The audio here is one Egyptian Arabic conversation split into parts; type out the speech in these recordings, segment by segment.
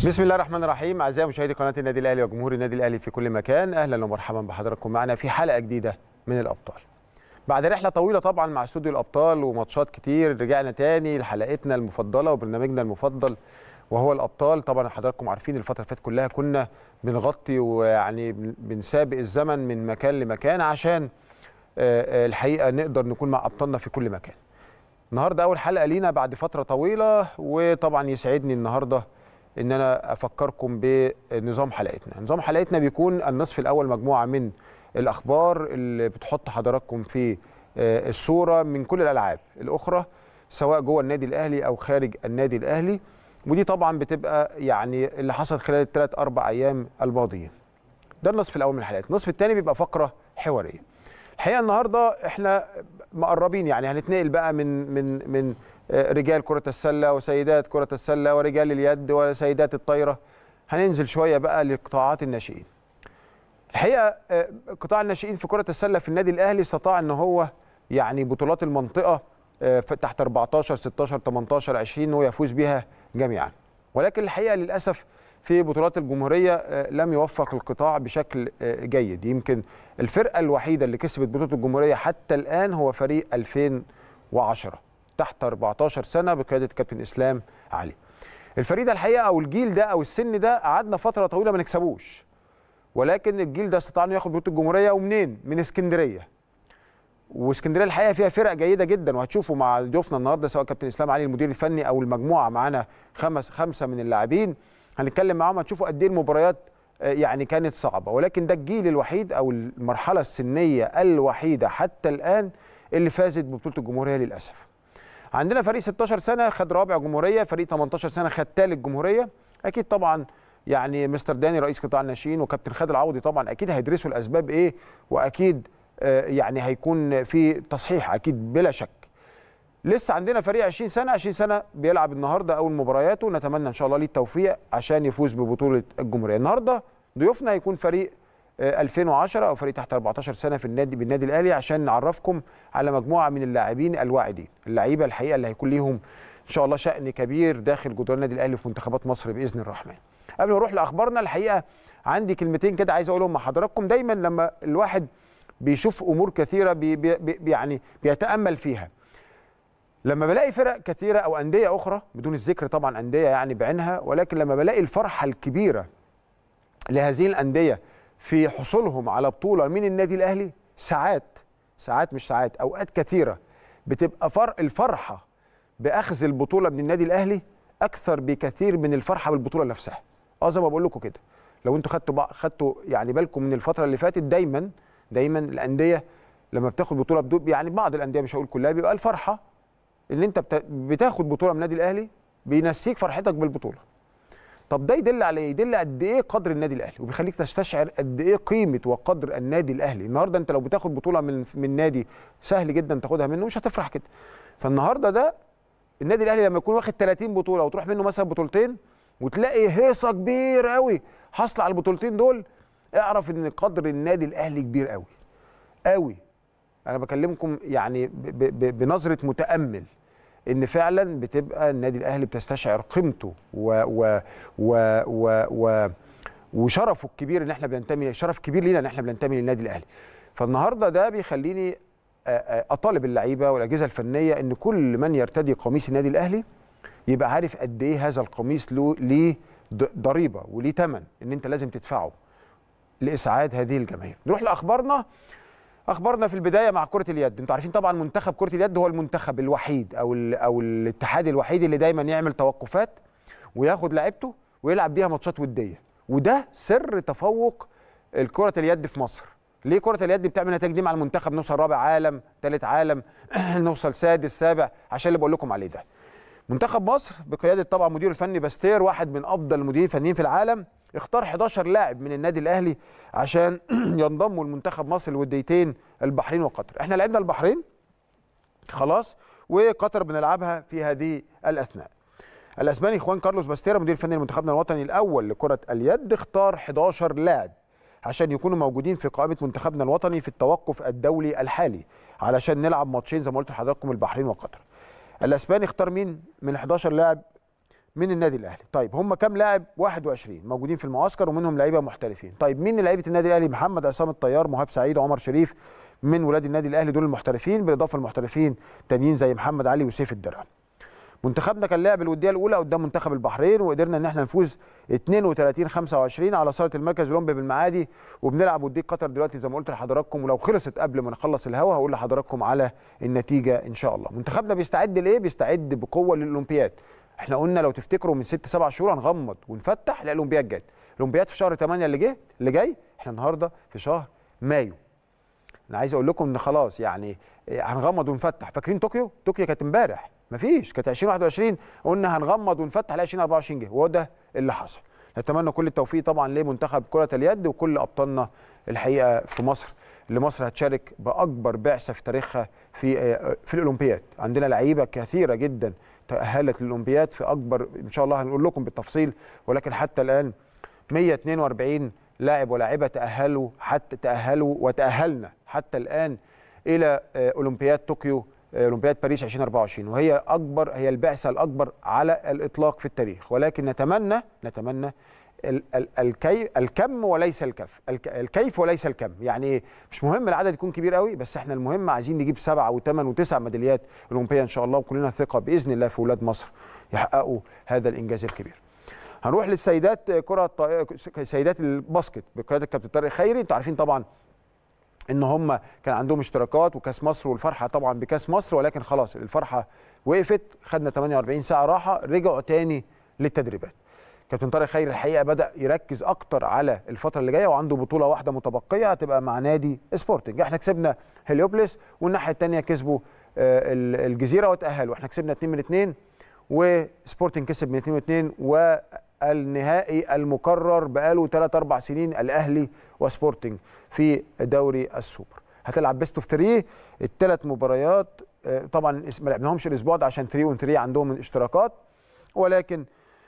بسم الله الرحمن الرحيم اعزائي مشاهدي قناه النادي الاهلي وجمهور النادي الاهلي في كل مكان اهلا ومرحبا بحضراتكم معنا في حلقه جديده من الابطال بعد رحله طويله طبعا مع استوديو الابطال وماتشات كتير رجعنا تاني لحلقتنا المفضله وبرنامجنا المفضل وهو الابطال طبعا حضراتكم عارفين الفتره اللي فاتت كلها كنا بنغطي ويعني بنسابق الزمن من مكان لمكان عشان آه، آه، الحقيقه نقدر نكون مع ابطالنا في كل مكان النهارده اول حلقه لينا بعد فتره طويله وطبعا يسعدني النهارده ان انا افكركم بنظام حلقتنا نظام حلقتنا بيكون النصف الاول مجموعه من الاخبار اللي بتحط حضراتكم في آه، الصوره من كل الالعاب الاخرى سواء جوه النادي الاهلي او خارج النادي الاهلي ودي طبعا بتبقى يعني اللي حصل خلال الثلاث اربع ايام الماضيين ده النصف الاول من الحلقات النصف الثاني بيبقى فقره حواريه الحقيقه النهارده احنا مقربين يعني هنتنقل بقى من من من آه، رجال كره السله وسيدات كره السله ورجال اليد وسيدات الطايره هننزل شويه بقى لقطاعات الناشئين الحقيقه آه، قطاع الناشئين في كره السله في النادي الاهلي استطاع ان هو يعني بطولات المنطقه آه، في- تحت 14 16 18 20 هو يفوز بها جميعا ولكن الحقيقه للاسف في بطولات الجمهوريه آه، لم يوفق القطاع بشكل آه، جيد يمكن الفرقه الوحيده اللي كسبت بطوله الجمهوريه حتى الان هو فريق 2010 تحت 14 سنه بقياده كابتن اسلام علي الفريق ده الحقيقه او الجيل ده او السن ده قعدنا فتره طويله ما نكسبوش ولكن الجيل ده استطاع انه ياخد بطوله الجمهوريه ومنين من اسكندريه واسكندريه الحقيقه فيها فرق جيده جدا وهتشوفوا مع ضيوفنا النهارده سواء كابتن اسلام علي المدير الفني او المجموعه معانا خمس خمسه من اللاعبين هنتكلم معاهم هتشوفوا قد ايه المباريات آه، يعني كانت صعبه ولكن ده الجيل الوحيد او المرحله السنيه الوحيده حتى الان اللي فازت ببطوله الجمهوريه للاسف عندنا فريق 16 سنه خد رابع جمهوريه فريق 18 سنه خد ثالث جمهوريه اكيد طبعا يعني مستر داني رئيس قطاع الناشئين وكابتن خالد العوضي طبعا اكيد هيدرسوا الاسباب ايه واكيد آه، يعني هيكون في تصحيح اكيد بلا شك لسه عندنا فريق 20 سنه 20 سنه بيلعب النهارده اول مبارياته ونتمنى ان شاء الله ليه التوفيق عشان يفوز ببطوله الجمهوريه النهارده ضيوفنا هيكون فريق آه، 2010 او فريق تحت 14 سنه في النادي بالنادي الاهلي عشان نعرفكم على مجموعه من اللاعبين الواعدين اللعيبه الحقيقه اللي هيكون ليهم ان شاء الله شأن كبير داخل جدران النادي الاهلي في منتخبات مصر باذن الرحمن قبل ما نروح لاخبارنا الحقيقه عندي كلمتين كده عايز اقولهم مع حضراتكم دايما لما الواحد بيشوف امور كثيره بي بي بي يعني بيتامل فيها لما بلاقي فرق كثيره او انديه اخرى بدون الذكر طبعا انديه يعني بعينها ولكن لما بلاقي الفرحه الكبيره لهذه الانديه في حصولهم على بطوله من النادي الاهلي ساعات ساعات مش ساعات اوقات كثيره بتبقى فرق الفرحه باخذ البطوله من النادي الاهلي اكثر بكثير من الفرحه بالبطوله نفسها اه زي ما بقول لكم كده لو انتوا خدتوا بقى خدتوا يعني بالكم من الفتره اللي فاتت دايما دايما الانديه لما بتاخد بطوله بدون يعني بعض الانديه مش هقول كلها بيبقى الفرحه ان انت بتا- بتاخد بطوله من النادي الاهلي بينسيك فرحتك بالبطوله طب ده يدل على ايه يدل قد ايه قدر النادي الاهلي وبيخليك تستشعر قد ايه قيمه وقدر النادي الاهلي النهارده انت لو بتاخد بطوله من من نادي سهل جدا تاخدها منه مش هتفرح كده فالنهارده ده النادي الاهلي لما يكون واخد 30 بطوله وتروح منه مثلا بطولتين وتلاقي هيصه كبيره قوي حاصله على البطولتين دول اعرف ان قدر النادي الاهلي كبير قوي قوي انا بكلمكم يعني ب ب ب بنظره متامل ان فعلا بتبقى النادي الاهلي بتستشعر قيمته و و و و, و وشرفه الكبير ان احنا بننتمي شرف كبير لينا ان احنا بننتمي للنادي الاهلي فالنهارده ده بيخليني آ- آ- اطالب اللعيبه والاجهزه الفنيه ان كل من يرتدي قميص النادي الاهلي يبقى عارف قد ايه هذا القميص له ليه ض- ضريبه وليه ثمن ان انت لازم تدفعه لاسعاد هذه الجماهير نروح لاخبارنا اخبارنا في البدايه مع كره اليد انتوا عارفين طبعا منتخب كره اليد هو المنتخب الوحيد او ال- او الاتحاد الوحيد اللي دايما يعمل توقفات وياخد لعيبته ويلعب بيها ماتشات وديه وده سر تفوق الكره اليد في مصر ليه كره اليد بتعمل نتائج دي مع المنتخب نوصل رابع عالم ثالث عالم نوصل سادس سابع عشان اللي بقول لكم عليه ده منتخب مصر بقياده طبعا مدير الفني باستير واحد من افضل المديرين الفنيين في العالم اختار 11 لاعب من النادي الاهلي عشان ينضموا لمنتخب مصر الوديتين البحرين وقطر احنا لعبنا البحرين خلاص وقطر بنلعبها في هذه الاثناء الاسباني خوان كارلوس باستيرا مدير فني لمنتخبنا الوطني الاول لكره اليد اختار 11 لاعب عشان يكونوا موجودين في قائمه منتخبنا الوطني في التوقف الدولي الحالي علشان نلعب ماتشين زي ما قلت لحضراتكم البحرين وقطر الاسباني اختار مين من 11 لاعب من النادي الاهلي طيب هم كام لاعب 21 موجودين في المعسكر ومنهم لعيبه محترفين طيب مين لعيبه النادي الاهلي محمد عصام الطيار مهاب سعيد وعمر شريف من ولاد النادي الاهلي دول المحترفين بالاضافه لمحترفين تانيين زي محمد علي وسيف الدرع منتخبنا كان لعب الوديه الاولى قدام منتخب البحرين وقدرنا ان احنا نفوز 32 25 على صاله المركز الاولمبي بالمعادي وبنلعب وديه قطر دلوقتي زي ما قلت لحضراتكم ولو خلصت قبل ما نخلص الهوا هقول لحضراتكم على النتيجه ان شاء الله منتخبنا بيستعد لايه بيستعد بقوه للاولمبياد احنا قلنا لو تفتكروا من ست سبع شهور هنغمض ونفتح لا الاولمبياد جت الاولمبياد في شهر 8 اللي جه اللي جاي احنا النهارده في شهر مايو انا عايز اقول لكم ان خلاص يعني هنغمض ونفتح فاكرين طوكيو طوكيو كانت امبارح مفيش كانت 2021 قلنا هنغمض ونفتح لا 2024 جه وهو ده اللي حصل نتمنى كل التوفيق طبعا لمنتخب كره اليد وكل ابطالنا الحقيقه في مصر اللي مصر هتشارك باكبر بعثه في تاريخها في في الاولمبياد عندنا لعيبه كثيره جدا تاهلت للاولمبياد في اكبر ان شاء الله هنقول لكم بالتفصيل ولكن حتى الان 142 لاعب ولاعبه تاهلوا حتى تاهلوا وتاهلنا حتى الان الى اولمبياد طوكيو اولمبياد باريس 2024 وهي اكبر هي البعثه الاكبر على الاطلاق في التاريخ ولكن نتمنى نتمنى الكي الكم وليس الكف الكيف وليس الكم يعني مش مهم العدد يكون كبير قوي بس احنا المهم عايزين نجيب سبعه وثمان وتسع ميداليات اولمبيه ان شاء الله وكلنا ثقه باذن الله في اولاد مصر يحققوا هذا الانجاز الكبير هنروح للسيدات كره سيدات الباسكت بقياده الكابتن طارق خيري انتوا عارفين طبعا ان هم كان عندهم اشتراكات وكاس مصر والفرحه طبعا بكاس مصر ولكن خلاص الفرحه وقفت خدنا 48 ساعه راحه رجعوا تاني للتدريبات كابتن طارق خيري الحقيقه بدا يركز اكتر على الفتره اللي جايه وعنده بطوله واحده متبقيه هتبقى مع نادي سبورتنج احنا كسبنا هليوبلس والناحيه الثانيه كسبوا الجزيره وتاهلوا احنا كسبنا 2 من 2 وسبورتنج كسب من 2 من 2 والنهائي المكرر بقاله 3 4 سنين الاهلي وسبورتنج في دوري السوبر هتلعب بيست اوف 3 الثلاث مباريات طبعا ما لعبناهمش الاسبوع ده عشان 3 اون 3 عندهم الاشتراكات ولكن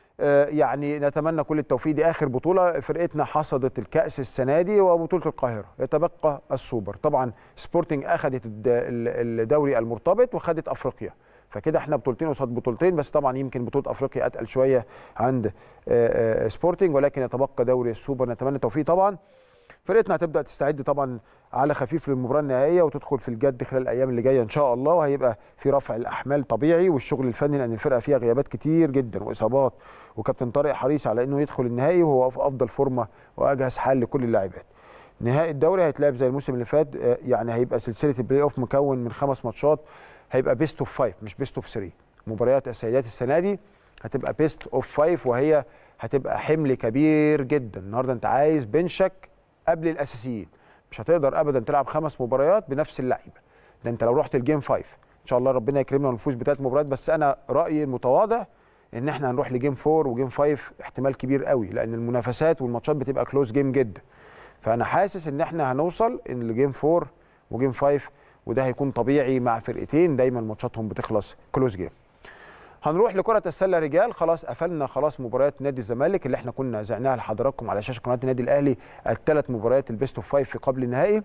يعني نتمنى كل التوفيق دي اخر بطوله فرقتنا حصدت الكاس السنه دي وبطوله القاهره يتبقى السوبر طبعا سبورتنج اخذت الدوري المرتبط وخدت افريقيا فكده احنا بطولتين قصاد بطولتين بس طبعا يمكن بطوله افريقيا اتقل شويه عند سبورتنج ولكن يتبقى دوري السوبر نتمنى التوفيق طبعا فرقتنا هتبدا تستعد طبعا على خفيف للمباراه النهائيه وتدخل في الجد خلال الايام اللي جايه ان شاء الله وهيبقى في رفع الاحمال طبيعي والشغل الفني لان الفرقه فيها غيابات كتير جدا واصابات وكابتن طارق حريص على انه يدخل النهائي وهو في افضل فورمه واجهز حال لكل اللاعبات. نهائي الدوري هيتلعب زي الموسم اللي فات يعني هيبقى سلسله البلاي اوف مكون من خمس ماتشات هيبقى بيست اوف فايف مش بيست اوف 3 مباريات السيدات السنه دي هتبقى بيست اوف فايف وهي هتبقى حمل كبير جدا النهارده انت عايز بنشك قبل الاساسيين مش هتقدر ابدا تلعب خمس مباريات بنفس اللعيبه ده انت لو رحت الجيم 5 ان شاء الله ربنا يكرمنا ونفوز بثلاث مباريات بس انا رايي المتواضع ان احنا هنروح لجيم 4 وجيم 5 احتمال كبير قوي لان المنافسات والماتشات بتبقى كلوز جيم جدا فانا حاسس ان احنا هنوصل ان لجيم 4 وجيم 5 وده هيكون طبيعي مع فرقتين دايما ماتشاتهم بتخلص كلوز جيم هنروح لكرة السلة رجال خلاص قفلنا خلاص مباريات نادي الزمالك اللي احنا كنا زعناها لحضراتكم على شاشة قناة النادي الأهلي الثلاث مباريات البيست اوف فايف في قبل النهائي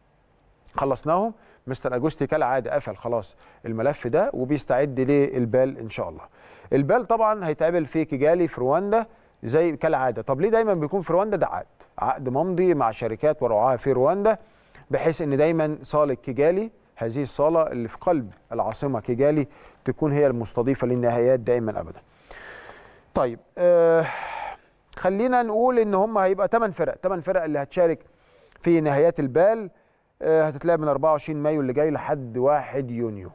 خلصناهم مستر اجوستي كالعاده قفل خلاص الملف ده وبيستعد للبال ان شاء الله. البال طبعا هيتقابل في كيجالي في رواندا زي كالعاده، طب ليه دايما بيكون في رواندا ده عقد، عقد ممضي مع شركات ورعاها في رواندا بحيث ان دايما صاله كيجالي هذه الصاله اللي في قلب العاصمه كيجالي تكون هي المستضيفه للنهائيات دائما ابدا. طيب آه خلينا نقول ان هم هيبقى 8 فرق، 8 فرق اللي هتشارك في نهائيات البال آه هتتلعب من 24 مايو اللي جاي لحد 1 يونيو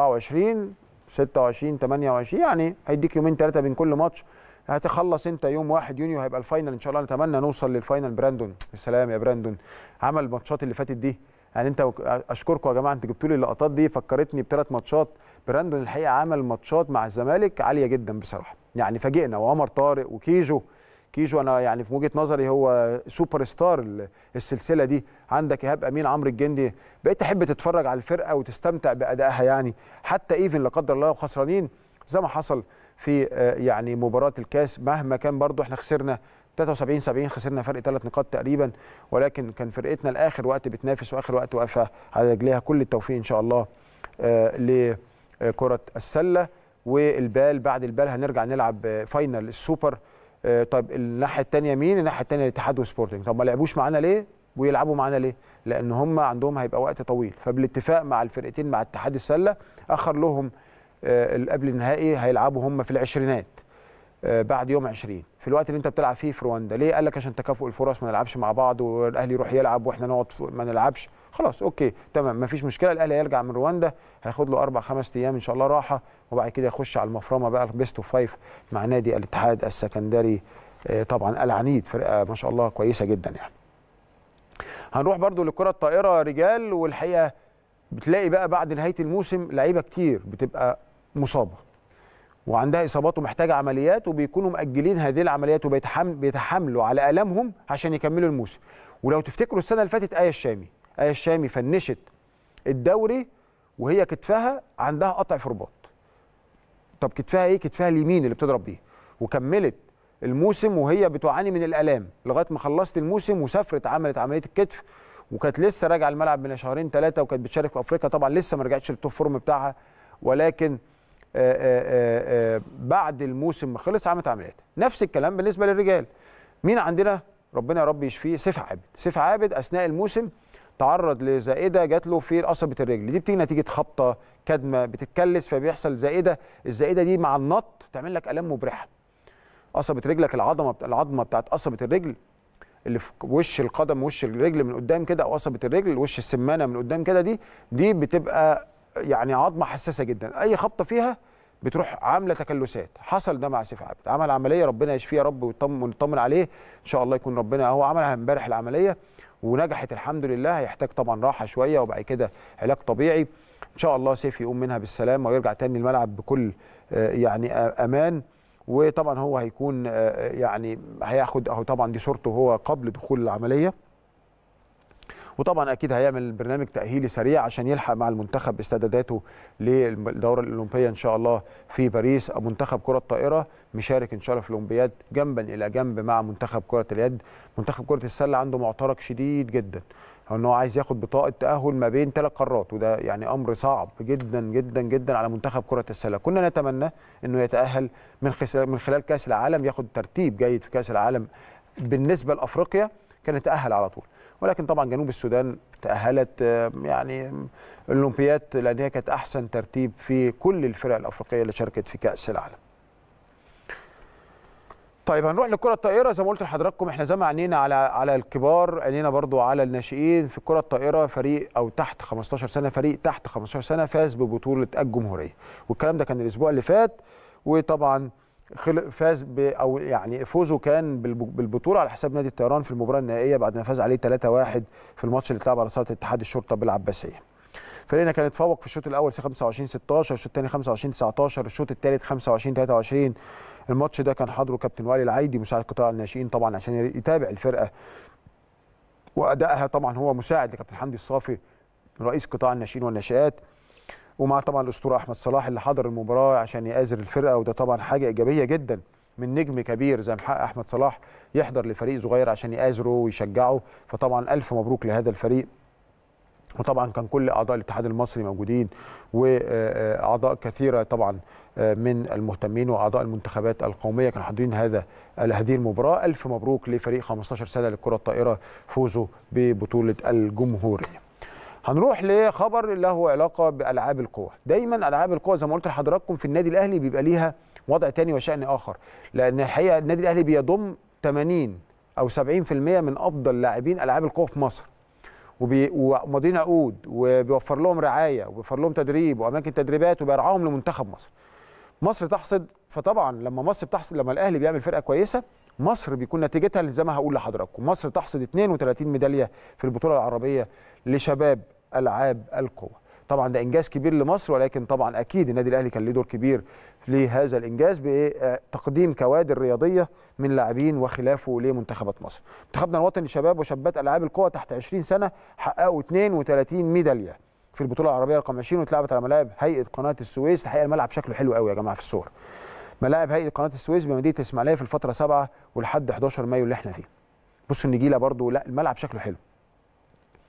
24 26 28 يعني هيديك يومين ثلاثه بين كل ماتش هتخلص انت يوم 1 يونيو هيبقى الفاينل ان شاء الله نتمنى نوصل للفاينل براندون السلام يا براندون عمل الماتشات اللي فاتت دي يعني انت اشكركم يا جماعه انتوا جبتوا لي اللقطات دي فكرتني بثلاث ماتشات براندون الحقيقه عمل ماتشات مع الزمالك عاليه جدا بصراحه يعني فاجئنا وعمر طارق وكيجو كيجو انا يعني في وجهه نظري هو سوبر ستار السلسله دي عندك ايهاب امين عمرو الجندي بقيت تحب تتفرج على الفرقه وتستمتع بادائها يعني حتى ايفن لا قدر الله خسرانين زي ما حصل في يعني مباراه الكاس مهما كان برضو احنا خسرنا 73 70 خسرنا فرق ثلاث نقاط تقريبا ولكن كان فرقتنا لاخر وقت بتنافس واخر وقت واقفه على رجليها كل التوفيق ان شاء الله لكره السله والبال بعد البال هنرجع نلعب فاينل السوبر آه، طيب الناحيه الثانيه مين الناحيه الثانيه الاتحاد وسبورتنج طب ما لعبوش معانا ليه ويلعبوا معانا ليه لان هم عندهم هيبقى وقت طويل فبالاتفاق مع الفرقتين مع اتحاد السله اخر لهم آه، قبل النهائي هيلعبوا هم في العشرينات آه، بعد يوم 20 في الوقت اللي انت بتلعب فيه في رواندا ليه قال لك عشان تكافؤ الفرص ما نلعبش مع بعض والاهلي يروح يلعب واحنا نقعد ما نلعبش خلاص اوكي تمام ما فيش مشكله الاهلي هيرجع من رواندا هياخد له اربع خمس ايام ان شاء الله راحه وبعد كده يخش على المفرمه بقى البيست اوف فايف مع نادي الاتحاد السكندري آه، طبعا العنيد فرقه ما شاء الله كويسه جدا يعني هنروح برضو للكره الطائره رجال والحقيقه بتلاقي بقى بعد نهايه الموسم لعيبه كتير بتبقى مصابه وعندها اصابات ومحتاجه عمليات وبيكونوا مأجلين هذه العمليات وبيتحملوا على الامهم عشان يكملوا الموسم ولو تفتكروا السنه اللي فاتت ايه الشامي ايه الشامي فنشت الدوري وهي كتفها عندها قطع في رباط طب كتفها ايه كتفها اليمين اللي بتضرب بيه وكملت الموسم وهي بتعاني من الالام لغايه ما خلصت الموسم وسافرت عملت عمليه الكتف وكانت لسه راجعه الملعب من شهرين ثلاثه وكانت بتشارك في افريقيا طبعا لسه ما رجعتش للتوب فورم بتاعها ولكن آآ آآ بعد الموسم ما خلص عملت عمليات نفس الكلام بالنسبه للرجال مين عندنا ربنا يا رب يشفيه سيف عابد سيف عابد اثناء الموسم تعرض لزائده جات له في قصبه الرجل دي بتيجي نتيجه خبطه كدمه بتتكلس فبيحصل زائده الزائده دي مع النط تعمل لك الام مبرحه قصبه رجلك العظمه العظمه بتاعت قصبه الرجل اللي في وش القدم وش الرجل من قدام كده او قصبه الرجل وش السمانه من قدام كده دي دي بتبقى يعني عظمه حساسه جدا اي خبطه فيها بتروح عامله تكلسات حصل ده مع سيف عابد عمل عمليه ربنا يشفيه يا رب ونطمن عليه ان شاء الله يكون ربنا هو عملها امبارح العمليه ونجحت الحمد لله هيحتاج طبعا راحه شويه وبعد كده علاج طبيعي ان شاء الله سيف يقوم منها بالسلامه ويرجع تاني الملعب بكل يعني امان وطبعا هو هيكون يعني هياخد اهو طبعا دي صورته هو قبل دخول العمليه وطبعا اكيد هيعمل برنامج تاهيلي سريع عشان يلحق مع المنتخب باستعداداته للدوره الاولمبيه ان شاء الله في باريس منتخب كره الطائره مشارك ان شاء الله في الاولمبياد جنبا الى جنب مع منتخب كره اليد منتخب كره السله عنده معترك شديد جدا ان هو عايز ياخد بطاقه تاهل ما بين ثلاث قارات وده يعني امر صعب جدا جدا جدا على منتخب كره السله كنا نتمنى انه يتاهل من من خلال كاس العالم ياخد ترتيب جيد في كاس العالم بالنسبه لافريقيا كان يتاهل على طول ولكن طبعا جنوب السودان تاهلت يعني الاولمبياد لان هي كانت احسن ترتيب في كل الفرق الافريقيه اللي شاركت في كاس العالم طيب هنروح للكره الطائره زي ما قلت لحضراتكم احنا زي ما عينينا على على الكبار عينينا برضو على الناشئين في الكره الطائره فريق او تحت 15 سنه فريق تحت 15 سنه فاز ببطوله الجمهوريه والكلام ده كان الاسبوع اللي فات وطبعا فاز ب او يعني فوزه كان بالبطوله على حساب نادي الطيران في المباراه النهائيه بعد ما فاز عليه 3-1 في الماتش اللي اتلعب على صاله اتحاد الشرطه بالعباسيه. فريقنا كان اتفوق في الشوط الاول 25 16 الشوط الثاني 25 19 الشوط الثالث 25 23 الماتش ده كان حاضره كابتن وائل العيدي مساعد قطاع الناشئين طبعا عشان يتابع الفرقه وادائها طبعا هو مساعد لكابتن حمدي الصافي رئيس قطاع الناشئين والناشئات ومع طبعا الاسطوره احمد صلاح اللي حضر المباراه عشان يآزر الفرقه وده طبعا حاجه ايجابيه جدا من نجم كبير زي محقق احمد صلاح يحضر لفريق صغير عشان يآزره ويشجعه فطبعا الف مبروك لهذا الفريق وطبعا كان كل اعضاء الاتحاد المصري موجودين واعضاء كثيره طبعا من المهتمين واعضاء المنتخبات القوميه كانوا حاضرين هذا هذه المباراه الف مبروك لفريق 15 سنه للكره الطائره فوزه ببطوله الجمهوريه هنروح لخبر له علاقه بالعاب القوى دايما العاب القوى زي ما قلت لحضراتكم في النادي الاهلي بيبقى ليها وضع تاني وشان اخر لان الحقيقه النادي الاهلي بيضم 80 او 70% من افضل لاعبين العاب القوى في مصر وماضيين عقود وبيوفر لهم رعايه وبيوفر لهم تدريب واماكن تدريبات وبيرعاهم لمنتخب مصر. مصر تحصد فطبعا لما مصر بتحصد لما الاهلي بيعمل فرقه كويسه مصر بيكون نتيجتها زي ما هقول لحضراتكم مصر تحصد 32 ميداليه في البطوله العربيه لشباب العاب القوى. طبعا ده انجاز كبير لمصر ولكن طبعا اكيد النادي الاهلي كان له دور كبير لهذا الانجاز بتقديم كوادر رياضيه من لاعبين وخلافه لمنتخبات مصر. منتخبنا الوطني لشباب وشابات العاب القوى تحت 20 سنه حققوا 32 ميداليه في البطوله العربيه رقم 20 واتلعبت على ملاعب هيئه قناه السويس، الحقيقه الملعب شكله حلو قوي يا جماعه في الصور. ملاعب هيئه قناه السويس بمدينه الاسماعيليه في الفتره 7 ولحد 11 مايو اللي احنا فيه. بصوا النجيله برضو لا الملعب شكله حلو.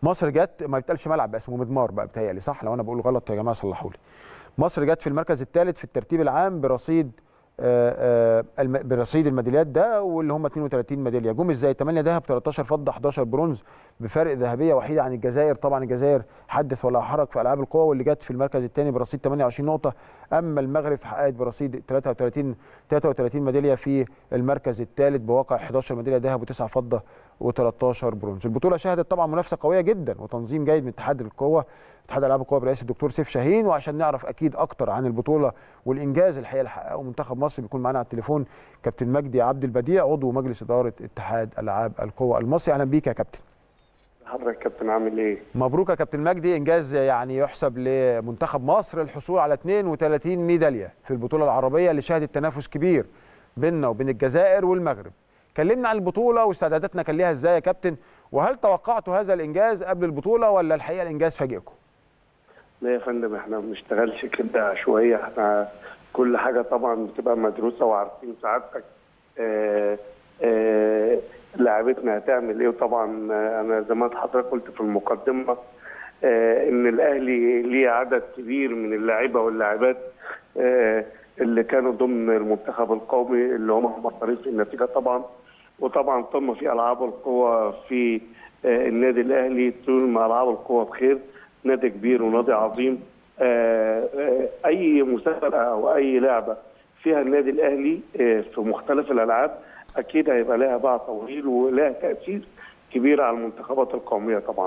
مصر جت ما بيتقالش ملعب بقى اسمه مدمار بقى بتهيألي صح لو انا بقول غلط يا جماعه صلحوا لي مصر جت في المركز الثالث في الترتيب العام برصيد آه، آه، الم- برصيد الميداليات ده واللي هم 32 ميداليه جم ازاي 8 ذهب 13 فضه 11 برونز بفرق ذهبيه وحيده عن الجزائر طبعا الجزائر حدث ولا حرج في العاب القوى واللي جت في المركز الثاني برصيد 28 نقطه اما المغرب حققت برصيد 33 33 ميداليه في المركز الثالث بواقع 11 ميداليه ذهب و9 فضه و13 برونز البطوله شهدت طبعا منافسه قويه جدا وتنظيم جيد من اتحاد القوه اتحاد العاب القوى برئاسه الدكتور سيف شاهين وعشان نعرف اكيد اكتر عن البطوله والانجاز الحقيقه اللي حققه منتخب مصر بيكون معانا على التليفون كابتن مجدي عبد البديع عضو مجلس اداره اتحاد العاب القوى المصري اهلا بيك يا كابتن حضرتك كابتن عامل ايه؟ مبروك يا كابتن مجدي انجاز يعني يحسب لمنتخب مصر الحصول على 32 ميداليه في البطوله العربيه اللي شهدت تنافس كبير بيننا وبين الجزائر والمغرب كلمنا عن البطوله واستعداداتنا كان ليها ازاي يا كابتن وهل توقعتوا هذا الانجاز قبل البطوله ولا الحقيقه الانجاز فاجئكم لا يا فندم احنا ما بنشتغلش كده عشوائيه احنا كل حاجه طبعا بتبقى مدروسه وعارفين سعادتك آه، آه، لعبتنا هتعمل ايه وطبعا آه، انا زي ما حضرتك قلت في المقدمه آه، ان الاهلي ليه عدد كبير من اللاعيبه واللاعبات آه، اللي كانوا ضمن المنتخب القومي اللي هم مصاريف النتيجه طبعا وطبعا تم في العاب القوى في آه، النادي الاهلي طول ما العاب القوى بخير نادي كبير ونادي عظيم آه، آه، اي مسابقه او اي لعبه فيها النادي الاهلي آه، في مختلف الالعاب اكيد هيبقى لها باع طويل ولها تاثير كبير على المنتخبات القوميه طبعا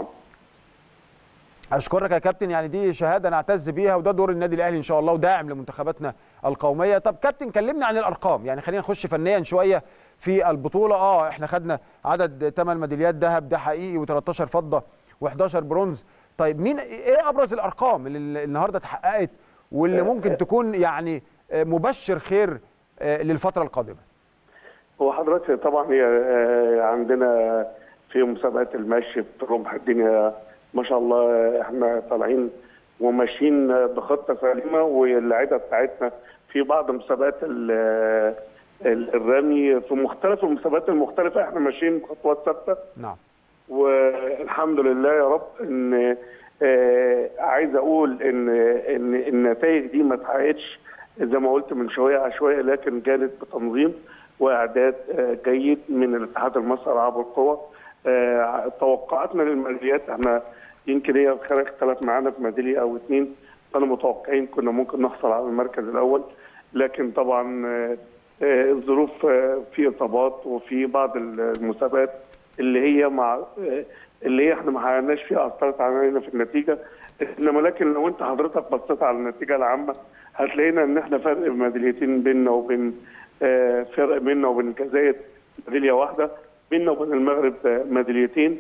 اشكرك يا كابتن يعني دي شهاده نعتز بيها وده دور النادي الاهلي ان شاء الله وداعم لمنتخباتنا القوميه طب كابتن كلمنا عن الارقام يعني خلينا نخش فنيا شويه في البطوله اه احنا خدنا عدد 8 ميداليات ذهب ده حقيقي و13 فضه و11 برونز طيب مين ايه ابرز الارقام اللي النهارده اتحققت واللي ممكن تكون يعني آه، مبشر خير آه، للفتره القادمه هو حضرتك طبعا هي آه، عندنا في مسابقات المشي في رمح الدنيا ما شاء الله احنا طالعين وماشيين بخطه سليمه واللعيبه بتاعتنا في بعض مسابقات ال- ال- الرمي في مختلف المسابقات المختلفه احنا ماشيين بخطوات ثابته نعم والحمد لله يا رب ان آه، عايز اقول ان ان النتائج دي ما اتحققتش زي ما قلت من شويه عشوائيه لكن كانت بتنظيم واعداد آه، جيد من الاتحاد المصري لالعاب القوى آه، توقعاتنا للميداليات احنا يمكن هي الخير اختلف معانا في ميداليه او اثنين كانوا متوقعين كنا ممكن نحصل على المركز الاول لكن طبعا آه، آه، الظروف آه، في اصابات وفي بعض المسابقات اللي هي مع آه، اللي هي احنا ما حققناش فيها اثرت علينا في النتيجه انما لكن لو انت حضرتك بصيت على النتيجه العامه هتلاقينا ان احنا فرق ميداليتين بيننا وبين آه، فرق بيننا وبين الجزائر ميداليه واحده بيننا وبين المغرب آه، ميداليتين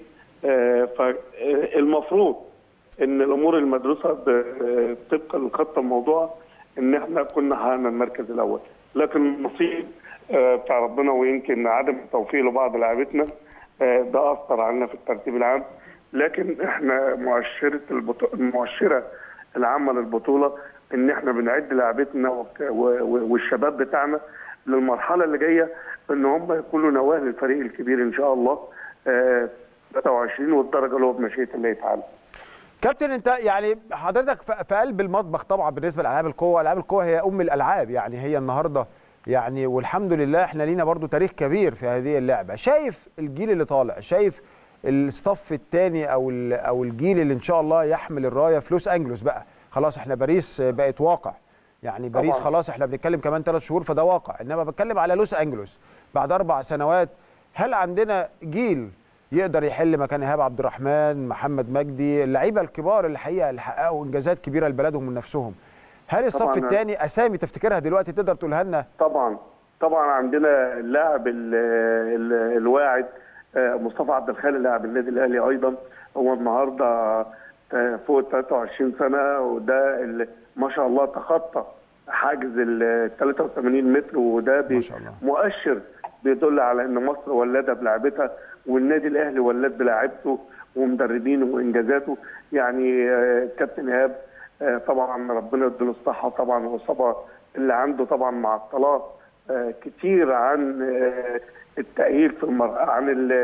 فالمفروض ان الامور المدروسه ب- آه، طبقا للخطه الموضوع ان احنا كنا حققنا المركز الاول لكن النصيب آه، بتاع ربنا ويمكن عدم التوفيق لبعض لاعبتنا آه، ده اثر علينا في الترتيب العام لكن احنا مؤشره البطو... المؤشره العامه للبطوله ان احنا بنعد لاعبتنا وك- و- و- والشباب بتاعنا للمرحله اللي جايه ان هم يكونوا نواه للفريق الكبير ان شاء الله آه، 23 والدرجه اللي هو بمشيئه الله تعالى. كابتن انت يعني حضرتك في في قلب المطبخ طبعا بالنسبه لالعاب القوه، العاب القوه هي ام الالعاب يعني هي النهارده يعني والحمد لله احنا لينا برضو تاريخ كبير في هذه اللعبه، شايف الجيل اللي طالع، شايف الصف الثاني او ال- او الجيل اللي ان شاء الله يحمل الرايه في لوس انجلوس بقى، خلاص احنا باريس بقت واقع. يعني باريس طبعاً. خلاص احنا بنتكلم كمان ثلاث شهور فده واقع، انما بتكلم على لوس انجلوس بعد اربع سنوات هل عندنا جيل يقدر يحل مكان ايهاب عبد الرحمن محمد مجدي اللعيبه الكبار اللي الحقيقه اللي حققوا انجازات كبيره لبلدهم ونفسهم هل الصف طبعاً. الثاني اسامي تفتكرها دلوقتي تقدر تقولها لنا طبعا طبعا عندنا اللاعب ال- ال- الواعد آه، مصطفى عبد الخالق لاعب النادي الاهلي ايضا هو النهارده آه، فوق ال 23 سنه وده اللي ما شاء الله تخطى حاجز ال 83 متر وده بي- ما شاء الله. مؤشر بيدل على ان مصر ولاده بلاعبتها والنادي الاهلي ولاد بلاعبته ومدربينه وانجازاته يعني آه، كابتن ايهاب آه، طبعا ربنا يديله الصحه طبعا والاصابه اللي عنده طبعا مع الطلاق آه، كتير عن آه، التاهيل في المر... عن ال...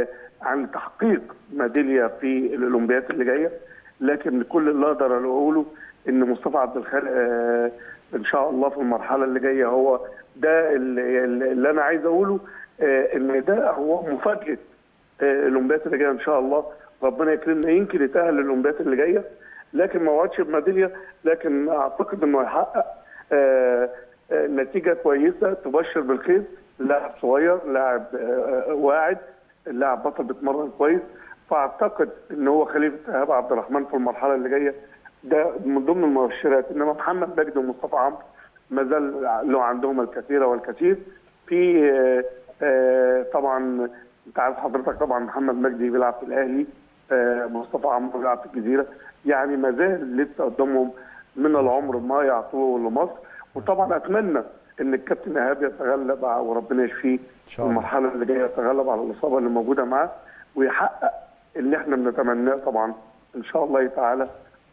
عن تحقيق ميداليه في الاولمبياد اللي جايه لكن كل اللي اقدر اقوله ان مصطفى عبد الخالق آه، ان شاء الله في المرحله اللي جايه هو ده اللي, اللي انا عايز اقوله آه، ان ده هو مفاجاه آه، الاولمبياد اللي جايه ان شاء الله ربنا يكرمنا يمكن يتاهل للاولمبياد اللي جايه لكن ما وعدش بميداليه لكن اعتقد انه هيحقق آه، آه، نتيجه كويسه تبشر بالخير لاعب صغير لاعب آه، آه، واعد لاعب بطل بيتمرن كويس فاعتقد ان هو خليفه ايهاب عبد الرحمن في المرحله اللي جايه ده من ضمن المؤشرات انما محمد مجدي ومصطفى عمرو ما زال له عندهم الكثير والكثير في آه، آه، طبعا انت عارف حضرتك طبعا محمد مجدي بيلعب في الاهلي آه، مصطفى عمرو بيلعب في الجزيره يعني ما زال لسه قدامهم من العمر ما يعطوه لمصر وطبعا اتمنى ان الكابتن ايهاب يتغلب ع- وربنا يشفيه في شاء الله. المرحله اللي جايه يتغلب على الاصابه اللي موجوده معاه ويحقق اللي احنا بنتمناه طبعا ان شاء الله تعالى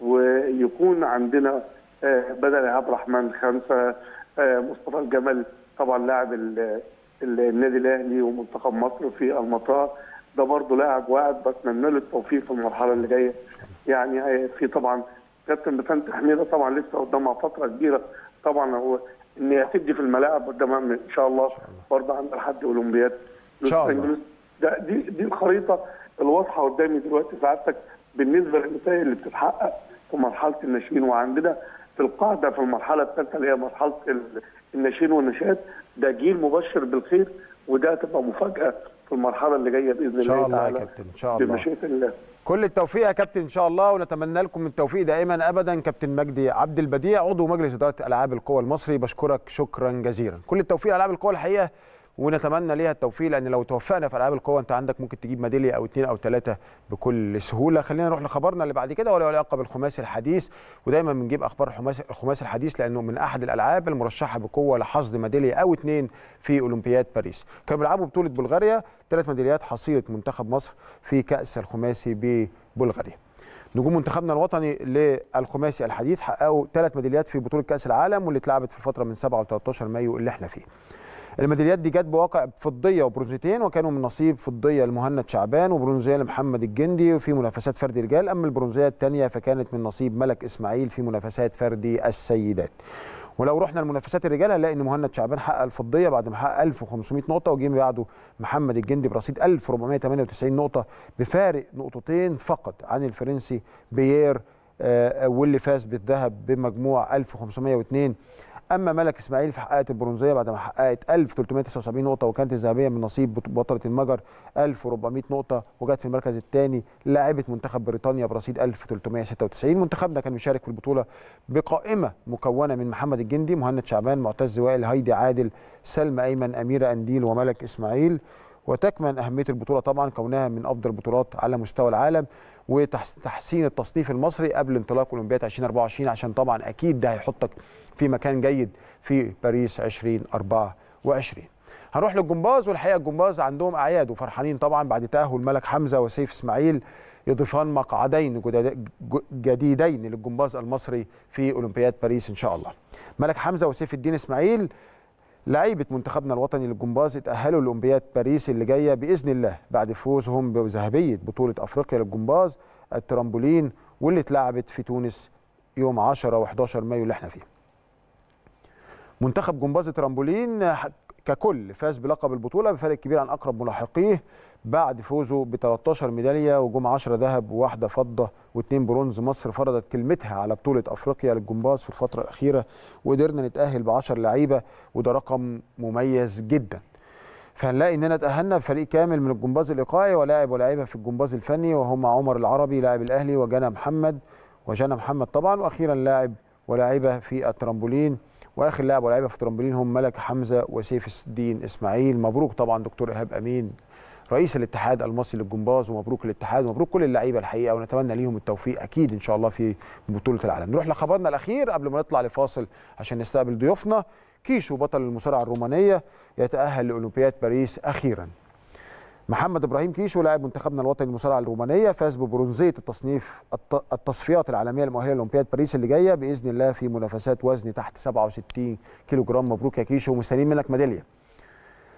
ويكون عندنا آه، بدل ايهاب رحمن خمسه آه، مصطفى الجمل طبعا لاعب ال- ال- النادي الاهلي ومنتخب مصر في المطار ده برضه لاعب واعد بتمنى له التوفيق في المرحله اللي جايه يعني آه، في طبعا كابتن بسنت حميده طبعا لسه قدامها فتره كبيره طبعا هو ان هي تدي في الملاعب قدامها ان شاء الله برضه عندها لحد اولمبياد إن شاء لوس الله. أنجلوس. ده دي دي الخريطه الواضحه قدامي دلوقتي سعادتك بالنسبه للنتائج اللي بتتحقق في مرحله الناشئين وعندنا في القاعده في المرحله الثالثه اللي هي مرحله ال- الناشئين والنشات ده جيل مبشر بالخير وده هتبقى مفاجاه في المرحله اللي جايه باذن ان شاء الله الله يا تعالى كابتن ان شاء الله بمشيئه الله كل التوفيق يا كابتن ان شاء الله ونتمنى لكم التوفيق دائما ابدا كابتن مجدي عبد البديع عضو مجلس اداره العاب القوى المصري بشكرك شكرا جزيلا كل التوفيق لالعاب القوى الحقيقه ونتمنى ليها التوفيق لان لو توفقنا في العاب القوى انت عندك ممكن تجيب ميداليه او اثنين او ثلاثه بكل سهوله خلينا نروح لخبرنا اللي بعد كده ولا علاقه بالخماسي الحديث ودايما بنجيب اخبار الخماسي الخماسي الحديث لانه من احد الالعاب المرشحه بقوه لحصد ميداليه او اثنين في اولمبياد باريس كانوا بيلعبوا بطوله بلغاريا ثلاث ميداليات حصيله منتخب مصر في كاس الخماسي ببلغاريا نجوم منتخبنا الوطني للخماسي الحديث حققوا ثلاث ميداليات في بطوله كاس العالم واللي اتلعبت في الفتره من 7 ل 13 مايو اللي احنا فيه. الميداليات دي جت بواقع فضيه وبرونزتين وكانوا من نصيب فضيه لمهند شعبان وبرونزيه لمحمد الجندي في منافسات فردي رجال اما البرونزيه الثانيه فكانت من نصيب ملك اسماعيل في منافسات فردي السيدات. ولو رحنا لمنافسات الرجال هنلاقي ان مهند شعبان حقق الفضيه بعد ما حقق 1500 نقطه وجه بعده محمد الجندي برصيد 1498 نقطه بفارق نقطتين فقط عن الفرنسي بيير آه، واللي فاز بالذهب بمجموع 1502 اما ملك اسماعيل فحققت البرونزيه بعد ما حققت 1379 نقطه وكانت الذهبيه من نصيب بط- بطله المجر 1400 نقطه وجت في المركز الثاني لاعبه منتخب بريطانيا برصيد 1396 منتخبنا كان بيشارك في البطوله بقائمه مكونه من محمد الجندي مهند شعبان معتز وائل هيدي عادل سلمى ايمن اميره انديل وملك اسماعيل وتكمن اهميه البطوله طبعا كونها من افضل البطولات على مستوى العالم وتحسين التصنيف المصري قبل انطلاق اولمبياد 2024 عشان طبعا اكيد ده هيحطك في مكان جيد في باريس 2024 هنروح للجمباز والحقيقه الجمباز عندهم اعياد وفرحانين طبعا بعد تاهل ملك حمزه وسيف اسماعيل يضيفان مقعدين جداد- ج- جديدين للجمباز المصري في اولمبياد باريس ان شاء الله. ملك حمزه وسيف الدين اسماعيل لعيبه منتخبنا الوطني للجمباز اتاهلوا لاولمبياد باريس اللي جايه باذن الله بعد فوزهم بذهبيه بطوله افريقيا للجمباز الترامبولين واللي اتلعبت في تونس يوم 10 و11 مايو اللي احنا فيه. منتخب جمباز الترامبولين ح- ككل فاز بلقب البطوله بفارق كبير عن اقرب ملاحقيه بعد فوزه ب 13 ميداليه وجم 10 ذهب وواحده فضه واثنين برونز مصر فرضت كلمتها على بطوله افريقيا للجمباز في الفتره الاخيره وقدرنا نتاهل ب 10 لعيبه وده رقم مميز جدا فهنلاقي اننا تاهلنا بفريق كامل من الجمباز الايقاعي ولاعب ولاعيبه في الجمباز الفني وهم عمر العربي لاعب الاهلي وجنى محمد وجنى محمد طبعا واخيرا لاعب ولاعيبه في الترامبولين واخر لاعب ولاعيبه في الترامبولين هم ملك حمزه وسيف الدين اسماعيل مبروك طبعا دكتور ايهاب امين رئيس الاتحاد المصري للجمباز ومبروك الاتحاد ومبروك كل اللعيبه الحقيقه ونتمنى ليهم التوفيق اكيد ان شاء الله في بطوله العالم نروح لخبرنا الاخير قبل ما نطلع لفاصل عشان نستقبل ضيوفنا كيشو بطل المصارعه الرومانيه يتاهل لاولمبياد باريس اخيرا محمد ابراهيم كيشو لاعب منتخبنا الوطني للمصارعه الرومانيه فاز ببرونزيه التصنيف الت- التصفيات العالميه المؤهله لاولمبياد باريس اللي جايه باذن الله في منافسات وزن تحت 67 كيلو جرام مبروك يا كيشو ومستنيين منك ميداليه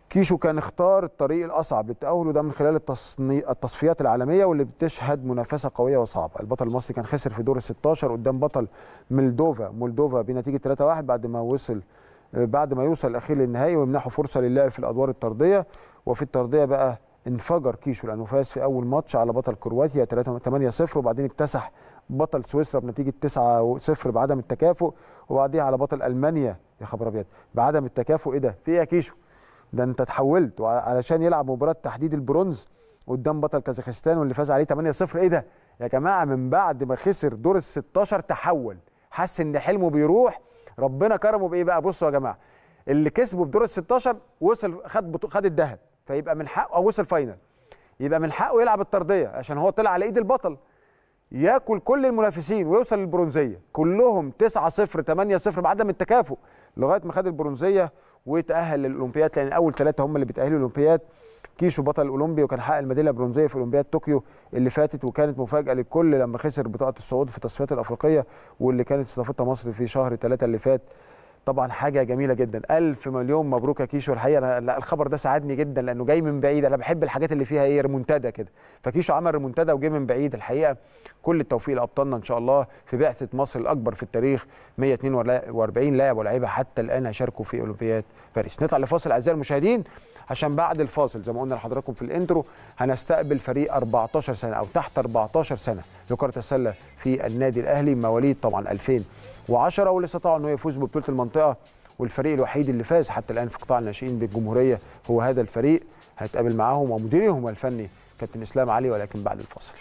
كيشو كان اختار الطريق الاصعب للتاهل وده من خلال التصني... التصفيات العالميه واللي بتشهد منافسه قويه وصعبه البطل المصري كان خسر في دور ال 16 قدام بطل مولدوفا مولدوفا بنتيجه 3-1 بعد ما وصل بعد ما يوصل الاخير للنهائي ويمنحه فرصه للعب في الادوار الطرديه وفي الطرديه بقى انفجر كيشو لانه فاز في اول ماتش على بطل كرواتيا 8-0 وبعدين اكتسح بطل سويسرا بنتيجه 9-0 بعدم التكافؤ وبعديها على بطل المانيا يا خبر ابيض بعدم التكافؤ ايه ده؟ في ايه يا كيشو؟ ده انت اتحولت علشان يلعب مباراه تحديد البرونز قدام بطل كازاخستان واللي فاز عليه 8-0 ايه ده؟ يا جماعه من بعد ما خسر دور ال 16 تحول حس ان حلمه بيروح ربنا كرمه بايه بقى؟ بصوا يا جماعه اللي كسبه في دور ال 16 وصل خد بطو... خد الذهب فيبقى من حقه او وصل فاينل يبقى من حقه يلعب الطرديه عشان هو طلع على ايد البطل ياكل كل المنافسين ويوصل للبرونزيه كلهم 9 0 8 0 بعدم التكافؤ لغايه ما خد البرونزيه وتاهل للاولمبياد لان اول ثلاثه هم اللي بيتاهلوا للاولمبياد كيشو بطل الاولمبي وكان حقق الميداليه البرونزيه في اولمبياد طوكيو اللي فاتت وكانت مفاجاه للكل لما خسر بطاقه الصعود في التصفيات الافريقيه واللي كانت استضافتها مصر في شهر ثلاثة اللي فات طبعا حاجه جميله جدا الف مليون مبروك يا كيشو الحقيقه أنا الخبر ده ساعدني جدا لانه جاي من بعيد انا بحب الحاجات اللي فيها ايه ريمونتادا كده فكيشو عمل ريمونتادا وجه من بعيد الحقيقه كل التوفيق لابطالنا ان شاء الله في بعثه مصر الاكبر في التاريخ 142 لاعب ولاعيبه حتى الان هيشاركوا في اولمبياد باريس نطلع لفاصل اعزائي المشاهدين عشان بعد الفاصل زي ما قلنا لحضراتكم في الانترو هنستقبل فريق 14 سنه او تحت 14 سنه لكره السله في النادي الاهلي مواليد طبعا 2010 واللي استطاعوا انه يفوز ببطوله المنطقه والفريق الوحيد اللي فاز حتى الان في قطاع الناشئين بالجمهوريه هو هذا الفريق هنتقابل معاهم ومديرهم الفني كابتن اسلام علي ولكن بعد الفاصل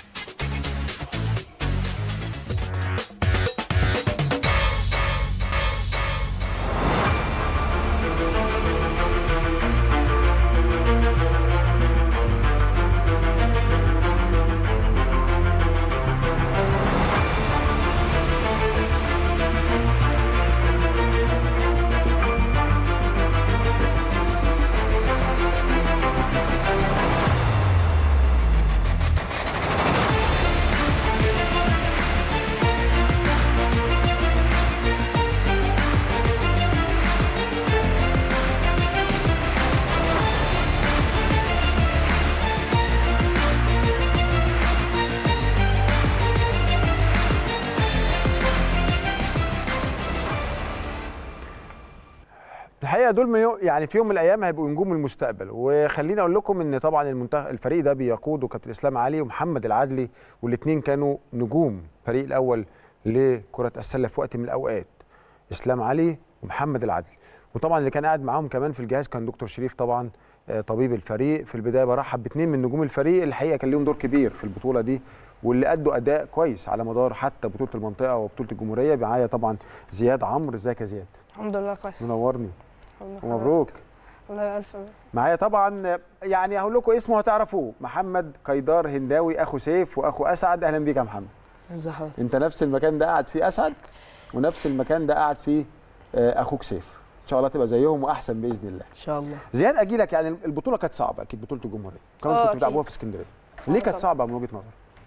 الحقيقه دول من يوم يعني في يوم من الايام هيبقوا نجوم المستقبل وخليني اقول لكم ان طبعا المنتخب الفريق ده بيقوده كابتن اسلام علي ومحمد العدلي والاثنين كانوا نجوم الفريق الاول لكره السله في وقت من الاوقات اسلام علي ومحمد العدلي وطبعا اللي كان قاعد معاهم كمان في الجهاز كان دكتور شريف طبعا طبيب الفريق في البدايه برحب باثنين من نجوم الفريق الحقيقه كان ليهم دور كبير في البطوله دي واللي ادوا اداء كويس على مدار حتى بطوله المنطقه وبطوله الجمهوريه معايا طبعا زياد عمرو ازيك يا زياد الحمد لله كويس منورني ومبروك الله الف معايا طبعا يعني هقول لكم اسمه هتعرفوه محمد قيدار هنداوي اخو سيف واخو اسعد اهلا بيك يا محمد ازي حضرتك انت نفس المكان ده قاعد فيه اسعد ونفس المكان ده قاعد فيه اخوك سيف ان شاء الله تبقى زيهم واحسن باذن الله ان شاء الله زياد اجي لك يعني البطوله كانت صعبه اكيد بطوله الجمهوريه كمان آه، كنتوا أكيد. بتلعبوها في اسكندريه ليه كانت صعبه من وجهه نظرك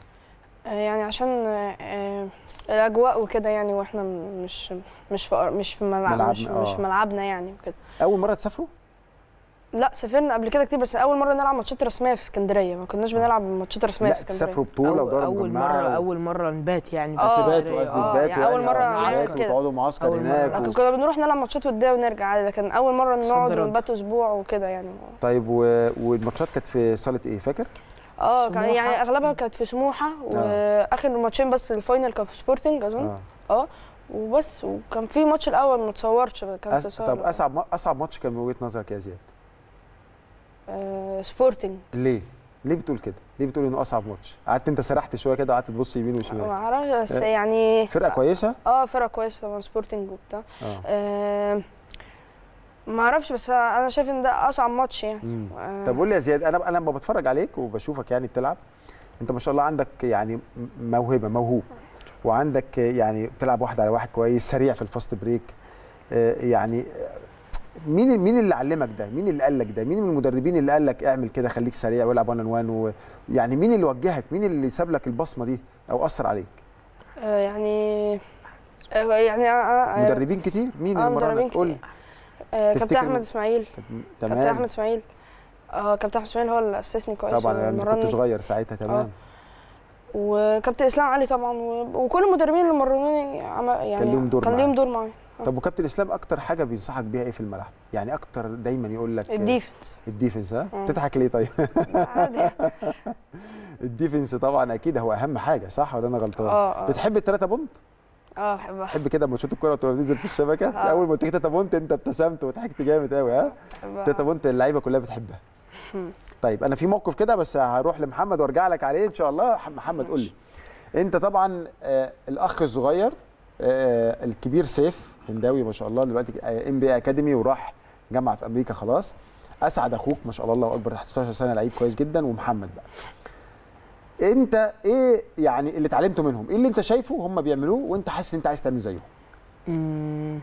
يعني عشان آه، الاجواء وكده يعني واحنا مش مش في مش في ملعب ملعبنا، مش, مش آه. في ملعبنا يعني وكده اول مره تسافروا لا سافرنا قبل كده كتير بس اول مره نلعب ماتشات رسميه في اسكندريه ما كناش بنلعب ماتشات رسميه لا في اسكندريه تسافروا بطوله أول- ودوري اول مجمعه مره و- اول مره نبات يعني آه، بس تباتوا قصدي آه، تباتوا يعني أول مرة معسكر نعمل كده. وتقعدوا معسكر أول مرة. هناك لكن و... كنا بنروح نلعب ماتشات وديه ونرجع عادي لكن اول مره نقعد صد رد. ونبات اسبوع وكده يعني طيب و... والماتشات كانت في صاله ايه فاكر؟ اه كان سموحة. يعني اغلبها كانت في سموحه واخر ماتشين بس الفاينل كان في سبورتنج اظن اه اه وبس وكان في ماتش الاول ما اتصورش كان أس... تصور طب اصعب ما- اصعب ماتش كان من وجهه نظرك يا زياد آه سبورتنج ليه؟ ليه بتقول كده؟ ليه بتقول انه اصعب ماتش؟ قعدت انت سرحت شويه كده وقعدت تبص يمين ما وشمال اعرفش بس آه. يعني فرقه كويسه؟ اه فرقه كويسه طبعا سبورتنج وبتاع اه آه ما اعرفش بس انا شايف ان ده اصعب ماتش يعني مم. آه طب قول لي يا زياد انا انا لما بتفرج عليك وبشوفك يعني بتلعب انت ما شاء الله عندك يعني موهبه موهوب وعندك يعني بتلعب واحد على واحد كويس سريع في الفاست بريك آه، يعني آه، مين مين اللي علمك ده؟ مين اللي قال لك ده؟ مين من المدربين اللي قال لك اعمل كده خليك سريع والعب وان وان يعني مين اللي وجهك؟ مين اللي ساب لك البصمه دي او اثر عليك؟ آه يعني آه يعني آه آه مدربين كتير؟ مين آه اللي مدربين مرنك؟ قول لي كتير. آه، كابتن تفتكر احمد من- اسماعيل كابتن احمد تمام اسماعيل اه كابتن احمد اسماعيل هو اللي اسسني كويس طبعا انا كنت ومرني. صغير ساعتها تمام وكابتن اسلام علي طبعا و... وكل المدربين اللي مرنوني عم... يعني كان ليهم دور كان معاك. ليهم دور معايا طب وكابتن اسلام اكتر حاجه بينصحك بيها ايه في الملعب يعني اكتر دايما يقول لك الديفنس الديفنس ها آه. بتضحك ليه طيب عادي الديفنس طبعا اكيد هو اهم حاجه صح ولا انا غلطان اه اه بتحب الثلاثه بونت اه بحبها تحب كده لما تشوط الكوره وتبقى بتنزل في الشبكه آه. اول ما تيجي ثلاثه بونت انت ابتسمت وضحكت جامد قوي ها بحبها. ثلاثه بونت اللعيبه كلها بتحبها طيب انا في موقف كده بس هروح لمحمد وارجع لك عليه ان شاء الله محمد قول لي انت طبعا آه الاخ الصغير آه الكبير سيف هنداوي ما شاء الله دلوقتي ام بي اكاديمي وراح جامعه في امريكا خلاص اسعد اخوك ما شاء الله الله اكبر تحت 16 سنه لعيب كويس جدا ومحمد بقى انت ايه يعني اللي اتعلمته منهم ايه اللي انت شايفه هم بيعملوه وانت حاسس ان انت عايز تعمل زيهم مم.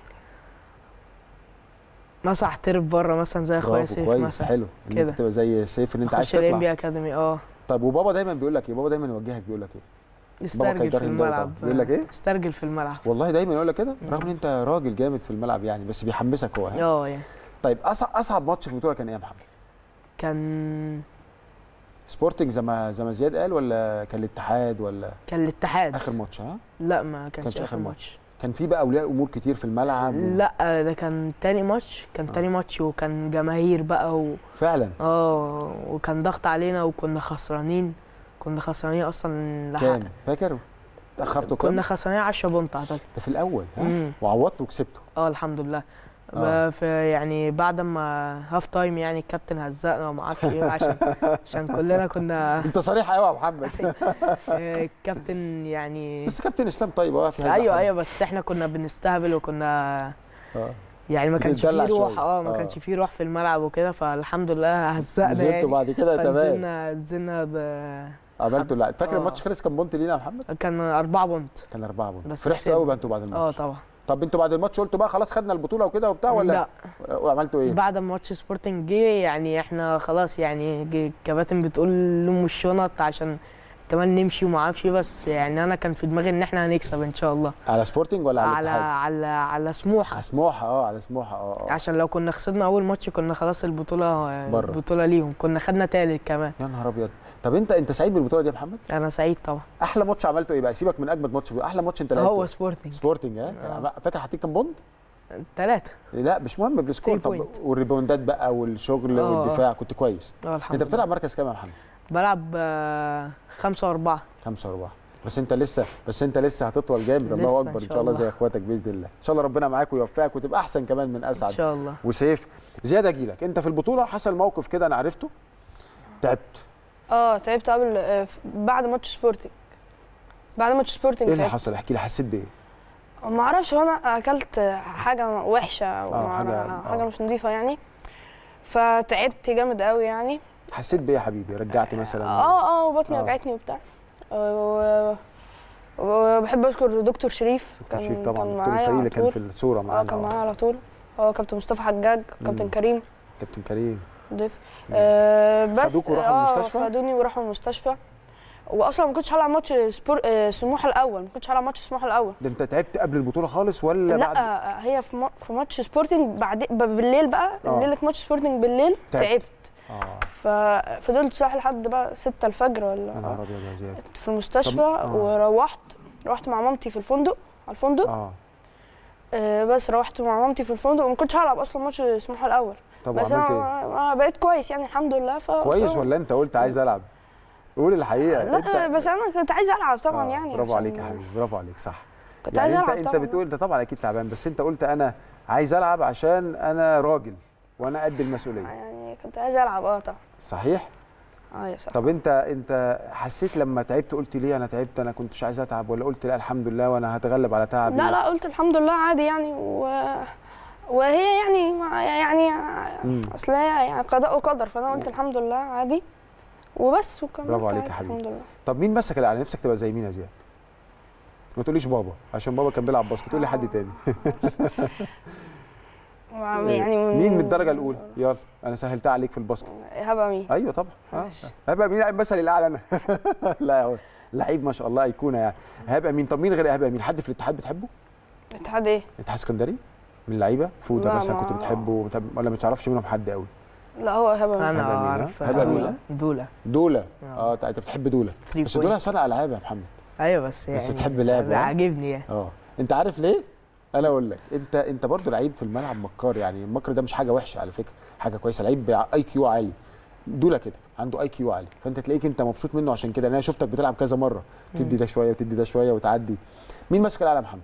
مثلا احترف بره مثلا زي اخويا برافو، سيف كويس مثلا حلو ان انت كده. تبقى زي سيف ان انت عايز اخش الام بي تطلع اكاديمي اه طب وبابا دايما بيقول لك ايه بابا دايما يوجهك بيقول لك ايه استرجل كان في جار هنداوي طبعا. الملعب بيقول لك إيه؟ استرجل في الملعب والله دايما يقول لك كده رغم ان انت راجل جامد في الملعب يعني بس بيحمسك هو ها؟ اه يعني طيب اصعب اصعب ماتش في البطوله كان ايه يا محمد كان سبورتنج زي ما زي ما زياد قال ولا كان الاتحاد ولا كان الاتحاد اخر ماتش ها لا ما كانش, كانش آخر اخر ماتش. ماتش كان في بقى اولياء امور كتير في الملعب و... لا ده كان تاني ماتش كان آه. تاني ماتش وكان جماهير بقى و... فعلا اه وكان ضغط علينا وكنا خسرانين كنا خسرانين اصلا لحق- كام فاكر اتاخرتوا كام كنا خسرانين 10 بونت اعتقد ده في الاول ها مم. وعوضتوا وكسبتوا اه الحمد لله آه. ب- في يعني بعد ما هاف تايم يعني الكابتن هزقنا وما اعرفش ايه عشان عشان كلنا كنا انت صريح قوي يا محمد الكابتن يعني بس كابتن اسلام طيب اه في هذا ايوه حد. ايوه بس احنا كنا بنستهبل وكنا اه يعني ما كانش بتدلع فيه روح شوية. اه ما آه. كانش فيه روح في الملعب وكده فالحمد لله هزقنا نزلتوا يعني بعد كده تمام فنزلنا نزلنا ب... عملتوا لا فاكر آه. الماتش خلص كام بونت لينا يا محمد كان أربعة بونت كان أربعة بونت بس فرحتوا كسبنا. قوي بقى انتوا بعد اه الماتش طبعا طب انتوا بعد الماتش قلتوا بقى خلاص خدنا البطوله وكده وبتاع ولا لا وعملتوا ايه؟ بعد ما ماتش سبورتنج جه يعني احنا خلاص يعني جه الكباتن بتقول لهم الشنط عشان احتمال نمشي وما اعرفش إيه، بس يعني انا كان في دماغي ان احنا هنكسب ان شاء الله على سبورتنج ولا على على الاتحاد؟ على على سموحه على سموحه اه على سموحه اه اه عشان لو كنا خسرنا اول ماتش كنا خلاص البطوله بره. البطوله ليهم كنا خدنا تالت كمان يا نهار ابيض طب انت انت سعيد بالبطوله دي يا محمد؟ انا سعيد طبعا احلى ماتش عملته ايه بقى؟ سيبك من اجمد ماتش احلى ماتش انت لعبته هو سبورتنج سبورتنج ها؟ آه. فاكر حطيت كام بوند؟ ثلاثه لا مش مهم بالسكور Three طب point. والريباوندات بقى والشغل آه. والدفاع كنت كويس اه الحمد انت لله بتلعب مركز كام يا محمد؟ بلعب آه، خمسة وأربعة خمسة أربعة بس انت لسه بس انت لسه هتطول جامد الله لسه اكبر إن ان شاء شاء الله الله. زي اخواتك باذن الله ان شاء الله ربنا معاك ويوفقك وتبقى احسن كمان من إن اسعد شاء الله وسيف زياد اجيلك انت في البطوله حصل موقف كده انا عرفته تعبت اه تعبت قبل آه، ف- بعد ماتش سبورتنج بعد ماتش سبورتنج ايه اللي تعبت حصل احكي لي حسيت بايه ما اعرفش هو انا اكلت حاجه وحشه او آه، حاجة- حاجه, حاجة آه. مش نظيفه يعني فتعبت جامد قوي يعني حسيت بايه يا حبيبي رجعت مثلا اه اه وبطني آه. وجعتني وبتاع و- وبحب اشكر دكتور شريف دكتور شريف طبعا كان دكتور معايا الفريق على اللي كان طول في الصوره اه معانا كان آه. معايا على طول هو كابتن مصطفى حجاج كابتن مم. كريم كابتن كريم ضيف آه بس خدوك وراحوا آه المستشفى؟ خدوني وراحوا المستشفى واصلا ما كنتش هلعب ماتش سبور آه سموحه الاول ما كنتش هلعب ماتش سموحه الاول ده انت تعبت قبل البطوله خالص ولا لا بعد آه، هي في ما- في ماتش سبورتنج بعد ب- بالليل بقى آه. ليله ماتش سبورتنج بالليل تعبت. تعبت اه ففضلت صاحي لحد بقى 6 الفجر يا ولا نهار ابيض يا زياد في المستشفى طب- آه. وروحت روحت مع مامتي في الفندق على الفندق اه آه بس روحت مع مامتي في الفندق وما كنتش هلعب اصلا ماتش سموحه الاول طب بس وعملت انا ايه أنا بقيت كويس يعني الحمد لله ف كويس ولا انت قلت عايز العب قول الحقيقه لا انت بس انا كنت عايزه العب طبعا آه، يعني برافو عشان- عليك يا حبيبي برافو عليك صح كنت يعني عايزه انت العب انت طبعا بتقول انت طبعا اكيد تعبان بس انت قلت انا عايز العب عشان انا راجل وانا قد المسؤوليه يعني كنت عايزه العب اه طبعا صحيح ايوه صح طب انت انت حسيت لما تعبت قلت ليه انا تعبت انا كنتش عايز اتعب ولا قلت لا الحمد لله وانا هتغلب على تعبي لا لا قلت الحمد لله عادي يعني و... وهي يعني يعني مم. اصل هي يعني قضاء وقدر فانا قلت الحمد لله عادي وبس وكملت برافو عليك عادي يا حبيبي. الحمد لله طب مين مسك اللي على نفسك تبقى زي مين يا زياد ما تقوليش بابا عشان بابا كان بيلعب باسكت تقول لي حد تاني وعم- يعني من مين من الدرجه الاولى يلا انا سهلتها عليك في الباسكت هبقى مين ايوه طبعا آه. ماشي. هبقى مين المثل الاعلى انا لا هو لعيب ما شاء الله ايقونه يعني هبقى مين طب مين غير هبقى مين حد في الاتحاد بتحبه اتحاد ايه الاتحاد السكندري من اللعيبه فوده لا، مثلا ما- كنت بتحبه بتحب- ولا ما تعرفش منهم حد قوي لا هو هبه انا هبة مين، ها؟ اعرف هبة دوله مين؟ دوله دوله آه. اه انت أنت بتحب دوله Three بس point. دوله صانع العاب يا محمد ايوه بس يعني بس بتحب لعبه، ها؟ عاجبني يعني اه انت عارف ليه انا اقول لك انت انت برضه لعيب في الملعب مكار يعني المكر ده مش حاجه وحشه على فكره حاجه كويسه لعيب اي كيو عالي دوله كده عنده اي كيو عالي فانت تلاقيك انت مبسوط منه عشان كده انا شفتك بتلعب كذا مره تدي ده شويه وتدي ده شويه وتعدي مين ماسك العالم محمد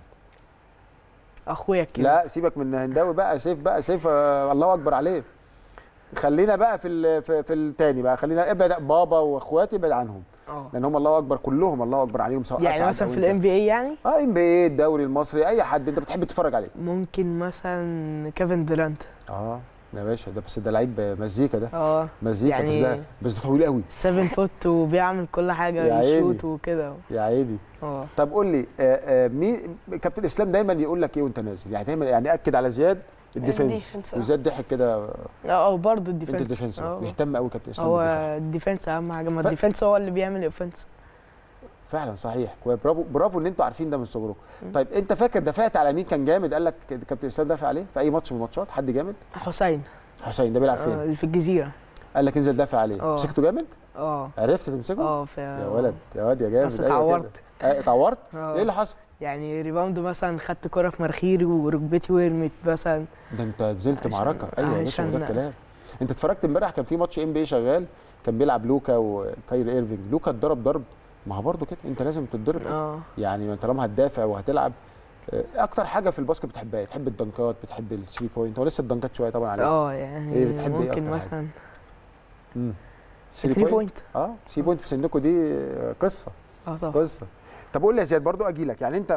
اخويا كده لا سيبك من هنداوي بقى سيف بقى سيف آه الله اكبر عليه خلينا بقى في ال- في, في التاني بقى خلينا ابعد بابا واخواتي ابعد عنهم اه لان هم الله اكبر كلهم الله اكبر عليهم سواء يعني أسعد مثلا أو في أنت. الام بي اي يعني اه ام بي اي الدوري المصري اي حد انت بتحب تتفرج عليه ممكن مثلا كيفن دورانت اه يا باشا ده بس ده لعيب مزيكا ده اه مزيكا يعني- بس ده بس ده طويل قوي 7 فوت وبيعمل كل حاجه يا عيني. يشوت وكده يا عيني اه طب قول لي آه آه مين كابتن اسلام دايما يقول لك ايه وانت نازل يعني دايما يعني اكد على زياد الديفنس الديفنس، آه. وزياد ضحك كده اه اه برضه انت الديفنس الديفنس اه. بيهتم قوي كابتن اسلام هو بالدفاع. الديفنس اهم حاجه ما ف- الديفنس هو اللي بيعمل الاوفنس فعلا صحيح كويس برافو برافو ان انتوا عارفين ده من صغركم مم. طيب انت فاكر دفعت على مين كان جامد قال لك كابتن اسلام دافع عليه في اي ماتش من الماتشات حد جامد حسين حسين ده بيلعب آه، فين اللي في الجزيره قال لك انزل دافع عليه اه. مسكته جامد اه عرفت تمسكه اه في يا ولد يا واد يا جامد بس أيوة كده. اتعورت اه، اتعورت اه. ايه اللي حصل يعني ريباوند مثلا خدت كرة في مناخيري وركبتي ورمت مثلا ده انت نزلت عشان- معركه ايوه يا باشا هو ده عشان- الكلام انت اتفرجت امبارح كان في ماتش ام بي شغال كان بيلعب لوكا وكاير ايرفينج لوكا اتضرب ضرب ما هو برضه كده انت لازم تتضرب اه يعني ما طالما هتدافع وهتلعب اه، اكتر حاجه في الباسكت بتحبها ايه؟ تحب الدنكات بتحب الثري بوينت هو لسه الدنكات شويه طبعا عليك اه يعني ايه بتحب ايه ممكن أكتر حاجة؟ مثلا امم 3 بوينت اه 3 بوينت في سنكم دي اه، قصه اه طبعا قصه طب قول لي يا زياد برضو اجي لك يعني انت آه،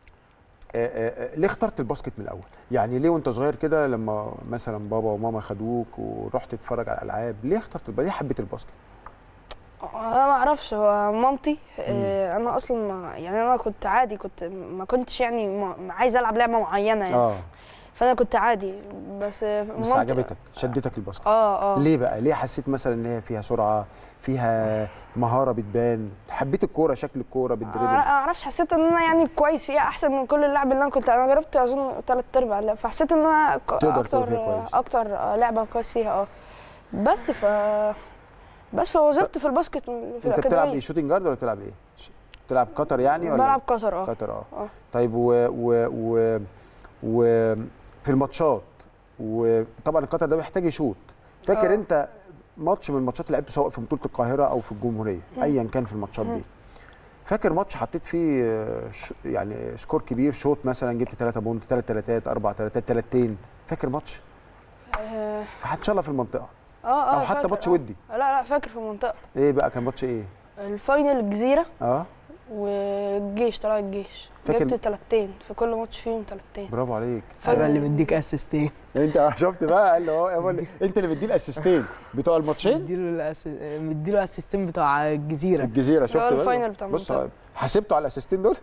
آه، آه، ليه اخترت الباسكت من الاول؟ يعني ليه وانت صغير كده لما مثلا بابا وماما خدوك ورحت تتفرج على الالعاب ليه اخترت الب- ليه حبيت الباسكت؟ انا ما اعرفش هو مامتي آه، انا اصلا ما يعني انا كنت عادي كنت ما كنتش يعني ما- عايزه العب لعبه معينه يعني اه فانا كنت عادي بس آه، بس مامتي- عجبتك شدتك الباسكت اه اه ليه بقى؟ ليه حسيت مثلا ان هي فيها سرعه فيها مهاره بتبان حبيت الكوره شكل الكوره ما بالدريبل اعرفش حسيت ان انا يعني كويس فيها احسن من كل اللعب اللي انا كنت انا جربت اظن ثلاث ارباع اللعب فحسيت ان انا ك- تقدر تقول فيها اكتر كويس. اكتر لعبه كويس فيها اه بس ف بس فوظبت في الباسكت في انت بتلعب ايه الاكاديميه شوتنج جارد ولا بتلعب ايه؟ ش- بتلعب قطر يعني ولا بلعب قطر اه قطر اه اه طيب و و و و في الماتشات وطبعا القطر ده محتاج يشوط فاكر آه. انت ماتش من الماتشات اللي لعبته سواء في بطوله القاهره او في الجمهوريه مم. ايا كان في الماتشات مم. دي فاكر ماتش حطيت فيه آه، ش- يعني سكور كبير شوط مثلا جبت 3 بونت 3 تلاتات 4 تلاتات تلاتين فاكر ماتش اه ان شاء الله في المنطقه اه آه، او حتى فاكر، ماتش آه. ودي لا لا فاكر في المنطقه ايه بقى كان ماتش ايه الفاينل الجزيره اه والجيش طلع الجيش فاكر- جبت تلاتين في كل ماتش فيهم تلاتين برافو عليك انا اللي مديك اسيستين انت شفت بقى قال له هو هو اللي- انت اللي مديه الاسيستين بتوع الماتشين مديله الأس- مديله اسيستين بتوع الجزيره الجزيره شفت اللي هو بقى؟ الفاينل بتاع بص المنطقة. حسبته على الاسيستين دول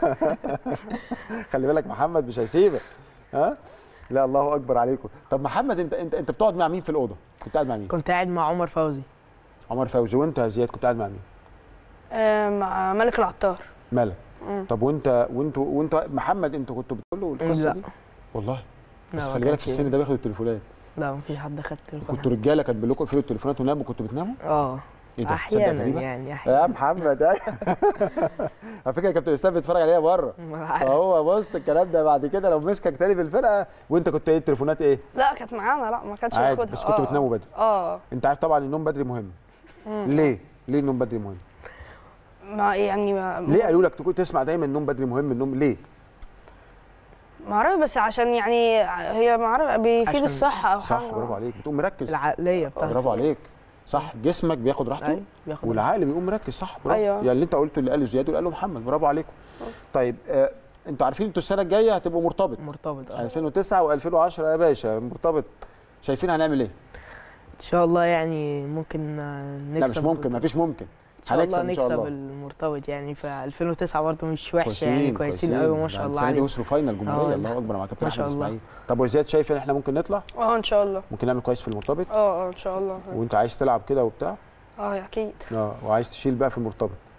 خلي بالك محمد مش هيسيبك ها لا الله اكبر عليكم طب محمد انت انت انت بتقعد مع مين في الاوضه كنت قاعد مع مين كنت قاعد مع عمر فوزي عمر فوزي وانت يا زياد كنت قاعد مع مين آه مع ملك العطار ملك مم. طب وانت وانت وانت محمد انتوا كنتوا بتقولوا القصه لا. دي والله لا، بس ما خلي بالك في كانش- السن ده بياخد التليفونات لا مفيش حد خد تليفون كنتوا رجاله كان بيقول لكم اقفلوا التليفونات وناموا كنتوا بتناموا اه ايه ده تصدق احيانا غريبة؟ يعني يا احيانا محمد على فكره كابتن اسلام بيتفرج عليها بره ما عارف. فهو بص الكلام ده بعد كده لو مسكك تاني في الفرقه وانت كنت ايه التليفونات ايه؟ لا كانت معانا لا ما كانتش عادي باخدها بس كنتوا آه. بتناموا بدري اه انت عارف طبعا النوم بدري مهم مم. ليه؟ ليه النوم بدري مهم؟ ما يعني ما ليه قالوا لك تكون تسمع دايما النوم بدري مهم النوم ليه؟ ما اعرف بس عشان يعني هي ما اعرف بيفيد عشان- الصحه او صح حاجه برافو عليك بتقوم مركز العقليه بتاعته برافو عليك صح جسمك بياخد راحته ايوه بياخد والعقل بيقوم مركز صح برافو أيوة. يعني اللي انت قلته اللي قاله زياد واللي قاله محمد برافو عليكم طيب آه انتوا عارفين انتوا السنه الجايه هتبقوا مرتبط مرتبط اه 2009 و2010 يا باشا مرتبط شايفين هنعمل ايه؟ ان شاء الله يعني ممكن آه، لا نكسب مش ممكن مفيش ممكن ان شاء الله هنكسب ان شاء نكسب الله المرتبط يعني في 2009 برضه مش وحشه يعني كويسين قوي ما شاء الله السنه دي عليهم وصلوا فاينل جمهوريه آه، الله اكبر مع كابتن ما شاء احمد الله. اسماعيل طب وزياد شايف ان احنا ممكن نطلع اه ان شاء الله ممكن نعمل كويس في المرتبط اه اه ان شاء الله وانت عايز تلعب كده وبتاع اه اكيد اه وعايز تشيل بقى في المرتبط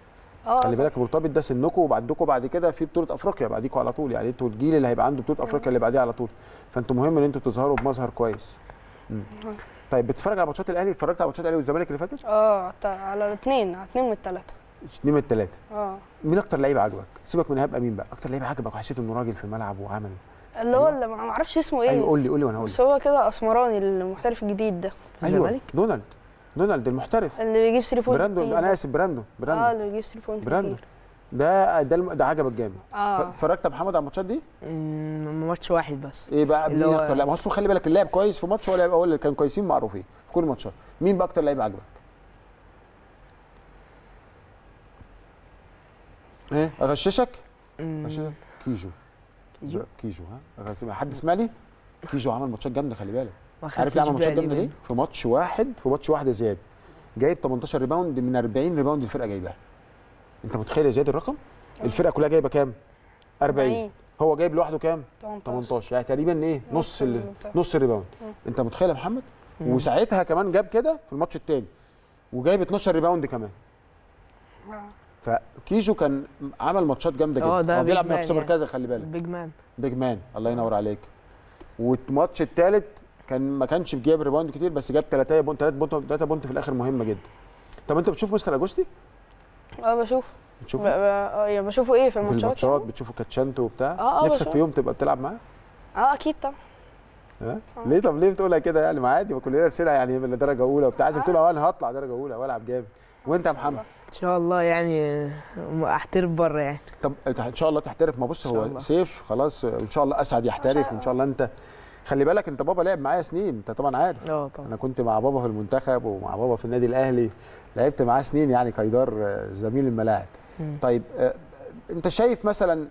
اه خلي بالك المرتبط ده سنكم وبعدكم بعد كده في بطوله افريقيا بعديكم على طول يعني انتوا الجيل اللي هيبقى عنده بطوله افريقيا اللي بعديها على طول فانتوا مهم ان انتوا تظهروا بمظهر كويس مم. طيب بتتفرج على ماتشات الاهلي اتفرجت على ماتشات الاهلي والزمالك اللي فاتت اه تا- على الاثنين على اثنين من الثلاثه اتنين من الثلاثه اه مين اكتر لعيب عجبك سيبك من ايهاب امين بقى اكتر لعيب عجبك وحسيت انه راجل في الملعب وعمل اللي هو اللي ما ما اعرفش اسمه ايه ايوه قول لي قول لي وانا هقول بس لك هو كده اسمراني المحترف الجديد ده ايوه الزمالك؟ دونالد دونالد المحترف اللي بيجيب 3 بوينت براندو كتير انا ده. اسف براندو اه براندو اللي بيجيب 3 بوينت براندو كتير ده ده الم- ده عجبك جامد اه اتفرجت يا محمد على الماتشات دي مم، ماتش واحد بس ايه بقى اللي مين هو- اكتر لاعب ما هو أصل خلي بالك اللاعب كويس في ماتش ولا هو اللي كانوا كويسين معروفين في كل الماتشات مين بقى اكتر لعيب عجبك ايه اغششك مم، اغششك كيجو كيجو. كيجو ها أغش- حد سمعني كيجو عمل ماتشات جامده خلي بالك ما عارف ليه خدتش عمل ماتشات بالي جامده ليه منه. في ماتش واحد في ماتش واحد يا زياد جايب 18 ريباوند من 40 ريباوند الفرقه جايباها انت متخيل يا زياد الرقم الفرقه كلها جايبه كام 40 40. هو جايب لوحده كام 18 18 يعني تقريبا ايه نص نص ال... البتاع. نص الريباوند مم. انت متخيل يا محمد مم. وساعتها كمان جاب كده في الماتش التاني وجايب 12 ريباوند كمان آه. فكيجو كان عمل ماتشات جامده جدا اه، ده هو بيلعب بيج مان نفس يعني. مركزك خلي بالك بيج مان بيج مان الله ينور عليك والماتش الثالث كان ما كانش جايب ريباوند كتير بس جاب 3 بونت 3 بونت 3 بونت في الاخر مهمه جدا طب انت بتشوف مستر اجوستي اه بشوف ب- بتشوفه ب- اه يعني بشوفه ايه في في الماتشات الماتشات يعني؟ بتشوفه كاتشانتو وبتاع اه، اه، نفسك بشوف. في يوم تبقى بتلعب معاه اه اكيد طبعا ها ليه طب ليه بتقولها كده يعني ما عادي ما كلنا نفسنا يعني من درجه اولى وبتاع عايزك تقول اه انا هطلع درجه اولى والعب جامد وانت يا محمد ان شاء الله يعني احترف بره يعني طب انت ان شاء الله تحترف ما بص إن شاء هو الله. سيف خلاص ان شاء الله اسعد يحترف وان شاء الله انت خلي بالك انت بابا لعب معايا سنين انت طبعا عارف اه طبعا انا كنت مع بابا في المنتخب ومع بابا في النادي الاهلي لعبت معاه سنين يعني كايدار آه، زميل الملاعب مم. طيب آه، انت شايف مثلا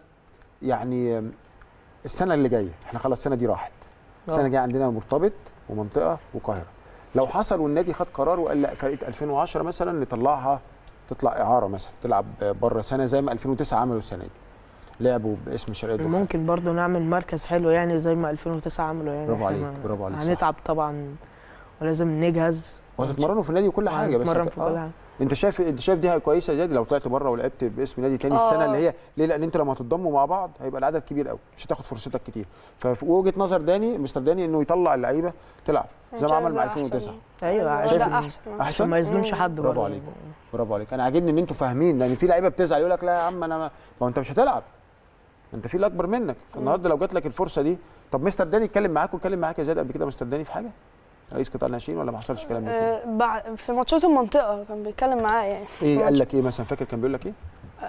يعني آه، السنه اللي جايه احنا خلاص السنه دي راحت السنه اه. الجايه عندنا مرتبط ومنطقه وقاهره لو حصل والنادي خد قرار وقال لا فرقه 2010 مثلا نطلعها تطلع اعاره مثلا تلعب بره سنه زي ما 2009 عملوا السنه دي لعبوا باسم شرقيه الدخان ممكن برضو نعمل مركز حلو يعني زي ما 2009 عملوا يعني برافو إحنا عليك، ما- برافو عليك، صح. هنتعب طبعا ولازم نجهز وهتتمرنوا في النادي وكل حاجه بس هنتمرن هت- في آه. كل حاجه انت شايف انت شايف دي كويسه يا زياد لو طلعت بره ولعبت باسم نادي تاني السنه آه. اللي هي ليه لان انت لما هتتضموا مع بعض هيبقى العدد كبير قوي مش هتاخد فرصتك كتير ففي وجهه نظر داني مستر داني انه يطلع اللعيبه تلعب زي ما عمل مع 2009 ايوه ده عشان احسن أحسن؟ عشان ما يظلمش حد برافو برضه. عليك. برافو عليك انا عاجبني ان انتوا فاهمين لان في لعيبه بتزعل يقول لك لا يا عم انا ما, ما هو انت مش هتلعب انت في الاكبر منك فالنهارده لو جات لك الفرصه دي طب مستر داني اتكلم معاك واتكلم معاك يا زياد قبل كده مستر داني في حاجه رئيس قطاع الناشئين ولا ما حصلش كلام من كده آه بعد في ماتشات المنطقه كان بيتكلم معايا يعني ايه قال لك ايه مثلا فاكر كان بيقول لك ايه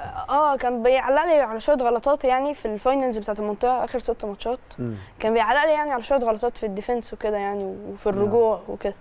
اه كان بيعلق لي على شويه غلطات يعني في الفاينلز بتاعت المنطقه اخر ست ماتشات مم. كان بيعلق لي يعني على شويه غلطات في الديفنس وكده يعني وفي الرجوع وكده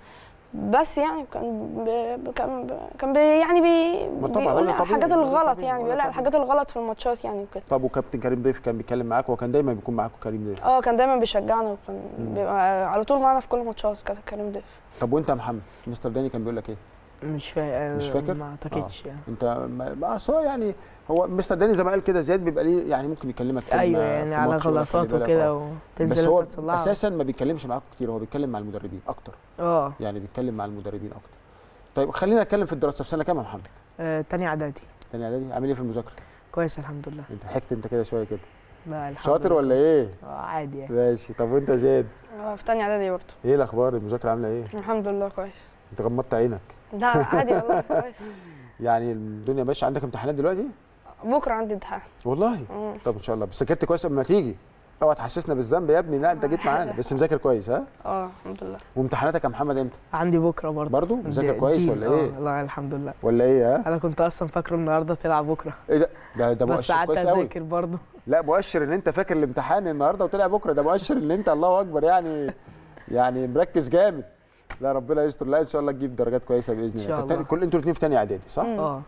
بس يعني كان بي كان بي كان بي يعني بي ما طبعاً، بيقول لي ولا على الحاجات طبيعي، ولا الغلط طبيعي، يعني ولا بيقول لي على طبيعي. الحاجات الغلط في الماتشات يعني وكده طب وكابتن كريم ضيف كان بيتكلم معاك هو كان دايما بيكون معاكم كريم ضيف اه كان دايما بيشجعنا وكان بيبقى على طول معانا في كل الماتشات كان كريم ضيف طب وانت يا محمد مستر داني كان بيقول لك ايه مش فاكر مش فاكر؟ ما اعتقدش يعني انت ما ما- أصل هو يعني هو مستر داني زي ما قال كده زياد بيبقى ليه يعني ممكن يكلمك كلمة ايوه في يعني على ماتش ولا خلي غلطات بالك، وكده آه. بس وتنزل هو انت تصلحها اساسا ما بيتكلمش معاكم كتير هو بيتكلم مع المدربين اكتر اه يعني بيتكلم مع المدربين اكتر طيب خلينا نتكلم في الدراسه في سنه كام يا محمد آه، تاني اعدادي تاني اعدادي عامل ايه في المذاكره كويس الحمد لله انت ضحكت انت كده شويه كده لا الحمد شاطر لله. ولا ايه آه، عادي يعني ماشي طب وانت يا زياد آه في تانية اعدادي برضه ايه الاخبار المذاكره عامله ايه الحمد لله كويس انت غمضت عينك ده عادي والله كويس يعني الدنيا ماشيه عندك امتحانات دلوقتي بكره عندي امتحان والله مم. طب ان شاء الله بس ذاكرت كويس قبل ما تيجي اوعى تحسسنا بالذنب يا ابني لا انت جيت معانا بس مذاكر كويس ها اه الحمد لله وامتحاناتك يا محمد امتى عندي بكره برضه برضو مذاكر دي- كويس دي- ولا آه، ايه لا الحمد لله ولا ايه ها انا كنت اصلا فاكره النهارده تلعب بكره ايه ده ده ده بس مؤشر قعدت كويس قوي اذاكر برضه لا مؤشر ان انت فاكر الامتحان النهارده وطلع بكره ده مؤشر ان انت الله اكبر يعني يعني مركز جامد لا ربنا يستر لا ان شاء الله تجيب درجات كويسه باذن إن الله شاء كان الله. كل انتوا الاثنين في ثانيه اعدادي صح مم. اه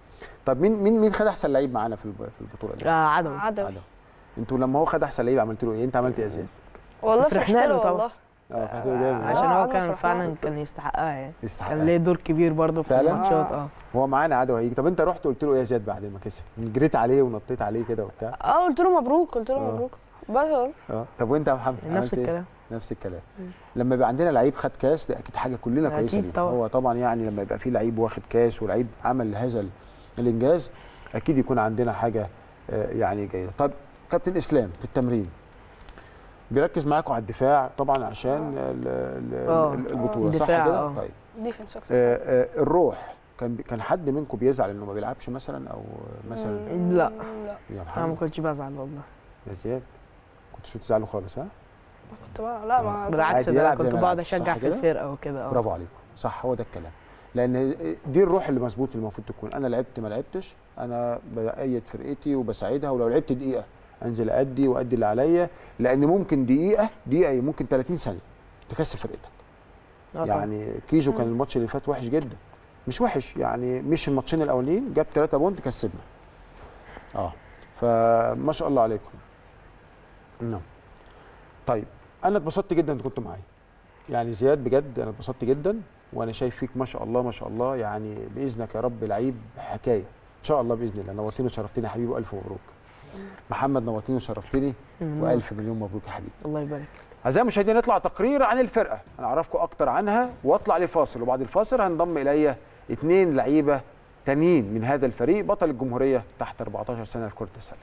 طب مين مين مين خد احسن لعيب معانا في الب- في البطوله دي آه، عدوي عدوي عدو. انتوا لما هو خد احسن لعيب عملت له ايه انت عملت ايه يا زياد والله فرحنا فرحت له له طبعا. والله اه فرحت له جامد عشان ها؟ آه، هو أنا كان فرحان. فعلا كان يستحقها يعني يستحق كان ليه دور كبير برضه في فعلا؟ الماتشات اه هو معانا عدو هيجي طب انت رحت قلت له ايه يا زياد بعد ما كسب جريت عليه ونطيت عليه كده وبتاع اه قلت له مبروك قلت له آه. مبروك بس والله. اه طب وانت يا محمد نفس عملت إيه؟ الكلام نفس الكلام لما يبقى عندنا لعيب خد كاس ده اكيد حاجه كلنا أكيد كويسه لينا طبعا. هو طبعا يعني لما يبقى في لعيب واخد كاس ولعيب عمل هذا ال- الانجاز اكيد يكون عندنا حاجه آه، يعني جيده طب كابتن اسلام في التمرين بيركز معاكم على الدفاع طبعا عشان ال- ال- آه. ال- البطوله صح الدفاع، كده آه. طيب ديفنس اكتر آه، آه، الروح كان كان حد منكم بيزعل انه ما بيلعبش مثلا او مثلا لا. لا يا انا ما محمد كنتش بزعل والله يا زياد كنتش بتزعلوا خالص ها كنت بقى لا ما بالعكس عادي ده يلعب انا زي كنت ما بقعد يلعبش، اشجع صح في كده؟ الفرقه وكده اه برافو عليكم صح هو ده الكلام لان دي الروح اللي مظبوط اللي المفروض تكون انا لعبت ما لعبتش انا بايد فرقتي وبساعدها ولو لعبت دقيقه انزل ادي وادي اللي عليا لان ممكن دقيقه دقيقه إيه؟ ممكن 30 ثانيه تكسب فرقتك آه طبعاً. يعني كيجو كان الماتش اللي فات وحش جدا مش وحش يعني مش الماتشين الاولين جاب 3 بونت كسبنا اه فما شاء الله عليكم نعم طيب انا اتبسطت جدا ان كنتوا معايا يعني زياد بجد انا اتبسطت جدا وانا شايف فيك ما شاء الله ما شاء الله يعني باذنك يا رب لعيب حكايه ان شاء الله باذن الله نورتني وشرفتني يا حبيبي والف مبروك محمد نورتني وشرفتني مم. والف مليون مبروك يا حبيبي الله يبارك اعزائي المشاهدين نطلع تقرير عن الفرقه انا اعرفكم اكتر عنها واطلع لفاصل وبعد الفاصل هنضم الي اثنين لعيبه تانيين من هذا الفريق بطل الجمهوريه تحت 14 سنه في كره السله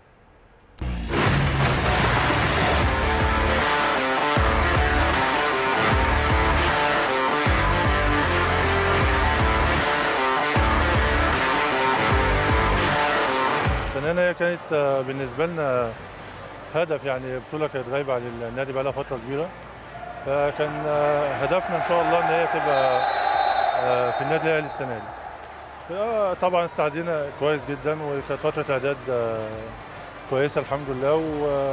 السنة هي كانت آه، بالنسبة لنا هدف يعني بطولة كانت غايبة عن النادي بقالها فترة كبيرة فكان آه، هدفنا إن شاء الله إن هي تبقى آه، في النادي الأهلي السنة دي. آه، طبعا استعدينا كويس جدا وكانت فترة إعداد آه، كويسة الحمد لله و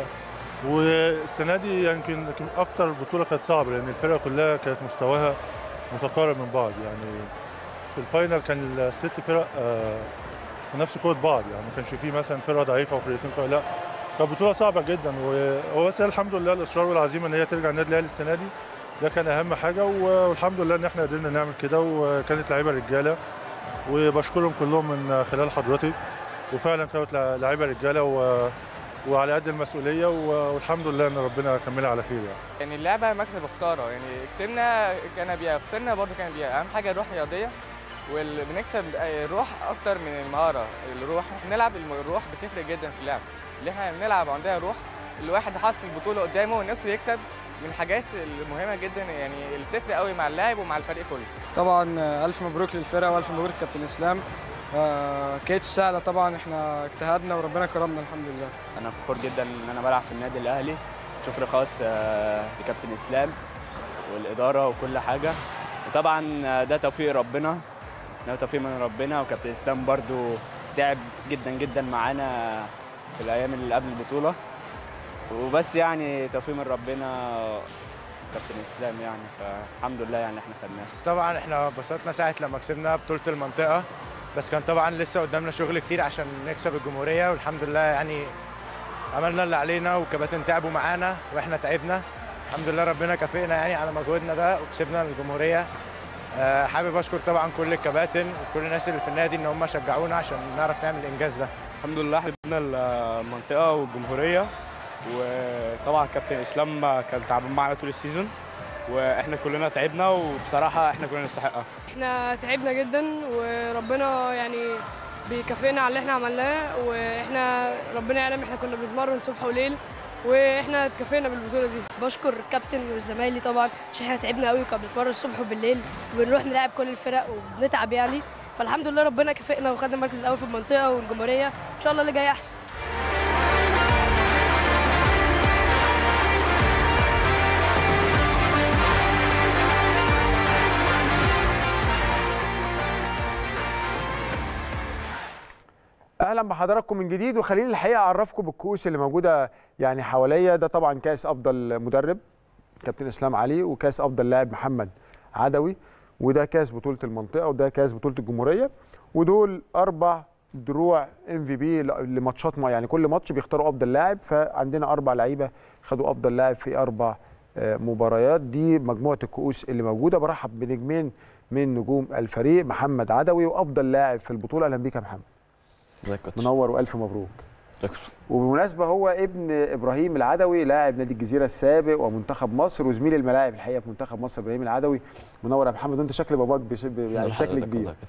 والسنة دي يمكن يمكن أكتر بطولة كانت صعبة لأن الفرقة كلها كانت مستواها متقارب من بعض يعني في الفاينل كان الست فرق آه، نفس قوه بعض يعني ما كانش فيه مثلا فرقه ضعيفه وفرقتين قوية لا كانت بطوله صعبه جدا وهو بس الحمد لله الاصرار والعزيمه ان هي ترجع النادي الاهلي السنه دي ده كان اهم حاجه و- والحمد لله ان احنا قدرنا نعمل كده وكانت لعيبه رجاله وبشكرهم كلهم من خلال حضرتك وفعلا كانت لع- لعيبه رجاله و... وعلى قد المسؤوليه و- والحمد لله ان ربنا كملها على خير يعني يعني اللعبه مكسب وخساره يعني كسبنا كان بيها خسرنا برضه كان بيها اهم حاجه الروح رياضيه واللي بنكسب الروح اكتر من المهاره الروح احنا بنلعب الم- الروح بتفرق جدا في اللعب اللي احنا بنلعب عندها روح الواحد حاطط البطوله قدامه ونفسه يكسب من الحاجات المهمه جدا يعني اللي بتفرق قوي مع اللاعب ومع الفريق كله طبعا آه، الف مبروك للفرقه والف مبروك كابتن اسلام آه، كانتش سهله طبعا احنا اجتهدنا وربنا كرمنا الحمد لله انا فخور جدا ان انا بلعب في النادي الاهلي شكر خاص آه، لكابتن اسلام والاداره وكل حاجه وطبعا آه، ده توفيق ربنا ده توفيق من ربنا وكابتن اسلام برضو تعب جدا جدا معانا في الايام اللي قبل البطوله وبس يعني توفيق من ربنا كابتن اسلام يعني فالحمد لله يعني احنا خدناه طبعا احنا انبسطنا ساعة لما كسبنا بطولة المنطقة بس كان طبعا لسه قدامنا شغل كتير عشان نكسب الجمهورية والحمد لله يعني عملنا اللي علينا والكباتن تعبوا معانا واحنا تعبنا الحمد لله ربنا كافئنا يعني على مجهودنا ده وكسبنا الجمهورية آه، حابب اشكر طبعا كل الكباتن وكل الناس اللي في النادي ان هم شجعونا عشان نعرف نعمل الانجاز ده الحمد لله احنا جبنا المنطقه والجمهوريه وطبعا كابتن اسلام كان تعبان معانا طول السيزون واحنا كلنا تعبنا وبصراحه احنا كلنا نستحقها احنا تعبنا جدا وربنا يعني بيكافئنا على اللي احنا عملناه واحنا ربنا يعلم احنا كنا بنتمرن صبح وليل واحنا اتكافئنا بالبطوله دي بشكر الكابتن وزمايلي طبعا عشان احنا تعبنا قوي وكنا بنتمرن الصبح وبالليل وبنروح نلعب كل الفرق وبنتعب يعني فالحمد لله ربنا كافئنا وخدنا المركز الاول في المنطقه والجمهوريه ان شاء الله اللي جاي احسن اهلا بحضراتكم من جديد وخليني الحقيقه اعرفكم بالكؤوس اللي موجوده يعني حواليا ده طبعا كاس افضل مدرب كابتن اسلام علي وكاس افضل لاعب محمد عدوي وده كاس بطوله المنطقه وده كاس بطوله الجمهوريه ودول اربع دروع ام في بي لماتشات ما يعني كل ماتش بيختاروا افضل لاعب فعندنا اربع لعيبه خدوا افضل لاعب في اربع آه، مباريات دي مجموعه الكؤوس اللي موجوده برحب بنجمين من نجوم الفريق محمد عدوي وافضل لاعب في البطوله اهلا بيك يا محمد ازيك يا كوتش منور والف مبروك شكرا وبالمناسبه هو ابن ابراهيم العدوي لاعب نادي الجزيره السابق ومنتخب مصر وزميل الملاعب الحقيقه في منتخب مصر ابراهيم العدوي منور يا محمد وانت شكل باباك بش... ب- يعني بشكل حضرتك كبير والله يا كوتش.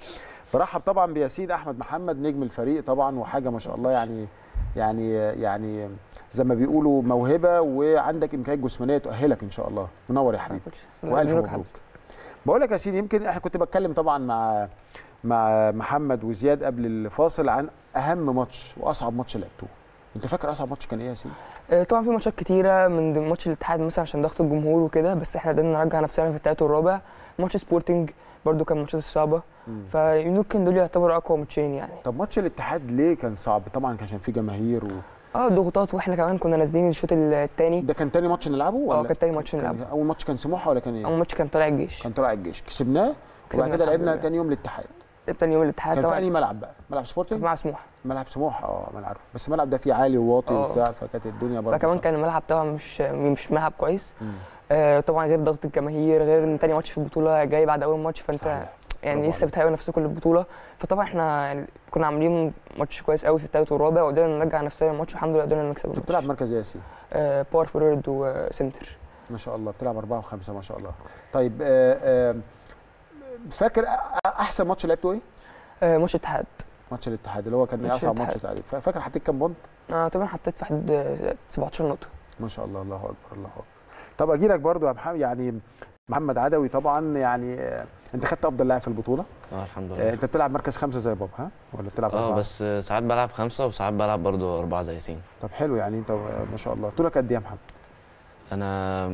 برحب طبعا بياسين احمد محمد نجم الفريق طبعا وحاجه ما شاء الله يعني يعني يعني زي ما بيقولوا موهبه وعندك امكانيات جسمانيه تؤهلك ان شاء الله منور يا حبيبي والف مبروك مبروك بقول لك يا سيدي يمكن احنا كنت بتكلم طبعا مع مع محمد وزياد قبل الفاصل عن اهم ماتش واصعب ماتش لعبتوه انت فاكر اصعب ماتش كان ايه يا سيدي آه، طبعا في ماتشات كتيره من ضمن ماتش الاتحاد مثلا عشان ضغط الجمهور وكده بس احنا قدرنا نرجع نفسنا في التالت والرابع ماتش سبورتنج برضو كان ماتشات صعبه فيمكن دول يعتبروا اقوى ماتشين يعني طب ماتش الاتحاد ليه كان صعب طبعا كان عشان فيه جماهير و... اه ضغوطات واحنا كمان كنا نازلين الشوط الثاني ده كان تاني ماتش نلعبه ولا اه كان تاني ماتش كان نلعبه اول ماتش كان سموحه ولا كان ايه اول ماتش كان طالع الجيش كان طلع الجيش كسبناه وبعد كسبنا كده الحمد لعبنا لله. تاني يوم الاتحاد تاني يوم الاتحاد كان في طبعا انهي ملعب بقى ملعب سبورتنج ملعب سموحه ملعب سموحه اه ما انا عارف بس الملعب ده فيه عالي وواطي اه. وبتاع فكانت الدنيا برضه فكمان صعبة. كان الملعب طبعا مش مش ملعب كويس مم. آه طبعا غير ضغط الجماهير غير ان تاني ماتش في البطوله جاي بعد اول ماتش فانت صحيح. يعني برافو لسه بتهيئوا نفسكم للبطوله فطبعا احنا يعني كنا عاملين ماتش كويس قوي في الثالث والرابع وقدرنا نرجع نفسنا الماتش والحمد لله قدرنا نكسب انت الماتش بتلعب مركز ايه يا سيدي آه باور فورورد وسنتر ما شاء الله بتلعب أربعة وخمسة ما شاء الله طيب آه آه فاكر أ- احسن ماتش لعبته ايه آه ماتش اتحاد ماتش الاتحاد اللي هو كان ماتش اصعب ماتش الاتحاد. تقريبا فاكر حطيت كام بونت آه طبعا حطيت في حدود آه، 17 نقطه ما شاء الله الله اكبر الله اكبر طب اجي لك برضو يا محمد يعني محمد عدوي طبعا يعني آه، انت خدت افضل لاعب في البطوله اه الحمد آه، لله انت بتلعب مركز خمسة زي بابا ها ولا بتلعب اه أربعة؟ بس ساعات بلعب خمسة وساعات بلعب برضو أربعة زي ياسين طب حلو يعني انت آه، ما شاء الله طولك قد ايه يا محمد أنا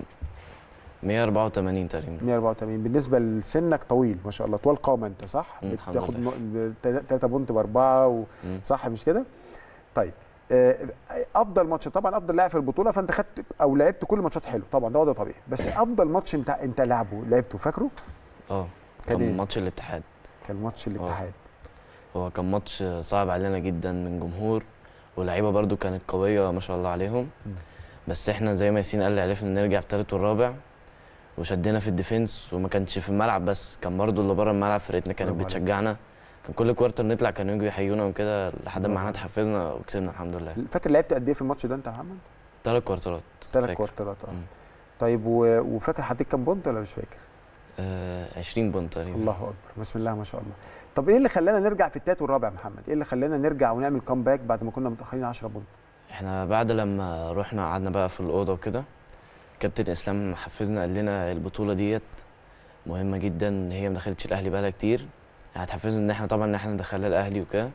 184 تقريبا 184 بالنسبه لسنك طويل ما شاء الله طوال قامه انت صح مم، الحمد بتاخد لله. 3 بونت باربعه و... مم. صح مش كده طيب آه، افضل ماتش طبعا افضل لاعب في البطوله فانت خدت او لعبت كل الماتشات حلو طبعا ده وضع طبيعي بس افضل ماتش انت انت لعبه لعبته فاكره اه كان كان إيه؟ ماتش الاتحاد كان ماتش الاتحاد هو كان ماتش صعب علينا جدا من جمهور واللعيبه برضو كانت قويه ما شاء الله عليهم بس احنا زي ما ياسين قال عرفنا نرجع في التالت والرابع وشدينا في الديفنس وما كانش في الملعب بس كان برضو اللي بره الملعب فرقتنا كانت برافو عليك. بتشجعنا كان كل كوارتر نطلع كانوا يجوا يحيونا وكده لحد برافو ما احنا عليك. اتحفزنا وكسبنا الحمد لله فاكر لعبت قد ايه في الماتش ده انت يا محمد ثلاث كوارترات ثلاث فاكر. كوارترات اه مم. طيب و... وفاكر حطيت كام بونت ولا مش فاكر آه 20 بونت تقريبا الله اكبر بسم الله ما شاء الله طب ايه اللي خلانا نرجع في التالت والرابع يا محمد ايه اللي خلانا نرجع ونعمل كومباك بعد ما كنا متاخرين 10 بونت احنا بعد لما رحنا قعدنا بقى في الاوضه وكده كابتن اسلام حفزنا قال لنا البطوله ديت مهمه جدا ان هي ما دخلتش الاهلي بقالها كتير هتحفزنا ان احنا طبعا ان احنا ندخلها الاهلي وكده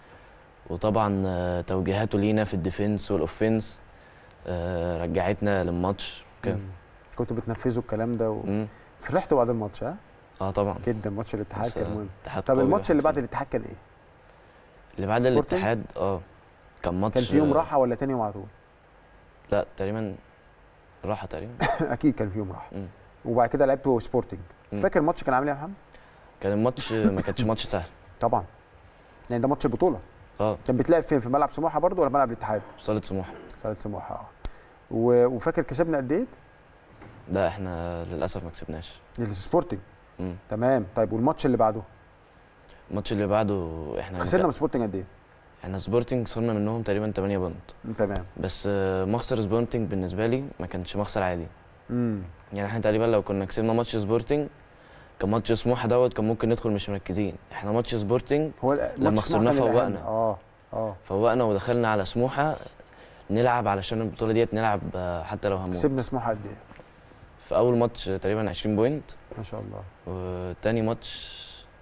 وطبعا آه، توجيهاته لينا في الديفنس والاوفنس آه، رجعتنا للماتش وكده مم. كنتوا بتنفذوا الكلام ده و... مم. فرحتوا بعد الماتش ها اه طبعا جدا ماتش الاتحاد بس، كان آه، مهم اتحاد طب قوي الماتش اللي واحد بعد الاتحاد كان ايه اللي بعد سبورتنج؟ الاتحاد اه كان ماتش كان في يوم آه، راحه ولا تاني يوم على طول لا تقريبا راحه تقريبا اكيد كان في يوم راحه مم. وبعد كده لعبتوا سبورتنج مم. فاكر الماتش كان عامل ايه يا محمد كان الماتش ما كانش ماتش سهل طبعا يعني ده ماتش البطوله اه كان بيتلعب فين في ملعب سموحه برضو ولا ملعب الاتحاد صاله سموحه صاله سموحه اه و... وفاكر كسبنا قد ايه ده احنا للاسف ما كسبناش السبورتنج مم. تمام طيب والماتش اللي بعده الماتش اللي بعده احنا خسرنا من مك... سبورتنج قد ايه احنا سبورتنج خسرنا منهم تقريبا 8 بونت تمام بس آه، مخسر سبورتنج بالنسبه لي ما كانش مخسر عادي امم يعني احنا تقريبا لو كنا كسبنا ماتش سبورتنج كان ماتش سموحه دوت كان ممكن ندخل مش مركزين احنا ماتش سبورتنج هو ال- لما ماتش سموحة خسرناه كان الأهم. فوقنا اه اه فوقنا ودخلنا على سموحه نلعب علشان البطوله ديت نلعب آه، حتى لو هموت كسبنا سموحه قد ايه في اول ماتش تقريبا 20 بوينت ما شاء الله وتاني ماتش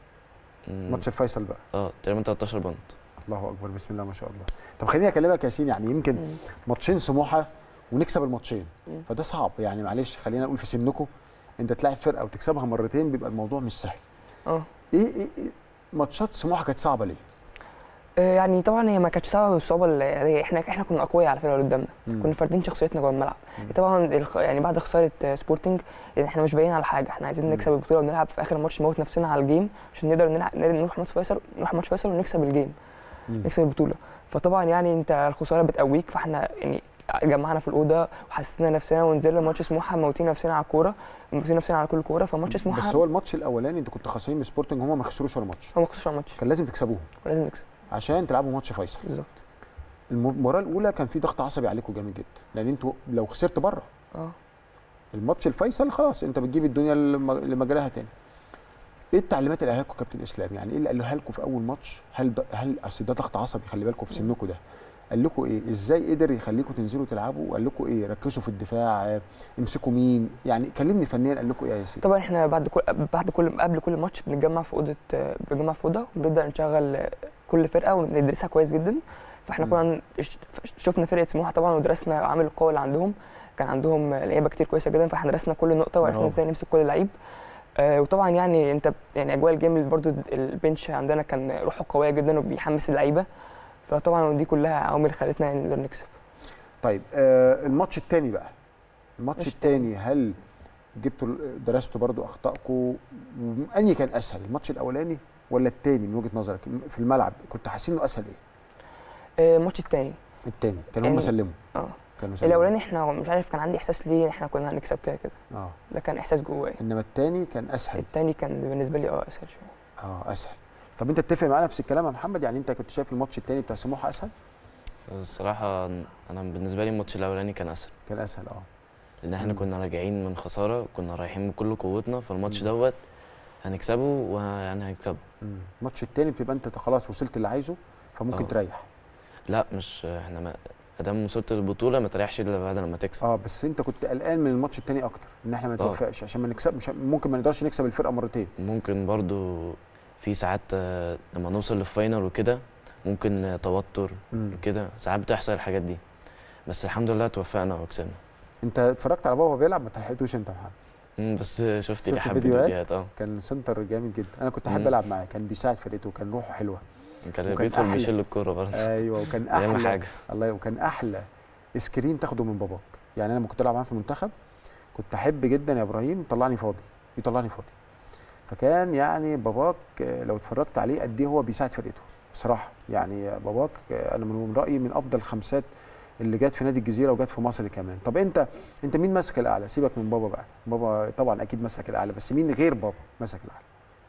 مم، ماتش الفيصل بقى اه تقريبا 13 بونت الله اكبر بسم الله ما شاء الله طب خليني اكلمك يا ياسين يعني يمكن ماتشين سموحه ونكسب الماتشين مم. فده صعب يعني معلش خلينا نقول في سنكم انت تلاعب فرقه وتكسبها مرتين بيبقى الموضوع مش سهل اه ايه ايه, إيه ماتشات سموحه كانت صعبه ليه؟ آه، يعني طبعا هي ما كانتش صعبه بالصعوبه اللي يعني احنا احنا كنا اقوياء على فكره اللي قدامنا مم. كنا فاردين شخصيتنا جوه الملعب طبعا الخ- يعني بعد خساره آه، سبورتنج يعني احنا مش باين على حاجه احنا عايزين نكسب البطوله ونلعب في اخر ماتش نموت نفسنا على الجيم عشان نقدر نلعب نروح ماتش فيصل نروح ماتش فيصل ونكسب الجيم مم. نكسب البطوله فطبعا يعني انت الخساره بتقويك فاحنا يعني جمعنا في الاوضه وحسسنا نفسنا ونزلنا ماتش سموحه موتين نفسنا على الكوره موتين نفسنا على كل كوره فماتش سموحه بس هو الماتش الاولاني انت كنت خسرانين من سبورتنج هم ما خسروش ولا ماتش هو ما خسروش على الماتش كان لازم تكسبوهم ولازم نكسب عشان تلعبوا ماتش فيصل بالظبط المباراه الاولى كان في ضغط عصبي عليكم جامد جدا لان انتوا لو خسرت بره اه الماتش الفيصل خلاص انت بتجيب الدنيا لم- لمجراها تاني ايه التعليمات اللي قالها لكم كابتن اسلام يعني ايه اللي قالها لكم في اول ماتش هل ده هل اصل ده ضغط عصبي خلي بالكم في سنكم ده قال لكم ايه ازاي قدر يخليكم تنزلوا تلعبوا وقال لكم ايه ركزوا في الدفاع آه، امسكوا مين يعني كلمني فنيا قال لكم ايه يا ياسين طبعا احنا بعد كل بعد كل قبل كل ماتش بنتجمع في اوضه بنتجمع في اوضه وبنبدا نشغل كل فرقه وندرسها كويس جدا فاحنا مم. كنا ش- شفنا فرقه سموحه طبعا ودرسنا عامل القوه اللي عندهم كان عندهم لعيبه كتير كويسه جدا فاحنا درسنا كل نقطه وعرفنا برافو. ازاي نمسك كل لعيب آه وطبعا يعني انت يعني اجواء الجيم برضو البنش عندنا كان روحه قويه جدا وبيحمس اللعيبه فطبعا دي كلها عوامل خلتنا يعني نقدر نكسب طيب آه الماتش الثاني بقى الماتش الماتش الثاني هل جبتوا درستوا برضو اخطائكم انهي كان اسهل الماتش الاولاني ولا الثاني من وجهه نظرك في الملعب كنت حاسين انه اسهل ايه آه، الماتش التاني الثاني كانوا هم يعني- سلموا اه كانوا سلموا الاولاني احنا مش عارف كان عندي احساس ليه احنا كنا هنكسب كده كده اه ده كان احساس جوايا انما الثاني كان اسهل التاني كان بالنسبه لي اه اسهل شويه اه اسهل طب انت تتفق معانا نفس الكلام يا محمد يعني انت كنت شايف الماتش الثاني بتاع سموحه اسهل الصراحه انا بالنسبه لي الماتش الاولاني كان اسهل كان اسهل اه لان احنا مم. كنا راجعين من خساره كنا رايحين بكل قوتنا فالماتش مم. دوت هنكسبه ويعني هنكسبه مم. الماتش الثاني بتبقى انت خلاص وصلت اللي عايزه فممكن آه. تريح لا مش احنا ما ادام وصلت للبطوله ما تريحش الا بعد لما تكسب اه بس انت كنت قلقان من الماتش الثاني اكتر ان احنا ما آه. نتوفقش عشان ما نكسب مش ممكن ما نقدرش نكسب الفرقه مرتين ممكن برضو في ساعات آه، لما نوصل للفاينل وكده ممكن آه، توتر مم. كده ساعات بتحصل الحاجات دي بس الحمد لله توفقنا وكسبنا انت اتفرجت على بابا بيلعب ما تلحقتوش انت يا محمد مم، بس شفت شفت لي حبه الفيديوهات؟ فيديوهات اه كان سنتر جامد جدا انا كنت احب مم. العب معاه كان بيساعد فرقته كان روحه حلوه كان وكان بيدخل أحلى. بيشيل الكوره برضه ايوه وكان أهم احلى حاجة. الله وكان احلى سكرين تاخده من باباك يعني انا لما كنت العب معاه في المنتخب كنت احب جدا يا ابراهيم يطلعني فاضي يطلعني فاضي فكان يعني باباك آه، لو اتفرجت عليه قد ايه هو بيساعد فرقته بصراحه يعني باباك آه، انا من رايي من افضل الخمسات اللي جت في نادي الجزيره وجت في مصر كمان طب انت انت مين ماسك الاعلى سيبك من بابا بقى بابا طبعا اكيد مسك الاعلى بس مين غير بابا مسك الاعلى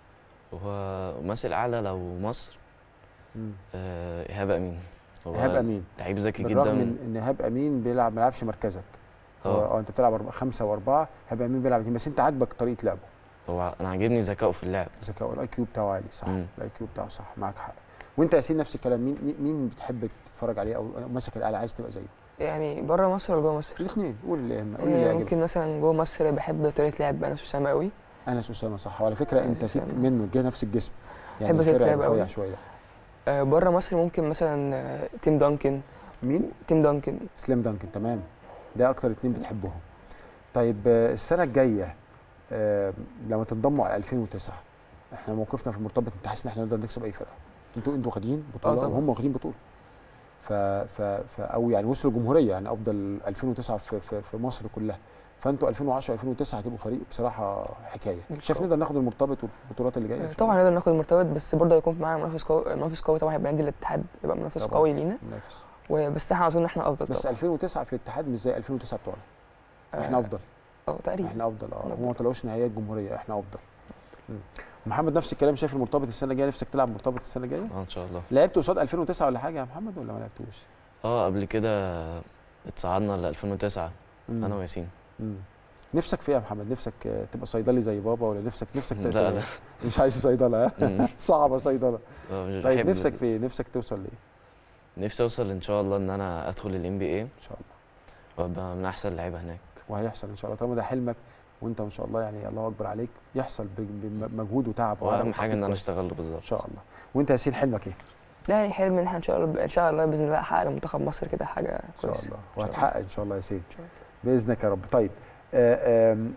هو ماسك اعلى لو مصر مم. آه، ايهاب امين هو ايهاب امين لعيب ذكي بالرغم جدا من ان ايهاب امين بيلعب ما لعبش مركزك هو اه اه انت بتلعب أربعة خمسه واربعه ايهاب امين بيلعب اتنين بس انت عاجبك طريقه لعبه هو انا عاجبني ذكائه في اللعب ذكاء الاي كيو بتاعه عالي صح مم. الاي كيو بتاعه صح معاك حق وانت يا ياسين نفس الكلام مين مين- مين بتحب تتفرج عليه او ماسك الاعلى عايز تبقى زيه يعني بره مصر ولا جوه مصر؟ الاثنين قول اللي قول اللي آه، يعجبك ممكن مثلا جوه مصر بحب طريقه لعب انس اسامه قوي انس اسامه صح وعلى فكره انت فيك أسامة. منه جه نفس الجسم يعني بحب طريقة الفرقه لعب رفيع قوي. شويه آه، بره مصر ممكن مثلا آه، تيم دانكن مين تيم دانكن سليم دانكن تمام ده اكتر اتنين بتحبهم طيب آه، السنه الجايه آه، لما تنضموا على 2009 احنا موقفنا في المرتبط انت حاسس ان احنا نقدر نكسب اي فرقه انتوا انتوا واخدين بطوله طبعا. وهم واخدين بطوله ف, ف, ف او يعني وصلوا الجمهوريه يعني افضل 2009 في, في, في مصر كلها فانتوا 2010 2009 هتبقوا فريق بصراحه حكايه شايف نقدر ناخد المرتبط والبطولات اللي جايه إن شاء طبعا نقدر ناخد المرتبط بس برضه هيكون معانا منافس قوي منافس قوي طبعا هيبقى نادي الاتحاد يبقى منافس طبعاً. قوي لينا منافس. وبس احنا اظن احنا افضل بس طبعا 2009 في الاتحاد مش زي 2009 بتوعنا احنا آه، افضل اه تقريبا احنا افضل اه إحنا هم ما طلعوش نهائيات جمهوريه احنا افضل مم. محمد نفس الكلام شايف المرتبط السنه الجايه نفسك تلعب مرتبط السنه الجايه اه ان شاء الله لعبت قصاد 2009 ولا حاجه يا محمد ولا ما لعبتوش اه قبل كده اتصعدنا ل 2009 مم. انا وياسين مم. نفسك في ايه يا محمد نفسك آه، تبقى صيدلي زي بابا ولا نفسك نفسك ت- لا، لا. مش عايز صيدله ها مم. صعبه صيدله آه، مش طيب بحب- نفسك في ايه نفسك توصل لايه نفسي اوصل ان شاء الله ان انا ادخل الام بي اي ان شاء الله وابقى من احسن لعيبه هناك وهيحصل ان شاء الله طالما ده حلمك وانت ما شاء الله يعني الله اكبر عليك يحصل ب- بمجهود وتعب وعرق واهم حاجه ان وتخطيط انا كويس. اشتغل له بالظبط ان شاء الله وانت يا ياسين حلمك ايه ده يعني حلم ان احنا ان شاء الله ان شاء الله باذن الله احقق لمنتخب مصر كده حاجه ان شاء كويسه الله وهتحقق ان شاء الله يا سيدي باذنك يا رب طيب آه، آم،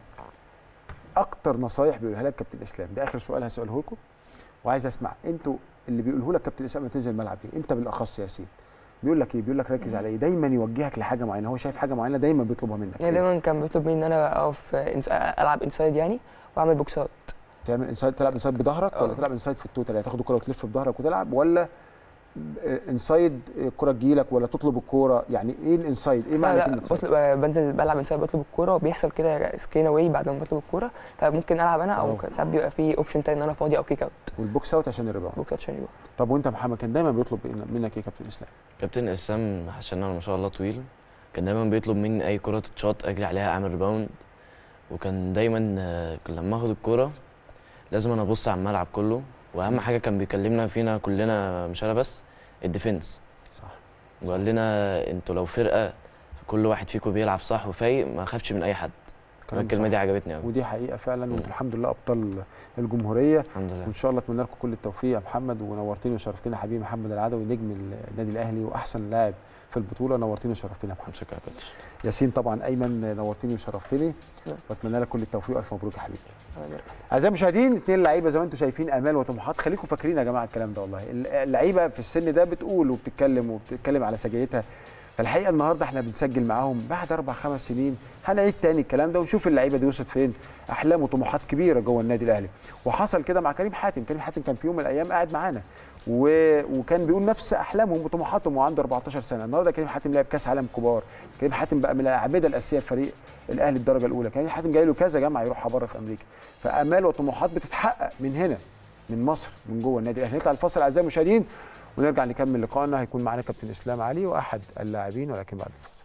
اكتر نصايح بيقولها لك كابتن اسلام ده اخر سؤال هساله لكم وعايز اسمع انتوا اللي بيقوله لك كابتن اسلام لما تنزل الملعب ايه انت بالاخص يا ياسين بيقول لك ايه بيقول لك ركز على ايه دايما يوجهك لحاجه معينه هو شايف حاجه معينه دايما بيطلبها منك يعني إيه؟ دايما كان بيطلب مني ان انا اقف إنس- العب انسايد يعني واعمل بوكسات تعمل انسايد تلعب انسايد بظهرك ولا آه. تلعب انسايد في التوتال يعني تاخد الكره وتلف بظهرك وتلعب ولا آه، انسايد الكره تجيلك ولا تطلب الكوره يعني ايه الانسايد ايه لا معنى لا كلمه إنسايد؟ بطلب آه، بنزل بلعب انسايد بطلب الكوره وبيحصل كده سكرين اواي بعد ما بطلب الكوره فممكن العب انا او برافو. ساعات بيبقى في اوبشن تاني ان انا فاضي او كيك اوت والبوكس اوت عشان الريباوند بوكس اوت عشان يبقى طب وانت محمد كان دايما بيطلب إيه- منك ايه يا كابتن اسلام كابتن اسلام عشان انا ما شاء الله طويل كان دايما بيطلب مني اي كره تتشاط اجري عليها اعمل ريباوند وكان دايما آه، لما اخد الكوره لازم انا ابص على الملعب كله واهم حاجه كان بيكلمنا فينا كلنا مش انا بس الديفنس صح وقال لنا انتوا لو فرقه كل واحد فيكم بيلعب صح وفايق ما خافش من اي حد كلام الكلمه صح. دي عجبتني قوي ودي حقيقه فعلا وانتم الحمد لله ابطال الجمهوريه الحمد لله وان شاء الله اتمنى لكم كل التوفيق يا محمد ونورتني وشرفتني يا حبيبي محمد العدوي نجم النادي الاهلي واحسن لاعب في البطوله نورتني وشرفتني يا محمد شكرا يا كوتش ياسين طبعا ايمن نورتني وشرفتني واتمنى لك كل التوفيق والف مبروك يا حبيبي اعزائي المشاهدين اثنين لعيبه زي ما انتم شايفين امال وطموحات خليكم فاكرين يا جماعه الكلام ده والله اللعيبه في السن ده بتقول وبتتكلم وبتتكلم على سجيتها فالحقيقه النهارده احنا بنسجل معاهم بعد اربع خمس سنين هنعيد تاني الكلام ده ونشوف اللعيبه دي وصلت فين احلام وطموحات كبيره جوه النادي الاهلي وحصل كده مع كريم حاتم كريم حاتم كان في يوم من الايام قاعد معانا و... وكان بيقول نفس احلامهم وطموحاتهم وعنده 14 سنه النهارده كريم حاتم لعب كاس عالم كبار كريم حاتم بقى من الاعمده الاساسيه في فريق الاهلي الدرجه الاولى كريم حاتم جاي له كذا جامعه يروحها بره في امريكا فامال وطموحات بتتحقق من هنا من مصر من جوه النادي الاهلي نطلع الفاصل اعزائي المشاهدين ونرجع نكمل لقائنا هيكون معانا كابتن اسلام علي واحد اللاعبين ولكن بعد الفاصل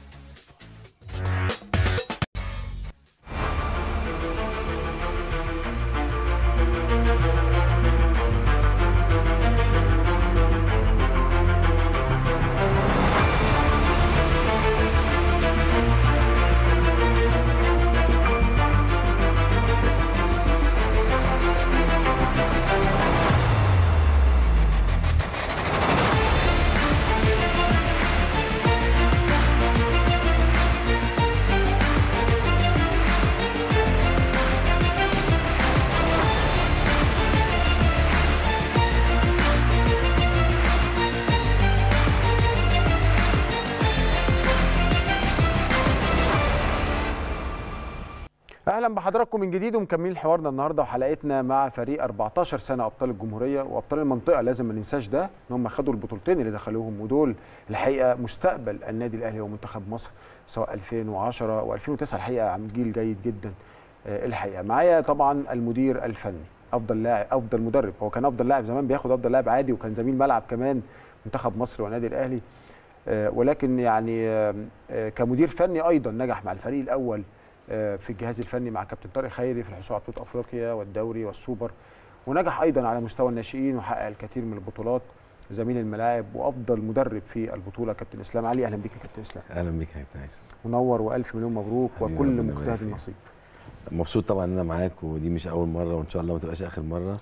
اهلا بحضراتكم من جديد ومكملين حوارنا النهارده وحلقتنا مع فريق 14 سنه ابطال الجمهوريه وابطال المنطقه لازم ما ننساش ده ان هم خدوا البطولتين اللي دخلوهم ودول الحقيقه مستقبل النادي الاهلي ومنتخب مصر سواء 2010 و2009 الحقيقه عم جيل جيد جدا آه، الحقيقه معايا طبعا المدير الفني افضل لاعب افضل مدرب هو كان افضل لاعب زمان بياخد افضل لاعب عادي وكان زميل ملعب كمان منتخب مصر والنادي الاهلي آه، ولكن يعني آه، آه، كمدير فني ايضا نجح مع الفريق الاول آه، في الجهاز الفني مع كابتن طارق خيري في الحصول على بطوله افريقيا والدوري والسوبر ونجح ايضا على مستوى الناشئين وحقق الكثير من البطولات زميل الملاعب وافضل مدرب في البطوله كابتن اسلام علي اهلا بك يا كابتن اسلام اهلا بيك يا كابتن هيثم منور والف مليون مبروك حبيبي وكل ربنا يبارك مجتهد فيك. نصيب مبسوط طبعا ان انا معاك ودي مش اول مره وان شاء الله ما تبقاش اخر مره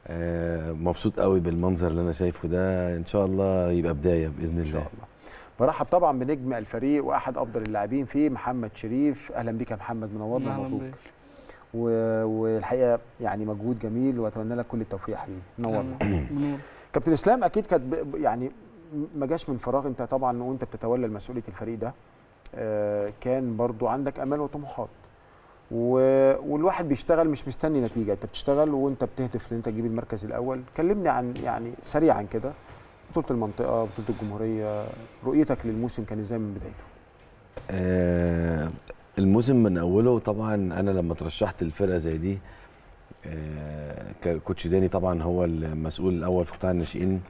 آه مبسوط قوي بالمنظر اللي انا شايفه ده ان شاء الله يبقى بدايه باذن الله ان شاء الله برحب طبعا بنجم الفريق واحد افضل اللاعبين فيه محمد شريف اهلا بك يا محمد منورنا أهلاً ومبروك بيك. و- والحقيقه يعني مجهود جميل واتمنى لك كل التوفيق يا حبيبي نورنا منور كابتن اسلام اكيد كانت ب- يعني ما جاش من فراغ انت طبعا وانت بتتولى مسؤوليه الفريق ده آه، كان برضو عندك امال وطموحات و- والواحد بيشتغل مش مستني نتيجه انت بتشتغل وانت بتهدف ان انت تجيب المركز الاول كلمني عن يعني سريعا كده بطوله المنطقه بطوله الجمهوريه رؤيتك للموسم كان ازاي من بدايته آه الموسم من اوله طبعا انا لما ترشحت الفرقه زي دي آه كوتش داني طبعا هو المسؤول الاول في قطاع الناشئين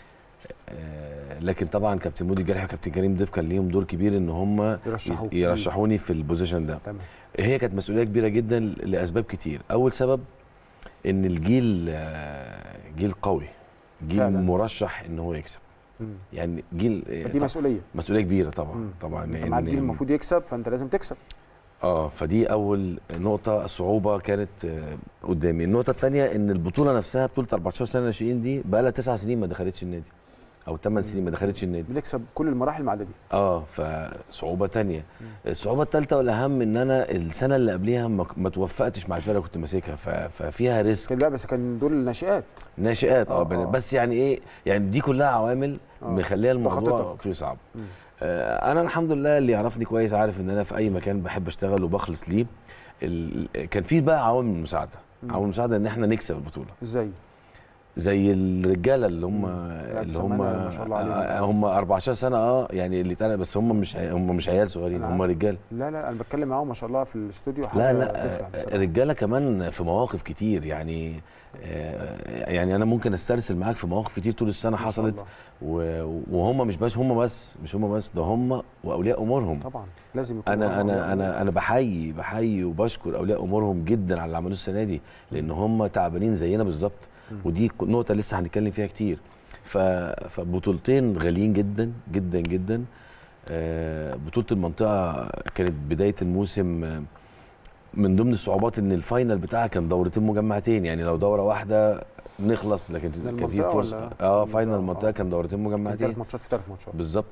آه لكن طبعا كابتن مودي جرحي وكابتن كريم ضيف كان ليهم دور كبير ان هم يرشحوك. يرشحوني في البوزيشن ده تمام هي كانت مسؤوليه كبيره جدا لاسباب كتير اول سبب ان الجيل آه، جيل قوي جيل فعلاً. فعلا. مرشح ان هو يكسب مم. يعني جيل دي طب- مسؤوليه مسؤوليه كبيره طبعا مم. طبعا انت معاك جيل المفروض يكسب فانت لازم تكسب اه فدي اول نقطه صعوبه كانت آه، قدامي النقطه الثانيه ان البطوله نفسها بطوله 14 سنه ناشئين دي بقى لها 9 سنين ما دخلتش النادي او 8 سنين ما دخلتش النادي بنكسب كل المراحل ما عدا دي اه فصعوبه تانية الصعوبه الثالثه والاهم ان انا السنه اللي قبليها ما, ما توفقتش مع الفرقه اللي كنت ماسكها ف- ففيها ريسك لا بس كان دول ناشئات ناشئات اه, آه، بن- آه. بس يعني ايه يعني دي كلها عوامل آه. مخليه الموضوع ضغطتك. فيه صعب مم. آه انا الحمد لله اللي يعرفني كويس عارف ان انا في اي مكان بحب اشتغل وبخلص ليه ال- كان في بقى عوامل مساعده مم. عوامل مساعده ان احنا نكسب البطوله ازاي زي الرجاله اللي هم لا، اللي بسم هم الله ما شاء الله عليهم. آه، هم 14 سنه اه يعني اللي اتقال بس هم مش هم مش عيال صغيرين أنا هم عارف. رجاله لا لا انا بتكلم معاهم ما شاء الله في الاستوديو لا حاجة لا تفرح آه، بصراحة. الرجاله كمان في مواقف كتير يعني آه، يعني انا ممكن استرسل معاك في مواقف كتير طول السنه ما شاء حصلت الله. و- وهم مش بس هم بس مش هم بس ده هم واولياء امورهم طبعا لازم يكون انا أولياء انا انا انا بحيي بحيي وبشكر اولياء امورهم جدا على اللي عملوه السنه دي لان هم تعبانين زينا بالظبط ودي نقطه لسه هنتكلم فيها كتير ف- فبطولتين غاليين جدا جدا جدا آه، بطوله المنطقه كانت بدايه الموسم آه، من ضمن الصعوبات ان الفاينل بتاعها كان دورتين مجمعتين يعني لو دوره واحده نخلص لكن كان في المنطقة فرصه ولا- اه فاينل المنطقه كان دورتين كان مجمعتين ثلاث ماتشات في ثلاث ماتشات بالظبط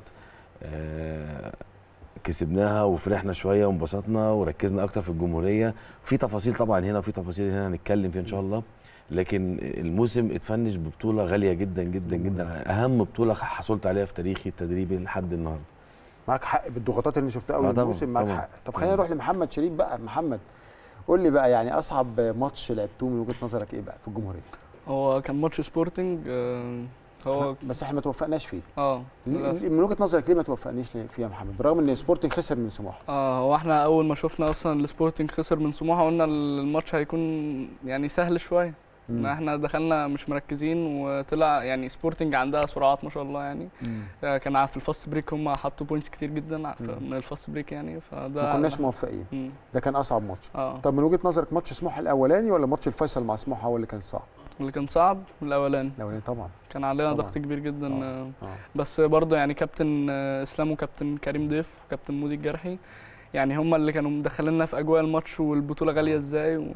آه كسبناها وفرحنا شويه وانبسطنا وركزنا اكتر في الجمهوريه في تفاصيل طبعا هنا وفي تفاصيل هنا هنتكلم فيها ان شاء الله لكن الموسم اتفنش ببطوله غاليه جدا جدا جدا اهم بطوله حصلت عليها في تاريخي التدريبي لحد النهارده معاك حق بالضغوطات اللي شفتها اول آه طبعاً، الموسم معاك طبعاً. حق طب خلينا نروح لمحمد شريف بقى محمد قول لي بقى يعني اصعب ماتش لعبتوه من وجهه نظرك ايه بقى في الجمهوريه هو كان ماتش سبورتنج آه، هو بس احنا ما توفقناش فيه اه ل- للأسف. ل- من وجهه نظرك ليه ما توفقنيش ليه فيها يا محمد برغم ان سبورتنج خسر من سموحه اه هو احنا اول ما شفنا اصلا السبورتنج خسر من سموحه قلنا الماتش هيكون يعني سهل شويه مم. ان احنا دخلنا مش مركزين وطلع يعني سبورتنج عندها سرعات ما شاء الله يعني آه، كان في الفاست بريك هم حطوا بوينتس كتير جدا ع- من الفاست بريك يعني فده ما كناش موفقين مم. ده كان اصعب ماتش اه طب من وجهه نظرك ماتش سموحه الاولاني ولا ماتش الفيصل مع سموحه هو اللي كان صعب اللي كان صعب الاولاني الاولاني طبعا كان علينا طبعاً. ضغط كبير جدا آه. آه. بس برضه يعني كابتن آه، اسلام وكابتن كريم ضيف وكابتن مودي الجرحي يعني هم اللي كانوا مدخليننا في اجواء الماتش والبطوله غاليه ازاي و...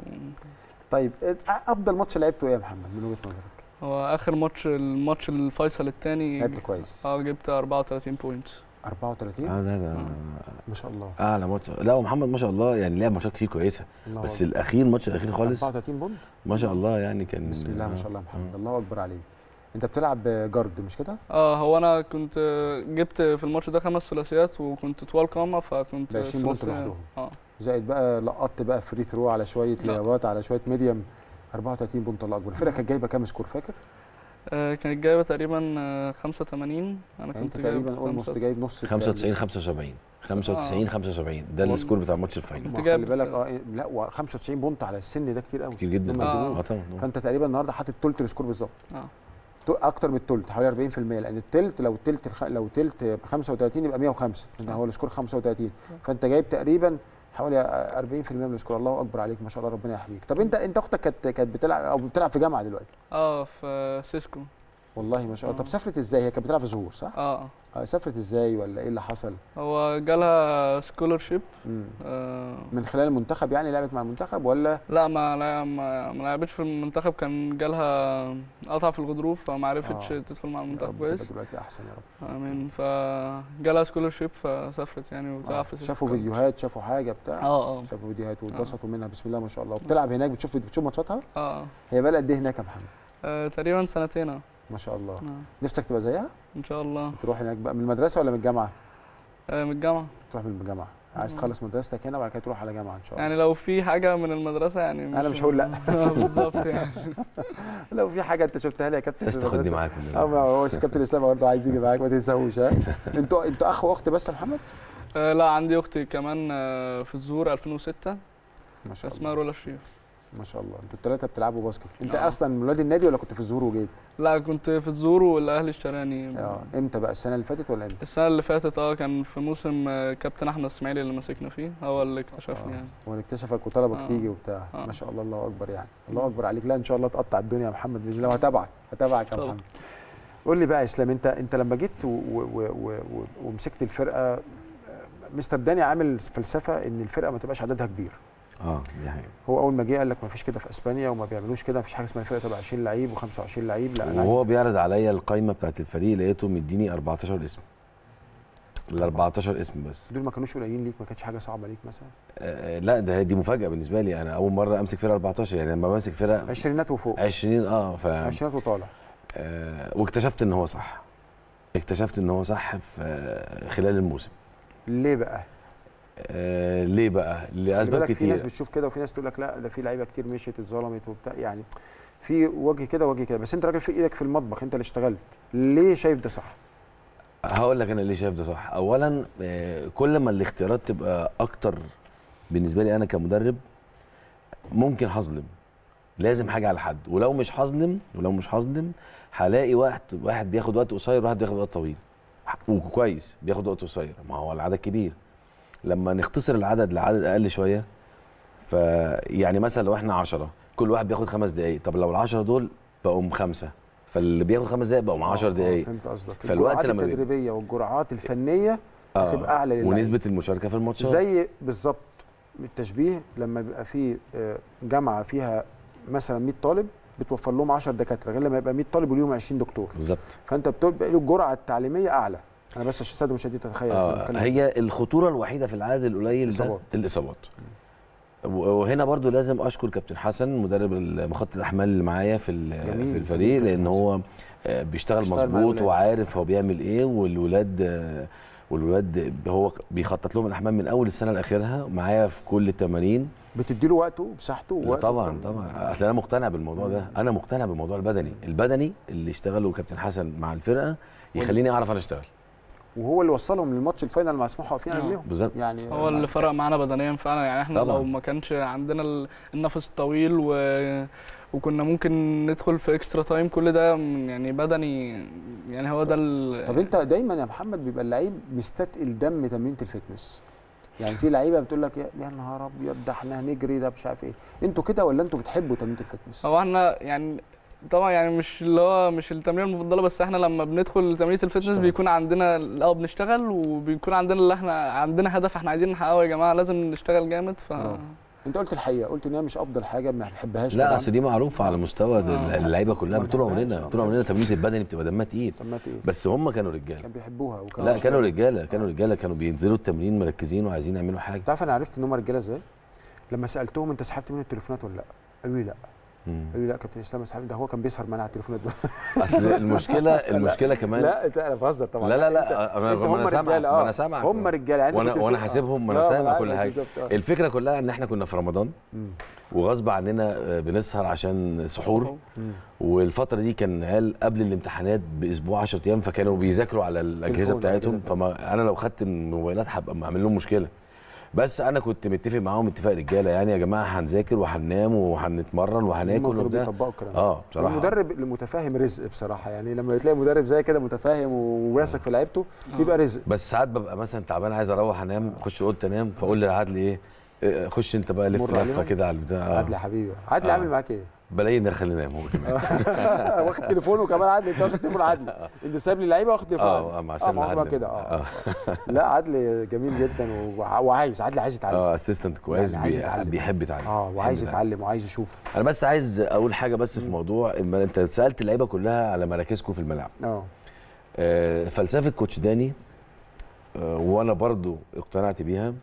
طيب افضل ماتش لعبته ايه يا محمد من وجهه نظرك هو اخر ماتش الماتش الفيصل الثاني لعبت كويس. اه جبت 34 بوينت 34 اه ده ده ما شاء الله اعلى ماتش لا ومحمد ما شاء الله يعني لعب ماتشات كتير كويسه الله بس أكبر. الاخير الماتش الاخير خالص 34 بونت ما شاء الله يعني كان بسم الله ما آه، شاء الله يا آه. محمد الله اكبر عليك انت بتلعب جارد مش كده اه هو انا كنت آه، جبت في الماتش ده خمس ثلاثيات وكنت طوال قامه فكنت ب 20 بونت ثلاثية- لوحدهم اه زائد بقى لقطت بقى فري ثرو على شويه لا. ليابات على شويه ميديم 34 بونت الله اكبر الفرقه كانت جايبه كام سكور فاكر آه، كانت جايبه تقريبا آه، 85 انا يعني كنت انت تقريبا جايب اولموست خمسة- جايب نص 95 75 95 75 ده السكور بتاع ماتش الفاينل ما خلي بالك اه إيه، لا و 95 بونت على السن ده كتير قوي كتير جدا. هم آه. يجيبوه. آه طبعاً، طبعاً. فانت تقريبا النهارده حاطط تلت السكور بالظبط اه تو- اكتر من التلت حوالي 40% لان التلت لو التلت الخ... لو تلت ب 35 يبقى 105 انت هو السكور 35 فانت جايب تقريبا حوالي 40% من السكور الله اكبر عليك ما شاء الله ربنا يحميك طب انت انت اختك كانت كانت بتلعب او بتلعب في جامعه دلوقتي اه في سيسكو والله ما شاء الله آه. طب سافرت ازاي هي كانت بتلعب في ظهور صح اه آه، سافرت ازاي ولا ايه اللي حصل هو جالها سكولرشيب مم. آه من خلال المنتخب يعني لعبت مع المنتخب ولا لا ما لا ما, ما لعبتش في المنتخب كان جالها قطع في الغضروف فما عرفتش آه. تدخل مع يا المنتخب رب كويس تبقى دلوقتي احسن يا رب امين فجالها سكولرشيب فسافرت يعني وبتلعب آه. في سيسكو شافوا فيديوهات شافوا حاجه بتاع اه اه شافوا فيديوهات واتبسطوا منها بسم الله ما شاء الله وبتلعب هناك بتشوف بتشوف ماتشاتها اه هي بقى قد ايه هناك يا محمد آه، تقريبا سنتين اه ما شاء الله آه. نفسك تبقى زيها ان شاء الله تروح هناك بقى من المدرسه ولا من الجامعه آه، من الجامعه تروح من الجامعه عايز مم. تخلص مدرستك هنا وبعد كده تروح على جامعه ان شاء الله يعني لو في حاجه من المدرسه يعني انا مش هقول لا آه، بالظبط يعني لو في حاجه انت شفتها لي يا كابتن بس في تاخدني المدرسة. معاك ولا اه ما هو كابتن اسلام برضه عايز يجي معاك ما تنساهوش ها انتوا انتوا اخ واخت بس يا محمد آه، لا عندي اختي كمان آه، في الزهور 2006 ما شاء اسمها الله رولا شريف ما شاء الله انتوا الثلاثه بتلعبوا باسكت انت آه. اصلا من ولاد النادي ولا كنت في الظهور وجيت لا كنت في الزهور والاهلي اشتراني اه امتى بقى السنه اللي فاتت ولا امتى السنه اللي فاتت اه كان في موسم آه، كابتن احمد اسماعيلي اللي ماسكنا فيه هو اللي اكتشفني يعني هو اللي اكتشفك وطلبك آه. تيجي وبتاع آه. ما شاء الله الله اكبر يعني الله اكبر عليك لا ان شاء الله تقطع الدنيا يا محمد باذن الله وهتابعك هتابعك يا طبعا. محمد قول لي بقى يا اسلام انت انت لما جيت و- و- و- و- ومسكت الفرقه آه، مستر داني عامل فلسفه ان الفرقه ما تبقاش عددها كبير اه دي حقيقة هو اول ما جه قال لك ما فيش كده في اسبانيا وما بيعملوش كده ما فيش حاجه اسمها الفرقه تبقى 20 لعيب و25 لعيب لا انا عايز وهو بيعرض عليا القايمه بتاعت الفريق لقيته مديني 14 اسم ال 14 اسم بس دول ما كانوش قليلين ليك ما كانتش حاجه صعبه ليك مثلا آه لا ده دي مفاجاه بالنسبه لي انا اول مره امسك فرقه 14 يعني لما بمسك فرقه عشرينات وفوق 20 اه ف عشرينات وطالع آه واكتشفت ان هو صح اكتشفت ان هو صح في آه، خلال الموسم ليه بقى؟ آه ليه بقى؟ خلي لاسباب بالك في ناس كتير بتشوف كده وفي ناس تقول لك لا ده في لعيبه كتير مشيت اتظلمت وبتاع يعني في وجه كده وجه كده بس انت راجل في ايدك في المطبخ انت اللي اشتغلت ليه شايف ده صح هقول لك انا ليه شايف ده صح اولا آه، كل ما الاختيارات تبقى اكتر بالنسبه لي انا كمدرب ممكن هظلم لازم حاجه على حد ولو مش هظلم ولو مش هظلم هلاقي وقت واحد بياخد وقت قصير وواحد بياخد وقت طويل وكويس بياخد وقت قصير ما هو العدد كبير لما نختصر العدد لعدد اقل شويه فيعني مثلا لو احنا 10 كل واحد بياخد خمس دقائق طب لو العشرة دول بقوا خمسه فاللي بياخد خمس دقائق بقوا 10 دقائق فهمت قصدك فالوقت الجرعات لما بي- التدريبيه والجرعات الفنيه آه، هتبقى اعلى للعيب. ونسبه المشاركه في الماتشات زي بالظبط التشبيه لما بيبقى في آه، جامعه فيها مثلا 100 طالب بتوفر لهم 10 دكاتره غير لما يبقى 100 طالب وليهم 20 دكتور بالظبط فانت بتبقى له الجرعه التعليميه اعلى انا بس عشان الساده المشاهدين تتخيل أنا آه بتكلم هي الخطوره الوحيده في العدد القليل ده الإصابات. الاصابات و- وهنا برضو لازم اشكر كابتن حسن مدرب مخطط الاحمال اللي معايا في ال- جميل. في الفريق لان هو آه، بيشتغل بيشتغل مع مظبوط الولاد. وعارف هو بيعمل ايه والولاد آه، والولاد هو بيخطط لهم الاحمال من اول السنه لاخرها معايا في كل التمارين بتدي له وقته ومساحته لا ووقته طبعا طبعا اصل انا مقتنع بالموضوع ده انا مقتنع بالموضوع البدني البدني اللي اشتغله كابتن حسن مع الفرقه يخليني اعرف انا اشتغل وهو اللي وصلهم للماتش الفاينل مع سموحه واقفين على آه. رجليهم بالظبط يعني هو اللي فرق معانا بدنيا فعلا يعني احنا طبعاً. لو ما كانش عندنا ال- النفس الطويل و... وكنا ممكن ندخل في اكسترا تايم كل ده م- يعني بدني يعني هو ده ال... طب انت دايما يا محمد بيبقى اللعيب مستثقل دم تمرينه الفتنس يعني في لعيبه بتقول لك يا يا نهار ابيض ده احنا هنجري ده مش عارف ايه انتوا كده ولا انتوا بتحبوا تمرينه الفتنس هو احنا يعني طبعا يعني مش اللي هو مش التمرين المفضله بس احنا لما بندخل تمرين الفتنس بيكون عندنا اه بنشتغل وبيكون عندنا اللي احنا عندنا هدف احنا عايزين نحققه يا جماعه لازم نشتغل جامد ف آه. انت قلت الحقيقه قلت ان هي مش افضل حاجه ما بنحبهاش لا طبعاً. اصل دي معروفه على مستوى آه. اللعيبه كلها ما طول بنحبهاش، عمرنا آه. طول عمرنا تمرينه البدني بتبقى دمها تقيل دمها تقيل. بس هم كانوا رجاله كانوا بيحبوها وكانوا لا كانوا شباب. رجاله كانوا رجاله كانوا بينزلوا التمرين مركزين وعايزين يعملوا حاجه تعرف انا عرفت ان هم رجاله ازاي لما سالتهم انت سحبت منه التليفونات ولا لا قالوا لي لا مم. قالوا لي لا كابتن اسلام سحب ده هو كان بيسهر معانا على التليفونات بس اصل المشكله المشكله كمان لا انت انا بهزر طبعا لا لا انت- لا انا انت ما هم انا سامعك رجاله ما اه انا سامعك هم رجاله يعني انت وانا كنت وانا بتقول- حاسبهم ما انا لا، سامع عارف كل انت حاجه بالظبط، اه. الفكره كلها ان احنا كنا في رمضان مم. وغصب عننا آه، بنسهر عشان سحور مم. والفتره دي كان عيال قبل الامتحانات باسبوع 10 ايام فكانوا بيذاكروا على الاجهزه تليفون، بتاعتهم الأجهزة فما انا لو خدت الموبايلات هبقى عامل لهم مشكله بس انا كنت متفق معاهم اتفاق رجاله يعني يا جماعه هنذاكر وهننام وهنتمرن هم وهناكل كانوا وبتاع بيطبقوا الكلام ده. اه بصراحه المدرب المتفاهم رزق بصراحه يعني لما تلاقي مدرب زي كده متفاهم وواثق في لعيبته بيبقى رزق بس ساعات ببقى مثلا تعبان عايز اروح انام اخش اوضه انام فاقول لعادل ايه إيه، خش انت بقى لف مر لفه عليهم. كده على البتاع آه. عادل يا حبيبي عادل آه. عامل معاك ايه؟ بلاقي ان خليني انام هو كمان واخد تليفونه كمان عادل انت واخد تليفون عادل انت سايب لي اللعيبه واخد تليفون اه عادل. آه، عشان ما هو عادل. كده اه لا عادل جميل جدا وع- وعايز عادل عايز يتعلم اه اسيستنت كويس يعني عايز بي- يتعلم. بيحب يتعلم اه وعايز بيحب يتعلم وعايز يشوف انا بس عايز اقول حاجه بس في موضوع اما انت سالت اللعيبه كلها على مراكزكم في الملعب اه آه، فلسفه كوتش داني آه، وانا برضو اقتنعت بيها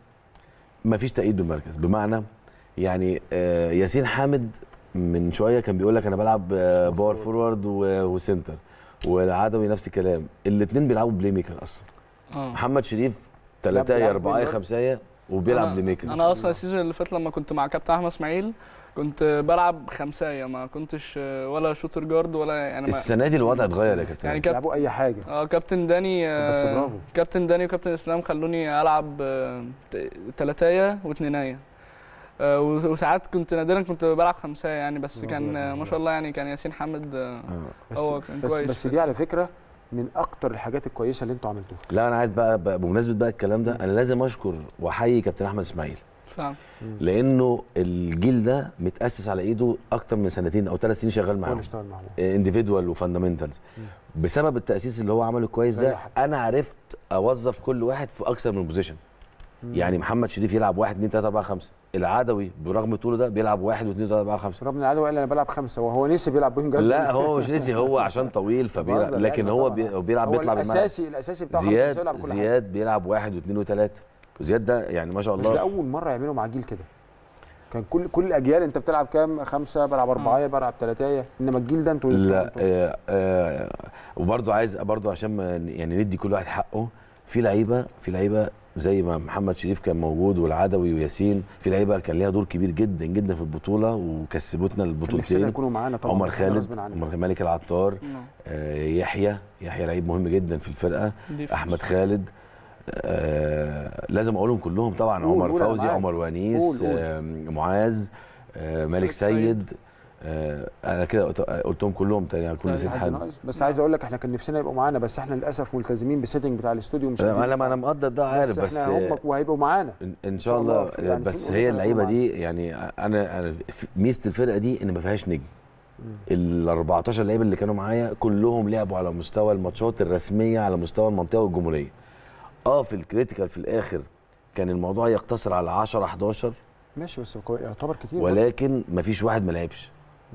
مفيش تأييد بالمركز بمعنى يعني آه، ياسين حامد من شويه كان بيقول لك انا بلعب آه، باور فورورد و- وسنتر والعدوي نفس الكلام الاثنين بيلعبوا بلاي ميكر اصلا اه محمد شريف ثلاثايه بيلعب اربعايه بلاي خمسايه وبيلعب أنا- بلاي ميكر انا اصلا السيزون اللي فات لما كنت مع كابتن احمد اسماعيل كنت بلعب خمسايه ما كنتش ولا شوتر جارد ولا يعني ما السنه دي الوضع اتغير يا كابتن يعني يعني بيلعبوا اي حاجه اه كابتن داني بس آه، برافو. كابتن داني وكابتن اسلام خلوني العب آه، ت- تلاتايه واتنينايه آه، و- وساعات كنت نادرا كنت بلعب خمسايه يعني بس كان آه، ما شاء الله يعني كان ياسين حمد آه، بس هو كان بس, كويس بس دي على فكره من اكتر الحاجات الكويسه اللي انتوا عملتوها لا انا عايز بقى, بقى بمناسبه بقى الكلام ده انا لازم اشكر واحيي كابتن احمد اسماعيل فعلا لانه الجيل ده متاسس على ايده اكتر من سنتين او ثلاث سنين شغال هو اللي معاهم اشتغل معاهم انديفيدوال وفاندامنتالز بسبب التاسيس اللي هو عمله كويس ده ريحك. انا عرفت اوظف كل واحد في اكثر من بوزيشن يعني محمد شريف يلعب 1 2 3 4 5 العدوي برغم طوله ده بيلعب 1 2 3 4 5 رغم ان العدو قال انا بلعب خمسه وهو نسي بيلعب بوينج جارد. لا هو مش نسي هو عشان طويل فبيلعب بهزر لكن يعني هو طبعاً. بي- بيلعب هو بيطلع بالملعب الاساسي الاساسي بتاعه خمسة، بس هو زياد يلعب كل حاجة. زياد بيلعب واحد واثنين وثلاثه وزياد ده يعني ما شاء بس ده الله اول مره يعملوا مع جيل كده كان كل كل الاجيال انت بتلعب كام خمسه بلعب اربعه بلعب ثلاثه انما الجيل ده انتوا لا آه آه وبرضه عايز برضه عشان ما ن- يعني ندي كل واحد حقه في لعيبه في لعيبه زي ما محمد شريف كان موجود والعدوي وياسين في لعيبه كان ليها دور كبير جدا جدا في البطوله وكسبتنا نفسنا البطولتين يكونوا معانا طبعا عمر بس إحنا خالد غصب عننا. عمر مالك العطار نعم. آه يحيى يحيى لعيب مهم جدا في الفرقه دي احمد خالد آه لازم اقولهم كلهم طبعا قول- عمر قول أنا فوزي معاك. عمر ونيس قول- قول. آه معاذ آه مالك سيد. سيد آه انا كده قلت- قلتهم كلهم تاني كل نسيت حد حد ناقص بس عايز اقول لك احنا كان نفسنا يبقوا معانا بس احنا للاسف ملتزمين بالسيتنج بتاع الاستوديو مش انا قادرين. انا أنا مقدر ده عارف بس, احنا هم وهيبقوا معانا إن- ان شاء الله في- يعني بس في هي مدة اللعيبه هيبقوا دي يعني انا انا في- ميزه الفرقه دي ان ما فيهاش نجم ال 14 لعيب اللي كانوا معايا كلهم لعبوا على مستوى الماتشات الرسميه على مستوى المنطقه والجمهوريه اه في الكريتيكال في الاخر كان الموضوع يقتصر على 10 11 ماشي بس كوي- يعتبر كتير ولكن ما فيش واحد ما لعبش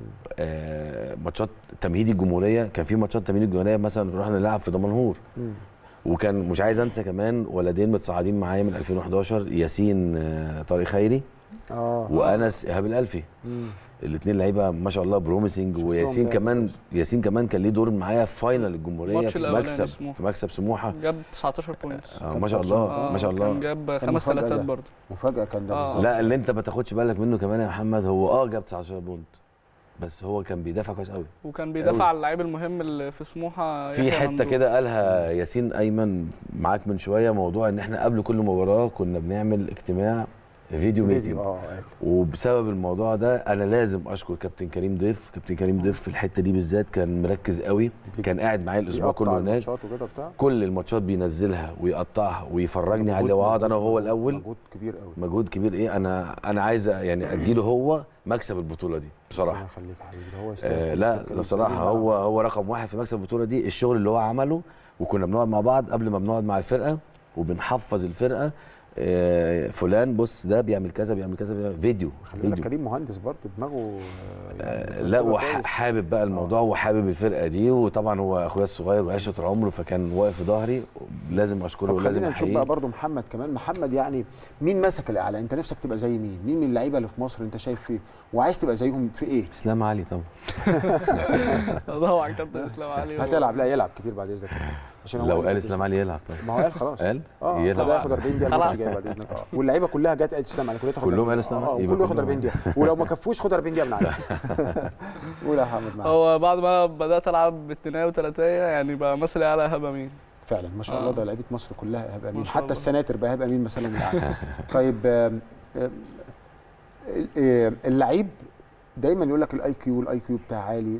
آه ماتشات تمهيدي الجمهوريه كان في ماتشات تمهيدي الجمهوريه مثلا رحنا نلعب في دمنهور مم. وكان مش عايز انسى كمان ولدين متصاعدين معايا من 2011 ياسين آه، طارق خيري اه وانس ايهاب الالفي مم. الاثنين لعيبه ما شاء الله بروميسنج شفتهم وياسين ده كمان كويس. ياسين كمان كان ليه دور معايا في فاينل الجمهوريه الماتش في الأولاني مكسب سموحة. في مكسب سموحه جاب 19 بوينتس آه ما شاء الله ما شاء الله كان جاب كان خمس مفاجأة ثلاثات ده. برضه مفاجاه كان ده آه. بالظبط. لا اللي انت ما تاخدش بالك منه كمان يا محمد هو اه جاب 19 بونت بس هو كان بيدافع كويس قوي وكان بيدافع على اللعيب المهم اللي في سموحه في يحيى حته ممدوح. كده قالها ياسين ايمن معاك من شويه موضوع ان احنا قبل كل مباراه كنا بنعمل اجتماع فيديو ميتنج فيديو اه أيوة. وبسبب الموضوع ده انا لازم اشكر كابتن كريم ضيف كابتن كريم ضيف في الحته دي بالذات كان مركز قوي كان قاعد معايا الاسبوع يقطع كله هناك الماتشات وكده بتاع كل الماتشات بينزلها ويقطعها ويفرجني عليه واقعد انا وهو الاول مجهود كبير قوي مجهود كبير ايه انا انا عايز يعني اديله هو مكسب البطوله دي الله بصراحه يخليك يا حبيبي ده هو يستاهل آه كل لا خير. كان بصراحه يستاهل هو هو رقم واحد في مكسب البطوله دي الشغل اللي هو عمله وكنا بنقعد مع بعض قبل ما بنقعد مع الفرقه وبنحفظ الفرقه آه فلان بص ده بيعمل كذا بيعمل كذا بيعمل فيديو خلي بالك فيديو كريم مهندس برضه دماغه آه، آه يعني لا بتبقى كويس. وحابب بقى الموضوع وحابب الفرقه دي وطبعا هو اخويا الصغير وعشره عمره فكان واقف في ظهري لازم اشكره طب ولازم خلينا نشوف احييه بقى برضه محمد كمان محمد يعني مين مسك الاعلى انت نفسك تبقى زي مين مين من اللعيبه اللي في مصر انت شايف فيه وعايز تبقى زيهم في ايه اسلام علي طبعا طبعا كابتن اسلام علي هتلعب لا يلعب كتير بعد اذنك عشان هو لو قال قال اسلام علي يلعب طبعا ما هو قال خلاص قال اه يلعب. خد ياخد 40 دقيقه الماتش خلاص. جاي بعد اذنك اه واللعيبه كلها جت قالت اسلام علي كلها تاخد كلهم 40 قالوا اسلام اه علي، يبقى كله ياخد كلهم. 40 دقيقه ولو ما كفوش خد 40 دقيقه من عليه قول يا محمد معاك هو بعد ما بدات العب بالثنائيه وثلاثيه يعني بقى مثلي على ايهاب امين فعلا ما شاء آه. الله ده لعيبه مصر كلها ايهاب امين ما شاء حتى الله. السناتر بقى ايهاب امين مثلا الأعلى. طيب آم، آم، آم، اللعيب دايما يقول لك الاي كيو الاي كيو بتاع عالي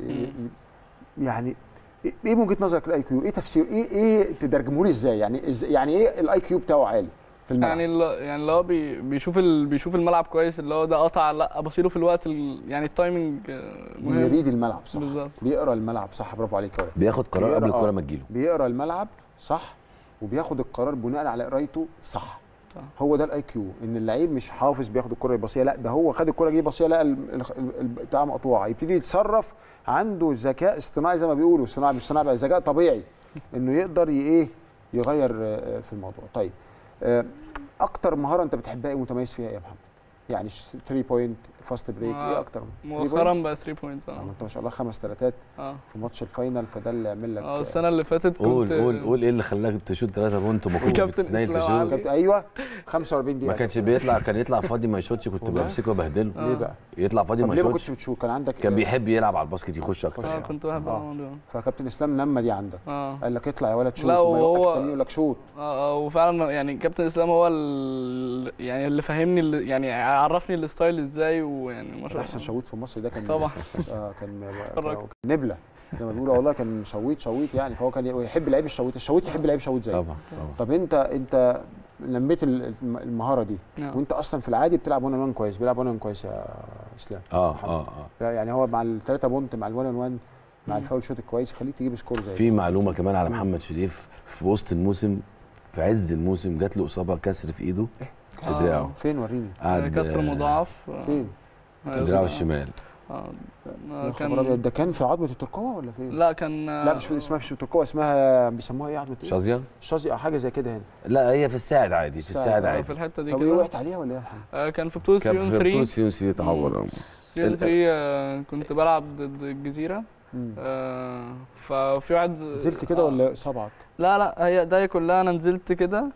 يعني ايه إيه من وجهه نظرك الاي كيو ايه تفسير ايه ايه تترجمه لي ازاي يعني إز يعني ايه الاي كيو بتاعه عالي في الملعب يعني اللي يعني اللي هو بي بيشوف ال... بيشوف الملعب كويس اللي هو ده قطع لا ابصيله في الوقت ال... يعني التايمنج آه، مهم بيريد الملعب صح بالظبط بيقرا الملعب صح برافو عليك يا ولد. بياخد قرار بيقرا- قبل الكوره آه. ما تجيله بيقرا الملعب صح وبياخد القرار بناء على قرايته صح صح. هو ده الاي كيو ان اللعيب مش حافظ بياخد الكره يبصيها لا ده هو خد الكره جه يبصيها لقى ال- ال- ال- بتاع مقطوعه يبتدي يتصرف عنده ذكاء اصطناعي زي ما بيقولوا صناعي مش صناعي بقى ذكاء طبيعي انه يقدر ي- ايه يغير آه، في الموضوع طيب آه، اكتر مهاره انت بتحبها ايه ومتميز فيها ايه يا محمد يعني 3 بوينت فاست بريك آه، ايه اكتر مؤخرا بقى 3 بوينت آه، اه انت ما شاء الله خمس ثلاثات اه في ماتش الفاينل فده اللي يعمل لك اه السنه اللي فاتت كنت قول قول قول ايه اللي خلاك تشوت ثلاثه بونت وما كنتش كابتن بتنيل إسلام تشوت علي. كابتن ايوه 45 دقيقه ما كانش بيطلع كان يطلع فاضي ما يشوتش كنت والله؟ بمسكه وبهدله ليه بقى؟ يطلع فاضي طب ما ليه ما يشوتش كنتش بتشوف كان عندك كان بيحب يلعب على الباسكت يخش اكتر اه كنت بحب آه. الموضوع فكابتن اسلام لما دي عندك اه قال لك اطلع يا ولد شوت لا، وما يوقف وهو- التاني يقول لك شوت اه اه وفعلا يعني كابتن اسلام هو ال... يعني اللي فهمني اللي يعني عرفني الستايل ازاي ويعني ما شاء احسن الله شويت في مصر ده كان طبعا. اه كان اتفرجت. كان نبله زي ما بيقولوا والله كان شويت شويت يعني فهو كان يحب لعيب الشويت الشويت يحب لعيب شويت زيه طبعا طبعا طب انت انت لميت ال- الم- المهاره دي نعم. وانت اصلا في العادي بتلعب 1 1 كويس بيلعب 1 1 كويس يا اسلام اه اه اه يعني هو مع الثلاثه بونت مع ال 1 1 مع مم. الفاول شوت الكويس يخليك تجيب سكور زي في معلومه كمان على محمد شريف في وسط الموسم في عز الموسم جات له اصابه كسر في ايده في آه. دراعه فين وريني قعد كسر آه، مضاعف آه، فين آه، دراعه الشمال اه يا آه، خبر ابيض ده كان في عظمه الترقوه ولا فين؟ لا كان لا مش في اسمها مش في الترقوه اسمها بيسموها ايه عظمه ايه؟ شازيا شازي او حاجه زي كده هنا لا هي في الساعد عادي في الساعد آه، عادي في الحته دي طب ايه كده وقعت عليها ولا ايه يا محمد؟ آه، كان في بطوله كان سيون في بطوله 3 سيون 3 اتعور سيون 3 آه، كنت بلعب ضد الجزيره مم. آه ففي واحد نزلت كده ولا اصابعك؟ لا لا هي ده كلها انا نزلت كده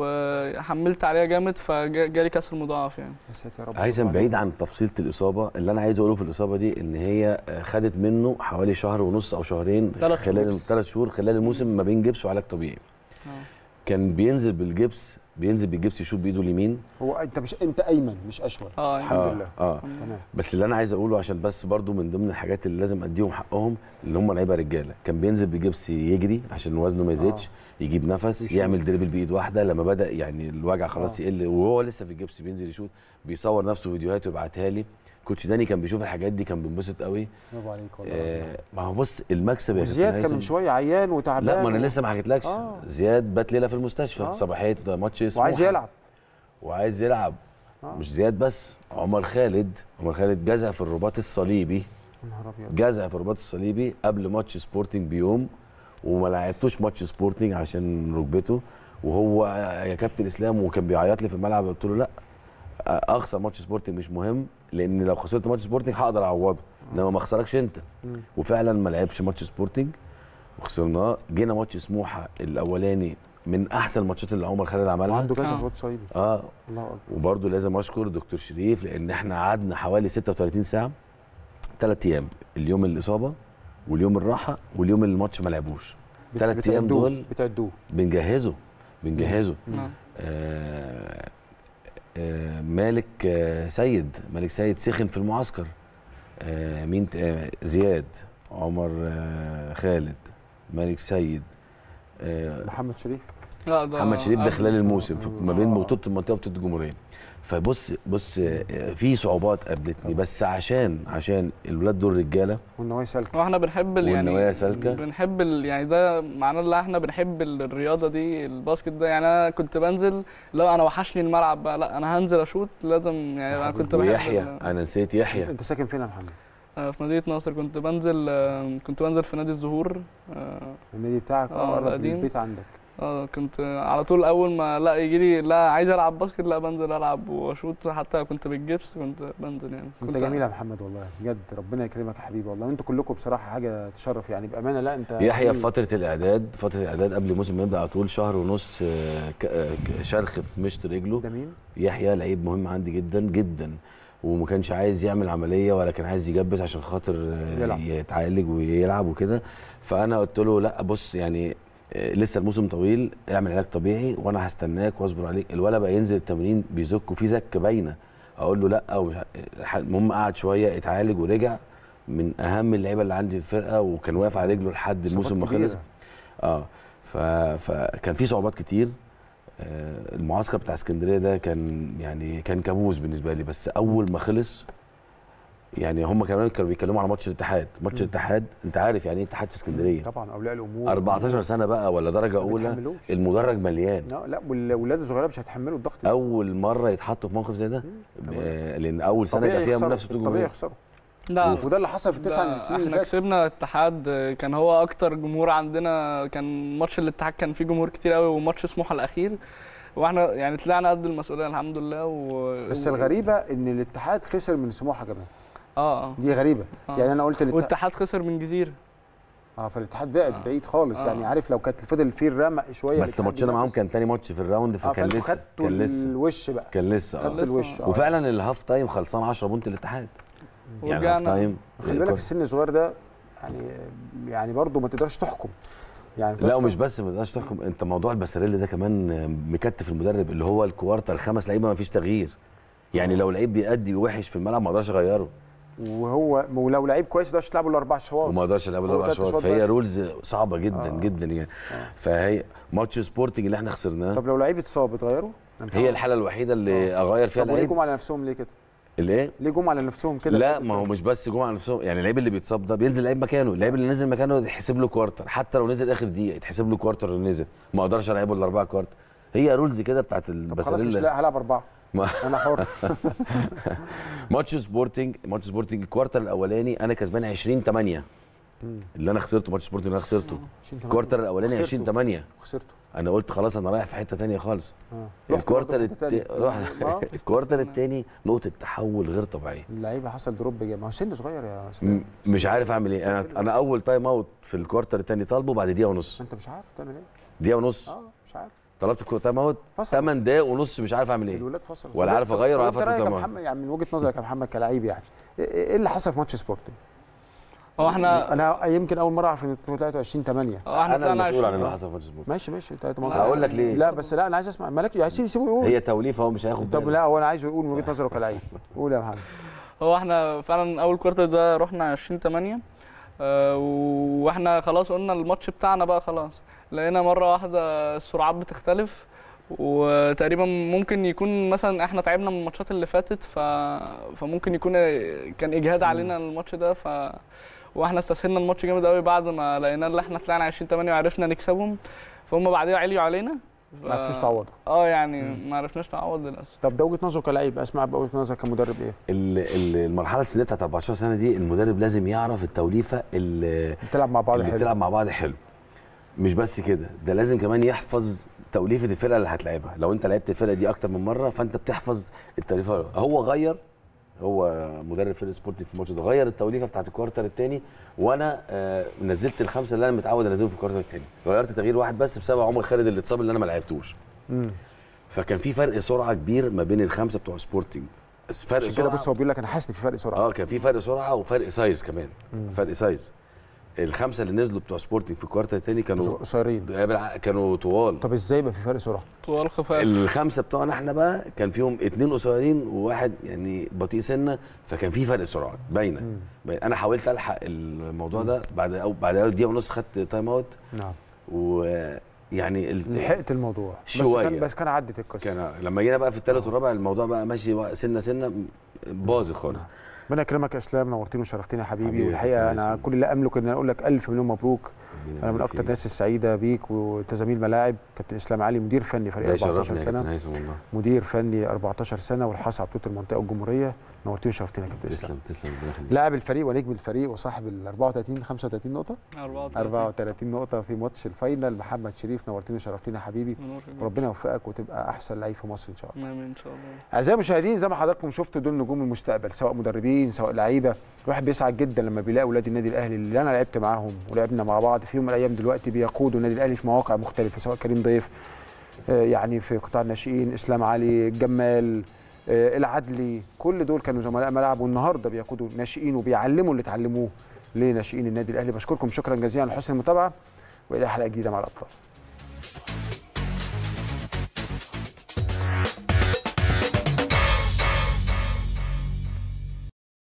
وحملت عليها جامد فجالي كسر مضاعف يعني يا ساتر يا رب هيثم بعيد عن تفصيله الاصابه اللي انا عايز اقوله في الاصابه دي ان هي آه، خدت منه حوالي شهر ونص او شهرين تلات خلال جبس. ثلاث شهور خلال الموسم ما بين جبس وعلاج طبيعي كان بينزل بالجبس بينزل بالجبس يشوط بايده اليمين هو انت مش انت ايمن مش اشول اه الحمد لله اه تمام بس اللي انا عايز اقوله عشان بس برضو من ضمن الحاجات اللي لازم اديهم حقهم اللي هم لعيبه رجاله كان بينزل بجبس يجري عشان وزنه ما يزيدش يجيب نفس يشوط. يعمل دريبل بايد واحده لما بدا يعني الوجع خلاص آه. يقل وهو لسه في الجبس بينزل يشوط بيصور نفسه فيديوهات ويبعتها لي كوتش داني كان بيشوف الحاجات دي كان بينبسط قوي برافو عليك والله آه ما هو بص المكسب يا كابتن وزياد كان هيثم- من شويه عيان وتعبان لا ما انا و- لسه ما حكيتلكش آه. زياد بات ليله في المستشفى آه. صباحيه ماتش اسمه وعايز يلعب وعايز يلعب آه. مش زياد بس عمر خالد عمر خالد جزع في الرباط الصليبي يا نهار ابيض جزع في الرباط الصليبي قبل ماتش سبورتنج بيوم وما لعبتوش ماتش سبورتنج عشان ركبته وهو يا كابتن اسلام وكان بيعيط لي في الملعب قلت له لا اخسر ماتش سبورتنج مش مهم لان لو خسرت ماتش سبورتنج هقدر اعوضه انما ما اخسركش انت مم. وفعلا ما لعبش ماتش سبورتنج وخسرناه جينا ماتش سموحه الاولاني من احسن الماتشات اللي عمر خالد عملها وعنده جزع في الوقت صليبي اه الله اكبر وبرضه لازم اشكر دكتور شريف لان احنا قعدنا حوالي 36 ساعه ثلاث ايام اليوم الاصابه واليوم الراحه واليوم اللي الماتش ما لعبوش بت- ثلاث ايام بتعدوه- دول بتعدوه بنجهزه بنجهزه مم. آه آه مالك آه سيد مالك سيد سخن في المعسكر آه مين ت- آه زياد عمر آه خالد مالك سيد آه محمد شريف لا ده محمد شريف ده قبل- خلال الموسم في- ما بين بطوله المنطقه وبطوله الجمهوريه فبص بص آه، في صعوبات قابلتني بس عشان عشان الولاد دول رجاله والنوايا سالكه واحنا بنحب ال- يعني والنوايا سالكة. بنحب ال- يعني ده معناه ان احنا بنحب ال- الرياضه دي الباسكت ده يعني انا كنت بنزل لا انا وحشني الملعب بقى لا انا هنزل اشوط لازم يعني انا كنت بحب ويحيى ال- انا نسيت يحيى انت ساكن فين يا محمد؟ آه، في مدينه نصر كنت بنزل آه، كنت بنزل في نادي الزهور آه، النادي بتاعك آه، اه قرب من القديم. البيت عندك اه كنت على طول اول ما لا يجي لي لا عايز العب باسكت لا بنزل العب واشوط حتى كنت بالجبس كنت بنزل يعني انت كنت جميل يا محمد والله بجد ربنا يكرمك يا حبيبي والله وانتوا كلكم بصراحه حاجه تشرف يعني بامانه لا انت يحيى في جميل. فتره الاعداد فتره الاعداد قبل الموسم ما يبدا على طول شهر ونص آه، ك- آه، ك- شرخ في مشط رجله ده مين؟ يحيى لعيب مهم عندي جدا جدا وما كانش عايز يعمل عمليه ولا كان عايز يجبس عشان خاطر آه، يلعب. يتعالج ويلعب وكده فانا قلت له لا بص يعني آه، لسه الموسم طويل اعمل علاج طبيعي وانا هستناك واصبر عليك الولد بقى ينزل التمرين بيزك وفي زك باينه اقول له لا ومش ع- المهم قعد شويه اتعالج ورجع من اهم اللعيبه اللي عندي في الفرقه وكان واقف على رجله لحد الموسم ما إصابات خلص كبيرة. اه ف... فكان في صعوبات كتير آه، المعسكر بتاع اسكندريه ده كان يعني كان كابوس بالنسبه لي بس اول ما خلص يعني هم كمان كانوا بيتكلموا على ماتش الاتحاد ماتش الاتحاد انت عارف يعني ايه اتحاد في اسكندريه طبعا اولياء الامور 14 سنه بقى ولا درجه اولى بيتحملوش. المدرج مليان لا لا والاولاد الصغيره مش هيتحملوا الضغط ده. اول مره يتحطوا في موقف زي ده آه، لان اول سنه طبيعي كان فيها يخسروا، منافسه بطوله طبيعي الجمهوريه يخسروا لا وده اللي حصل في التسع ده سنين اللي احنا فاتت كسبنا اتحاد كان هو اكتر جمهور عندنا كان ماتش الاتحاد كان فيه جمهور كتير قوي وماتش سموحه الاخير واحنا يعني طلعنا قد المسؤوليه الحمد لله و... بس و- الغريبه ان الاتحاد خسر من سموحه كمان اه اه دي غريبه آه. يعني انا قلت الاتحاد والاتحاد خسر من جزيره اه فالاتحاد بعد آه. بعيد خالص آه. يعني عارف لو كانت فضل فيه الرمق شويه بس الاتحاد ماتشنا معاهم بينافس. كان تاني ماتش في الراوند اه فكان فانتوا لسه خدتوا كان لسه الوش بقى كان لسه خدتوا اه الوش آه. وفعلا الهاف تايم خلصان 10 بونت الاتحاد يعني الهاف ورجعنا تايم خلي بالك السن الصغير ده يعني يعني برضه ما تقدرش تحكم يعني لا ومش بس ما تقدرش تحكم انت موضوع البساريل ده كمان مكتف المدرب اللي هو الكوارتر خمس لعيبه ما فيش تغيير يعني لو لعيب بيأدي وحش في الملعب ما اقدرش اغيره وهو ولو لعيب كويس ما تقدرش تلعبه الا اربع شواط وما اقدرش العب هو الاربع تلات شوط أشواط فهي بس. رولز صعبه جدا آه. جدا يعني فهي ماتش سبورتنج اللي احنا خسرناه طب لو لعيب اتصاب بتغيره؟ هي الحاله الوحيده اللي اغير فيها طب وليه لعيب جم على نفسهم ليه كده؟ الايه ليه جم على نفسهم كده؟ لا ما هو مش بس جمعه نفسهم يعني اللعيب اللي بيتصاب ده بينزل لعيب مكانه اللعيب اللي نزل مكانه يتحسب له كوارتر حتى لو نزل اخر دقيقه يتحسب له كوارتر اللي نزل ما اقدرش العبه الا اربعه كوارتر هي رولز كده بتاعت طب خلاص مش البساريلا لا هلعب اربعه ما- انا حر ماتش سبورتنج ماتش سبورتنج الكوارتر الاولاني انا كسبان 20 8 مم. اللي انا خسرته ماتش سبورتنج اللي انا خسرته 20 8. الكوارتر الاولاني خسرته. 20 8 خسرته انا قلت خلاص انا رايح في حته تانية خالص آه. رحت الكوارتر برضه حتة الت... تانية. رحنا آه. الكوارتر الثاني نقطه تحول غير طبيعيه اللعيبه حصل دروب جامد ما هو سن صغير يا م- اسلام مش عارف اعمل ايه انا انا اول تايم اوت في الكوارتر الثاني طالبه بعد دقيقه ونص انت مش عارف تعمل ايه دقيقه ونص اه مش عارف طلبت كو- تايم اوت 8 دقايق ونص مش عارف اعمل ايه الولاد فصلوا ولا عارف اغير ولا عارف انت اطلب رايك يا تايم اوت محمد يعني من وجهه نظرك يا محمد كلاعب يعني ايه إيه اللي حصل في ماتش سبورتنج؟ هو احنا انا يمكن اول مره اعرف ان انتوا 23 8 اه احنا انا طلعنا المسؤول عن 20. اللي حصل في ماتش سبورت ماشي ماشي انت ما- هقول لك ليه لا بس لا انا عايز اسمع مالك يا سيدي سيبه يقول هي توليفه هو مش هياخد طب باله لا هو انا عايزه يقول من وجهه نظره كلاعب قول يا محمد هو احنا فعلا اول كوارتر ده رحنا 20 8 آه واحنا خلاص قلنا الماتش بتاعنا بقى خلاص لقينا مره واحده السرعات بتختلف وتقريبا ممكن يكون مثلا احنا تعبنا من الماتشات اللي فاتت ف... فممكن يكون كان اجهاد علينا الماتش ده ف واحنا استسهلنا الماتش جامد قوي بعد ما لقينا ان احنا طلعنا 20 8 وعرفنا نكسبهم فهم بعديها عليوا علينا ف- ما عرفتوش تعوضوا اه يعني ما عرفناش نعوض للاسف طب ده وجهه نظره كلاعب اسمع بقى وجهه نظرك كمدرب ايه؟ ال- ال- المرحله السنيه بتاعت 14 سنه دي المدرب لازم يعرف التوليفه اللي بتلعب مع بعض اللي حلو. بتلعب مع بعض حلو مش بس كده ده لازم كمان يحفظ توليفه الفرقه اللي هتلعبها لو انت لعبت الفرقه دي اكتر من مره فانت بتحفظ التوليفه هو غير هو مدرب فريق سبورتي في الماتش ده غير التوليفه بتاعت الكوارتر الثاني وانا آه نزلت الخمسه اللي انا متعود انزلهم في الكوارتر الثاني غيرت تغيير واحد بس بسبب عمر خالد اللي اتصاب اللي انا ما لعبتوش مم. فكان في فرق سرعه كبير ما بين الخمسه بتوع سبورتنج بس فرق عشان كده سرعه بص هو بيقول لك انا حاسس ان في فرق سرعه اه كان في فرق سرعه وفرق سايز كمان مم. فرق سايز الخمسه اللي نزلوا بتوع سبورتنج في الكوارتر الثاني كانوا قصيرين بالع- كانوا طوال طب ازاي يبقى في فرق سرعه؟ طوال خفاف الخمسه بتوعنا احنا بقى كان فيهم اتنين قصيرين وواحد يعني بطيء سنه فكان في فرق سرعات باينه باين. انا حاولت الحق الموضوع ده بعد أو بعد اول دقيقه ونص خدت تايم اوت نعم ويعني ال- لحقت الموضوع بس شويه كان بس كان عدت القصه كان لما جينا بقى في الثالث والرابع الموضوع بقى ماشي بقى سنه سنه باظ خالص ربنا يكرمك يا اسلام نورتني وشرفتني يا حبيبي, حبيبي، والحقيقه كابتن انا ياسر. كل اللي املك ان أنا اقول لك الف مليون مبروك انا من يبارك اكتر فيك. الناس السعيده بيك وتزاميل ملاعب كابتن اسلام علي مدير فني فريق ده 14 يشرفني يا كابتن سنه هيثم والله مدير فني 14 سنه والحاصل على بطوله المنطقه والجمهوريه نورتني وشرفتني يا كابتن اسلام تسلم تسلم ربنا يخليك. لاعب الفريق ونجم الفريق وصاحب ال 34 35 نقطه 34 34 نقطه في ماتش الفاينل محمد شريف نورتني وشرفتني يا حبيبي منور يا وربنا يوفقك وتبقى احسن لعيب في مصر ان شاء الله امين ان شاء الله اعزائي المشاهدين زي ما حضراتكم شفتوا دول نجوم المستقبل سواء مدربين سواء لعيبه الواحد بيسعد جدا لما بيلاقي اولاد النادي الاهلي اللي انا لعبت معاهم ولعبنا مع بعض في يوم من الايام دلوقتي بيقودوا النادي الاهلي في مواقع مختلفه سواء كريم ضيف آه، يعني في قطاع الناشئين اسلام علي الجمال آه، العدلي كل دول كانوا زملاء ملعب والنهارده بيقودوا ناشئين وبيعلموا اللي اتعلموه لناشئين النادي الاهلي بشكركم شكرا جزيلا على حسن المتابعه والى حلقه جديده مع الابطال